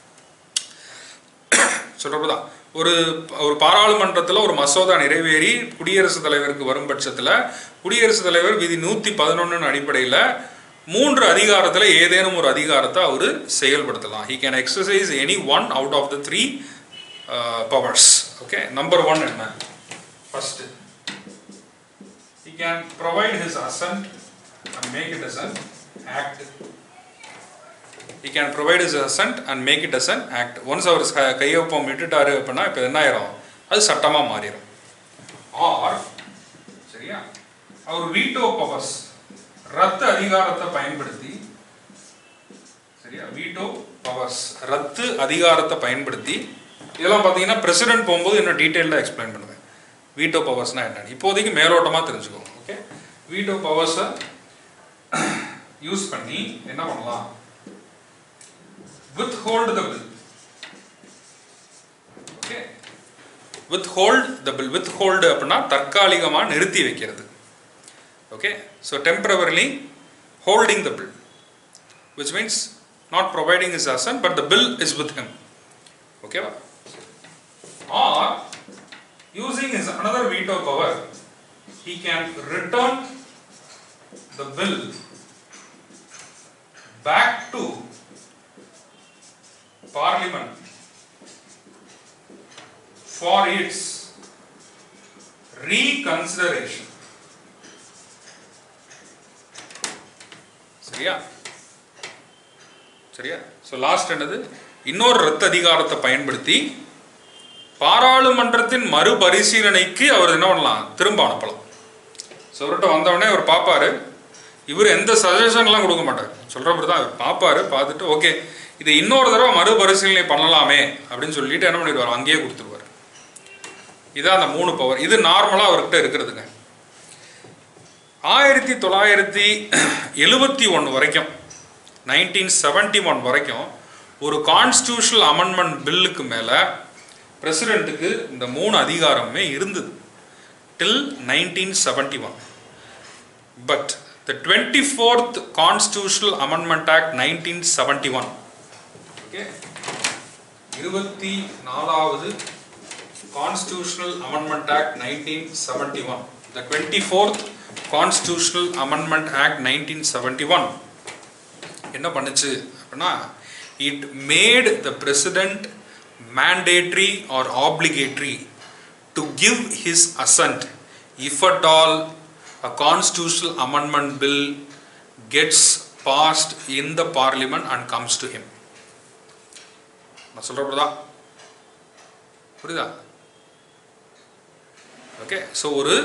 சொல்றதுதான் ஒரு ஒரு பாராளுமன்றத்தில் ஒரு மசோதா நிறைவேறி குடியரசுத் தலைவருக்கு வரும் பட்சத்தில் குடியரசுத் தலைவர் விதி நூற்றி பதினொன்னு அடிப்படையில் மூன்று அதிகாரத்தில் ஏதேனும் ஒரு அதிகாரத்தை அவர் செயல்படுத்தலாம் he can exercise any one out of the three powers okay number one என்ன first he can provide his assent and make it as an act he can provide his assent and make it as an act once அவர் க- கையொப்பம் விட்டுட்டாரு அப்படின்னா இப்போ என்ன ஆயிரும் அது சட்டமா மாறிடும் ஆர் சரியா அவர் வீட்டோ பவர்ஸ் ரத்து அதிகாரத்தை பயன்படுத்தி சரியா வீட்டோ பவர்ஸ் ரத்து அதிகாரத்தை பயன்படுத்தி இதெல்லாம் பார்த்தீங்கன்னா பிரசிடென்ட் போகும்போது இன்னும் டீட்டெயில்டாக எக்ஸ்பிளைன் பண்ணுவேன் வீட்டோ பவர்ஸ்னா என்னன்னு இப்போதைக்கு மேலோட்டமாக தெரிஞ்சுக்கோங்க ஓகே வீட்டோ பவர்ஸை யூஸ் பண்ணி என்ன பண்ணலாம் withhold the bill okay withhold the bill withhold அப்படின்னா தற்காலிகமாக நிறுத்தி வைக்கிறது okay so temporarily holding the bill which means not providing his assent but the bill is with him okay va? or using his another veto power he can return the bill back to parliament for its reconsideration சரியா சரியா ஸோ லாஸ்ட் என்னது இன்னொரு ரத்த அதிகாரத்தை பயன்படுத்தி பாராளுமன்றத்தின் மறுபரிசீலனைக்கு அவர் என்ன பண்ணலாம் திரும்ப அனுப்பலாம் ஸோ அவர்கிட்ட வந்தவுடனே அவர் பார்ப்பாரு இவர் எந்த சஜஷன்லாம் கொடுக்க மாட்டார் சொல்கிறப்படி தான் அவர் பார்ப்பாரு பார்த்துட்டு ஓகே இதை இன்னொரு தடவை மறுபரிசீலனை பண்ணலாமே அப்படின்னு சொல்லிட்டு என்ன பண்ணிடுவார் அங்கேயே கொடுத்துருவார் இதான் அந்த மூணு பவர் இது நார்மலாக அவர்கிட்ட இருக்கிறதுங்க ஆயிரத்தி தொள்ளாயிரத்தி எழுபத்தி ஒன்று வரைக்கும் நைன்டீன் செவன்டி ஒன் வரைக்கும் ஒரு கான்ஸ்டியூஷனல் அமெண்ட்மெண்ட் பில்லுக்கு மேலே பிரசிடெண்ட்டுக்கு இந்த மூணு அதிகாரமே இருந்தது till nineteen seventy one but the twenty fourth constitutional amendment act nineteen seventy one okay இருபத்தி நாலாவது constitutional amendment act nineteen seventy one the twenty fourth constitutional amendment act nineteen seventy one என்ன பண்ணுச்சு அப்படின்னா it made the president mandatory or obligatory to give his assent if at all a constitutional amendment bill gets passed in the parliament and comes to him நான் சொல்கிறப்பதான் புரியுதா ஓகே ஸோ ஒரு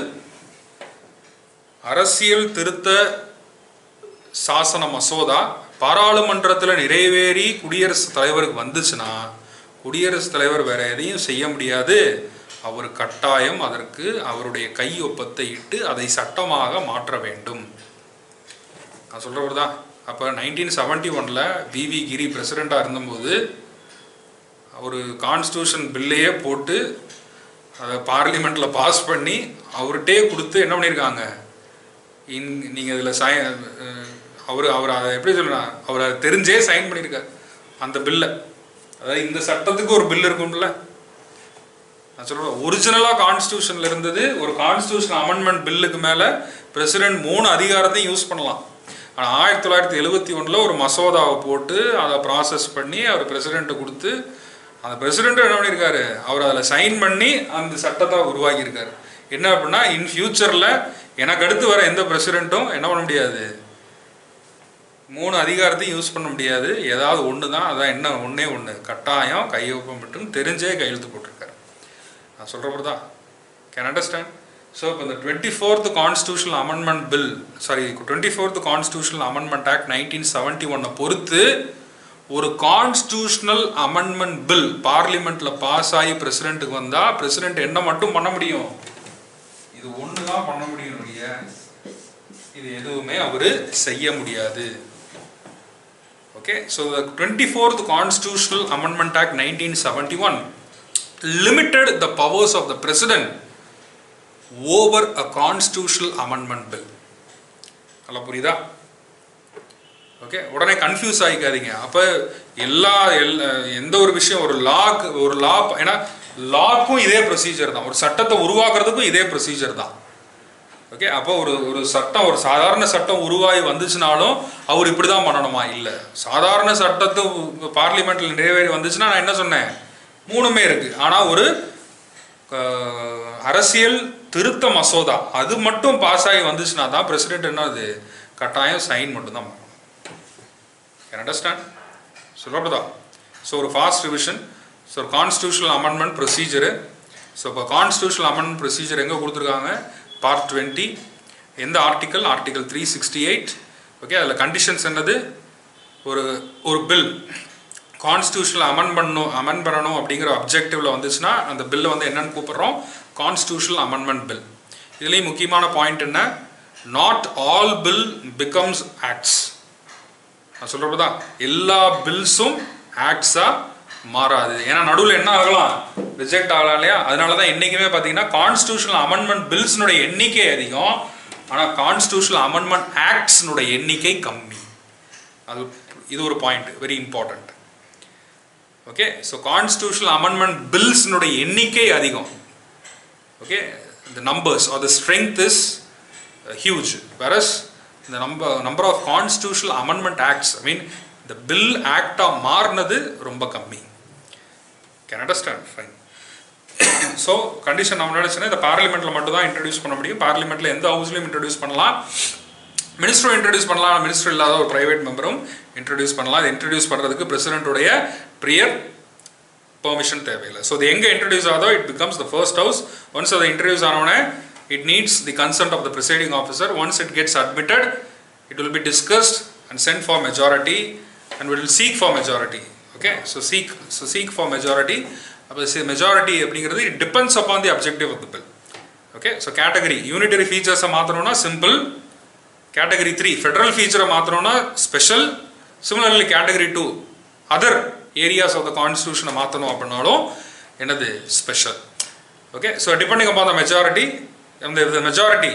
அரசியல் திருத்த சாசன மசோதா பாராளுமன்றத்தில் நிறைவேறி குடியரசுத் தலைவருக்கு வந்துச்சுன்னா குடியரசுத் தலைவர் வேற எதையும் செய்ய முடியாது அவர் கட்டாயம் அதற்கு அவருடைய கையொப்பத்தை இட்டு அதை சட்டமாக மாற்ற வேண்டும் நான் சொல்கிறவர் தான் அப்போ நைன்டீன் செவன்ட்டி ஒனில் விவி கிரி பிரசிடெண்ட்டாக இருந்தபோது ஒரு கான்ஸ்டியூஷன் பில்லையே போட்டு அதை பார்லிமெண்ட்டில் பாஸ் பண்ணி அவர்கிட்டே கொடுத்து என்ன பண்ணியிருக்காங்க இன் நீங்கள் இதில் சை அவர் அவர் அதை எப்படி சொல்கிறா அவர் அதை தெரிஞ்சே சைன் பண்ணியிருக்கார் அந்த பில்லை அதாவது இந்த சட்டத்துக்கு ஒரு பில் இருக்கும்ல நான் சொல்கிறேன் ஒரிஜினலாக கான்ஸ்டியூஷனில் இருந்தது ஒரு கான்ஸ்டியூஷன் அமெண்ட்மெண்ட் பில்லுக்கு மேலே பிரசிடென்ட் மூணு அதிகாரத்தையும் யூஸ் பண்ணலாம் ஆனால் ஆயிரத்தி தொள்ளாயிரத்தி எழுபத்தி ஒன்றில் ஒரு மசோதாவை போட்டு அதை ப்ராசஸ் பண்ணி அவர் பிரசிடெண்ட்டை கொடுத்து அந்த பிரசிடென்ட் என்ன பண்ணியிருக்காரு அவர் அதில் சைன் பண்ணி அந்த சட்டத்தை உருவாக்கியிருக்காரு என்ன அப்படின்னா இன் ஃபியூச்சரில் எனக்கு அடுத்து வர எந்த பிரசிடென்ட்டும் என்ன பண்ண முடியாது மூணு அதிகாரத்தையும் யூஸ் பண்ண முடியாது ஏதாவது ஒன்று தான் அதான் என்ன ஒன்றே ஒன்று கட்டாயம் கையொப்பம் மட்டும் தெரிஞ்சே கையெழுத்து போட்டிருக்காரு நான் சொல்கிறப்ப தான் கேன் அண்டர்ஸ்டாண்ட் ஸோ இப்போ இந்த twenty fourth constitutional amendment bill sorry twenty fourth constitutional amendment act nineteen seventy ஒன்னை பொறுத்து ஒரு கான்ஸ்டியூஷனல் அமெண்ட்மெண்ட் பில் பார்லிமெண்ட்டில் பாஸ் ஆகி பிரசிடென்ட்டுக்கு வந்தால் பிரசிடென்ட் என்ன மட்டும் பண்ண முடியும் இது ஒன்று தான் பண்ண முடியும் ஒழிய இது எதுவுமே அவர் செய்ய முடியாது okay so the twenty fourth constitutional amendment act nineteen seventy one limited the powers of the president over a constitutional amendment bill நல்லா புரியுதா ஓகே உடனே கன்ஃபியூஸ் ஆகிக்காதீங்க அப்போ எல்லா எல்லா எந்த ஒரு விஷயம் ஒரு லாக் ஒரு லா ஏன்னா லாக்கும் இதே ப்ரொசீஜர் தான் ஒரு சட்டத்தை உருவாக்குறதுக்கும் இதே ப்ரொசீஜர் தான் ஓகே அப்போ ஒரு ஒரு சட்டம் ஒரு சாதாரண சட்டம் உருவாகி வந்துச்சுனாலும் அவர் இப்படி தான் பண்ணணுமா இல்லை சாதாரண சட்டத்தை பார்லிமெண்ட்டில் நிறைவேறி வந்துச்சுன்னா நான் என்ன சொன்னேன் மூணுமே இருக்குது ஆனால் ஒரு அஹ், அரசியல் திருத்த மசோதா அது மட்டும் பாஸ் ஆகி வந்துச்சுன்னா தான் பிரசிடென்ட் என்ன அது கட்டாயம் சைன் மட்டும்தான் பண்ணணும் கேன் அண்டர்ஸ்டாண்ட் சொல்லப்படுதா ஸோ ஒரு fast revision so constitutional amendment procedure so இப்போ கான்ஸ்டியூஷனல் அமெண்ட்மெண்ட் ப்ரொசீஜர் எங்கே கொடுத்துருக்காங்க பார்ட் டுவெண்ட்டி எந்த article article three sixty eight okay அதில் கண்டிஷன்ஸ் என்னது ஒரு ஒரு பில் கான்ஸ்டியூஷனில் அமெண்ட் பண்ணணும் அமெண்ட் பண்ணணும் அப்படிங்கிற அப்ஜெக்டிவில் வந்துச்சுன்னா அந்த பில்லை வந்து என்னன்னு கூப்பிடுறோம் கான்ஸ்டியூஷனல் அமெண்ட்மெண்ட் பில் இதுலேயும் முக்கியமான பாயிண்ட் என்ன not all bill becomes acts நான் சொல்கிறப்ப தான் எல்லா பில்ஸும் ஆக்ட்ஸாக மாறாது ஏன்னா நடுவில் என்ன ஆகலாம் ரிஜெக்ட் ஆகலாம் இல்லையா அதனால தான் என்றைக்குமே பார்த்தீங்கன்னா கான்ஸ்டியூஷனல் அமெண்ட்மெண்ட் பில்ஸ்னுடைய எண்ணிக்கை அதிகம் ஆனால் கான்ஸ்டியூஷனல் அமெண்ட்மெண்ட் ஆக்ட்ஸ்னுடைய எண்ணிக்கை கம்மி அது இது ஒரு point very important okay so constitutional amendment பில்ஸ்னுடைய எண்ணிக்கை அதிகம் okay the numbers or the strength is uh, huge whereas the number number of constitutional amendment acts i mean the bill act ஆ மாறினது ரொம்ப கம்மி can understand fine so condition நம்ம நினச்சுன்னா இந்த பார்லிமெண்ட்டில் மட்டும் தான் இன்ட்ரடியூஸ் பண்ண முடியும் பார்லிமெண்ட்டில் எந்த ஹவுஸ்லையும் இன்ட்ரடியூஸ் பண்ணலாம் மினிஸ்டரும் இன்ட்ரடியூஸ் பண்ணலாம் மினிஸ்டர் இல்லாத ஒரு பிரைவேட் மெம்பரும் இன்ட்ரடியூஸ் பண்ணலாம் இது இன்ட்ரடியூஸ் பண்ணுறதுக்கு பிரசிடென்ட்டுடைய ப்ரியர் பெர்மிஷன் தேவையில்லை ஸோ இது எங்கே இன்ட்ரடியூஸ் ஆகுதோ it becomes the first house once அதை இன்ட்ரடியூஸ் ஆனவுடனே it needs the consent of the presiding officer once it gets admitted it will be discussed and sent for majority and will seek for majority okay so seek so seek for majority அப்போ மெஜாரிட்டி அப்படிங்கிறது it depends upon the objective of the bill okay so category unitary ஃபீச்சர்ஸை மாற்றணும்னா simple category three federal ஃபீச்சரை மாற்றணும்னா special similarly category two other areas of the கான்ஸ்டியூஷனை மாற்றணும் அப்படின்னாலும் என்னது special okay so depending upon the majority அந்த the majority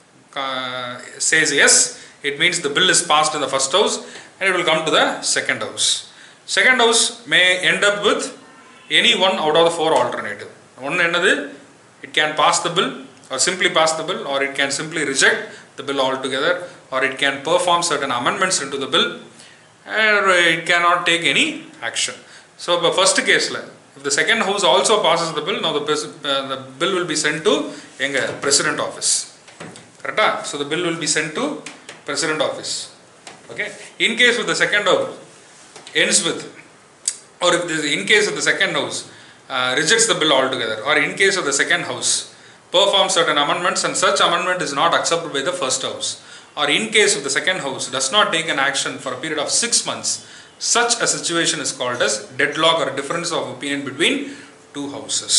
uh, says yes it means the bill is passed in the first house and it will come to the second house second house may end up with any one out of the four alternative one என்னது it can pass the bill or simply pass the bill or it can simply reject the bill altogether or it can perform certain amendments into the bill or it cannot take any action so the first case ல if the second house also passes the bill now the, pres- uh, the bill will be sent to எங்க president office கரெக்டா so the bill will be sent to president office okay in case of the second house ends with or if this, in case of the second house uh, rejects the bill altogether or in case of the second house performs certain amendments and such amendment is not accepted by the first house or in case of the second house does not take an action for a period of 6 months such a situation is called as deadlock or difference of opinion between two houses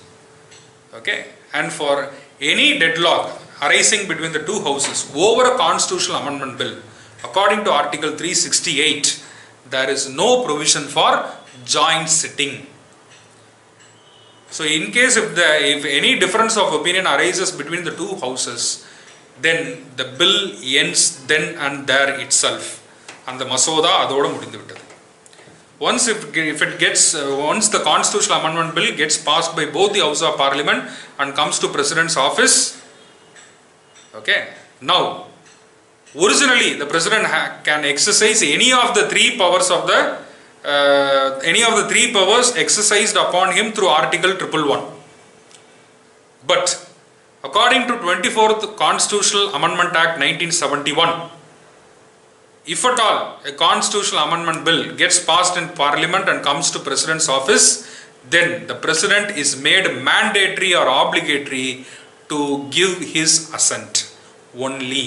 okay and for any deadlock arising between the two houses over a constitutional amendment bill according to article 368 there is no provision for joint sitting so in case if the if any difference of opinion arises between the two houses then the bill ends then and there itself அந்த மசோதா அதோட முடிந்து விட்டது once if, if it gets uh, once the constitutional amendment bill gets passed by both the house of parliament and comes to president's office okay now originally the president ha- can exercise any of the three powers of the any of the three powers exercised upon him through article triple one but according to twenty fourth constitutional amendment act nineteen seventy one if at all a constitutional amendment bill gets passed in parliament and comes to president's office then the president is made mandatory or obligatory to give his assent only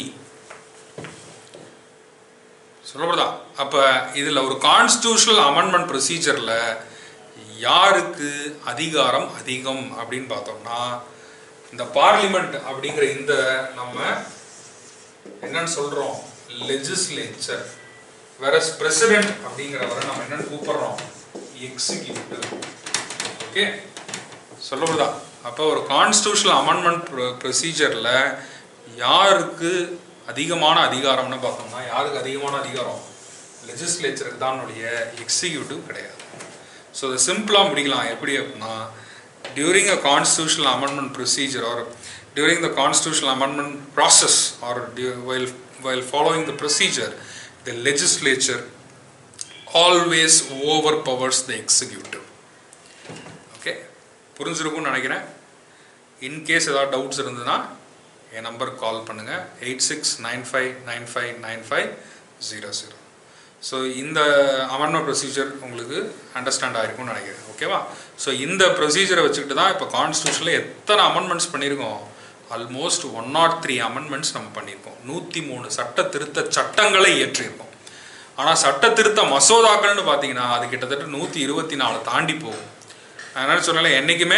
சொல்லப்படுதா அப்போ இதில் ஒரு கான்ஸ்டியூஷனல் அமெண்ட்மெண்ட் ப்ரொசீஜரில் யாருக்கு அதிகாரம் அதிகம் அப்படின்னு பார்த்தோம்னா இந்த பார்லிமெண்ட் அப்படிங்கிற இந்த நம்ம என்னன்னு சொல்கிறோம் லெஜிஸ்லேச்சர் வேற பிரசிடென்ட் அப்படிங்கிறவரை நம்ம என்னன்னு கூப்பிடுறோம் எக்ஸிக்யூட்டிவ் ஓகே சொல்லப்படுதா அப்போ ஒரு கான்ஸ்டியூஷனல் அமெண்ட்மெண்ட் ப்ரொசீஜரில் யாருக்கு அதிகமான அதிகாரம்னு பார்த்தோம்னா யாருக்கு அதிகமான அதிகாரம் லெஜிஸ்லேச்சருக்கு தான் எக்ஸிக்யூட்டிவ் கிடையாது ஸோ இதை சிம்பிளாக முடிக்கலாம் எப்படி அப்படின்னா during a constitutional amendment procedure or during the constitutional amendment process or while while following the procedure the legislature always overpowers the executive okay புரிஞ்சிருக்கும்னு நினைக்கிறேன் இன்கேஸ் ஏதாவது டவுட்ஸ் இருந்ததுன்னா என் நம்பருக்கு கால் பண்ணுங்கள் eight six nine five nine five nine five zero zero so இந்த அமெண்ட்மெண்ட் ப்ரொசீஜர் உங்களுக்கு அண்டர்ஸ்டாண்ட் ஆகிருக்கும்னு நினைக்கிறேன் ஓகேவா ஸோ இந்த ப்ரொசீஜரை வச்சுக்கிட்டு தான் இப்போ கான்ஸ்டியூஷனில் எத்தனை அமெண்ட்மெண்ட்ஸ் பண்ணியிருக்கோம் almost one nought three amendments நம்ம பண்ணியிருக்கோம் நூற்றி மூணு சட்ட திருத்த சட்டங்களை இயற்றியிருக்கோம் ஆனால் சட்ட திருத்த மசோதாக்கள்னு பார்த்தீங்கன்னா அது கிட்டத்தட்ட நூற்றி இருபத்தி நாலு தாண்டி போகும் அதனால சொன்னால என்றைக்குமே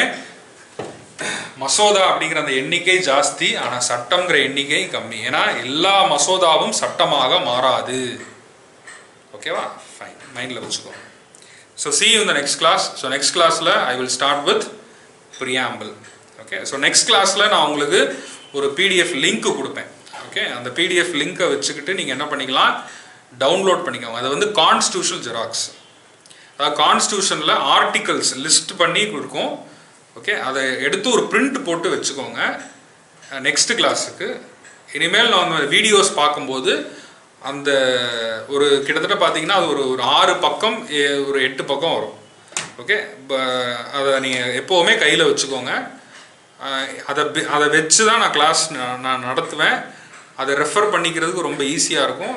மசோதா அப்படிங்கிற அந்த எண்ணிக்கை ஜாஸ்தி ஆனால் சட்டம்ங்கிற எண்ணிக்கை கம்மி ஏன்னா எல்லா மசோதாவும் சட்டமாக மாறாது ஓகேவா ஃபைன் மைண்டில் வச்சுக்கோ ஸோ சி இந்த நெக்ஸ்ட் கிளாஸ் ஸோ நெக்ஸ்ட் கிளாஸில் I will start with preamble okay so next கிளாஸில் நான் உங்களுக்கு ஒரு பிடிஎஃப் லிங்க் கொடுப்பேன் ஓகே அந்த பிடிஎஃப் லிங்க்கை வச்சுக்கிட்டு நீங்கள் என்ன பண்ணிக்கலாம் டவுன்லோட் பண்ணிக்கோங்க அது வந்து கான்ஸ்டியூஷனல் ஜெராக்ஸ் அதாவது கான்ஸ்டியூஷனில் ஆர்டிகல்ஸ் லிஸ்ட் பண்ணி இருக்கும் ஓகே அதை எடுத்து ஒரு பிரிண்ட் போட்டு வச்சுக்கோங்க நெக்ஸ்ட் கிளாஸுக்கு இனிமேல் நான் வந்து வீடியோஸ் பார்க்கும்போது அந்த ஒரு கிட்டத்தட்ட பார்த்தீங்கன்னா அது ஒரு ஒரு ஆறு பக்கம் ஏ- ஒரு எட்டு பக்கம் வரும் ஓகே அதை நீங்கள் எப்போவுமே கையில் வச்சுக்கோங்க அஹ் அதை பி- அதை வச்சு தான் நான் கிளாஸ் நான் நடத்துவேன் அதை ரெஃபர் பண்ணிக்கிறதுக்கு ரொம்ப ஈஸியாக இருக்கும்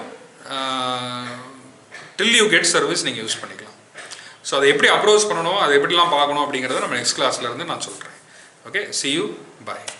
டில் யூ கெட் சர்வீஸ் நீங்கள் யூஸ் பண்ணிக்கலாம் ஸோ அதை எப்படி அப்ரோச் பண்ணணும் அதை எப்படிலாம் பார்க்கணும் அப்படிங்கிறத நம்ம நெக்ஸ்ட் கிளாஸ்ல இருந்து நான் சொல்கிறேன் ஓகே see you bye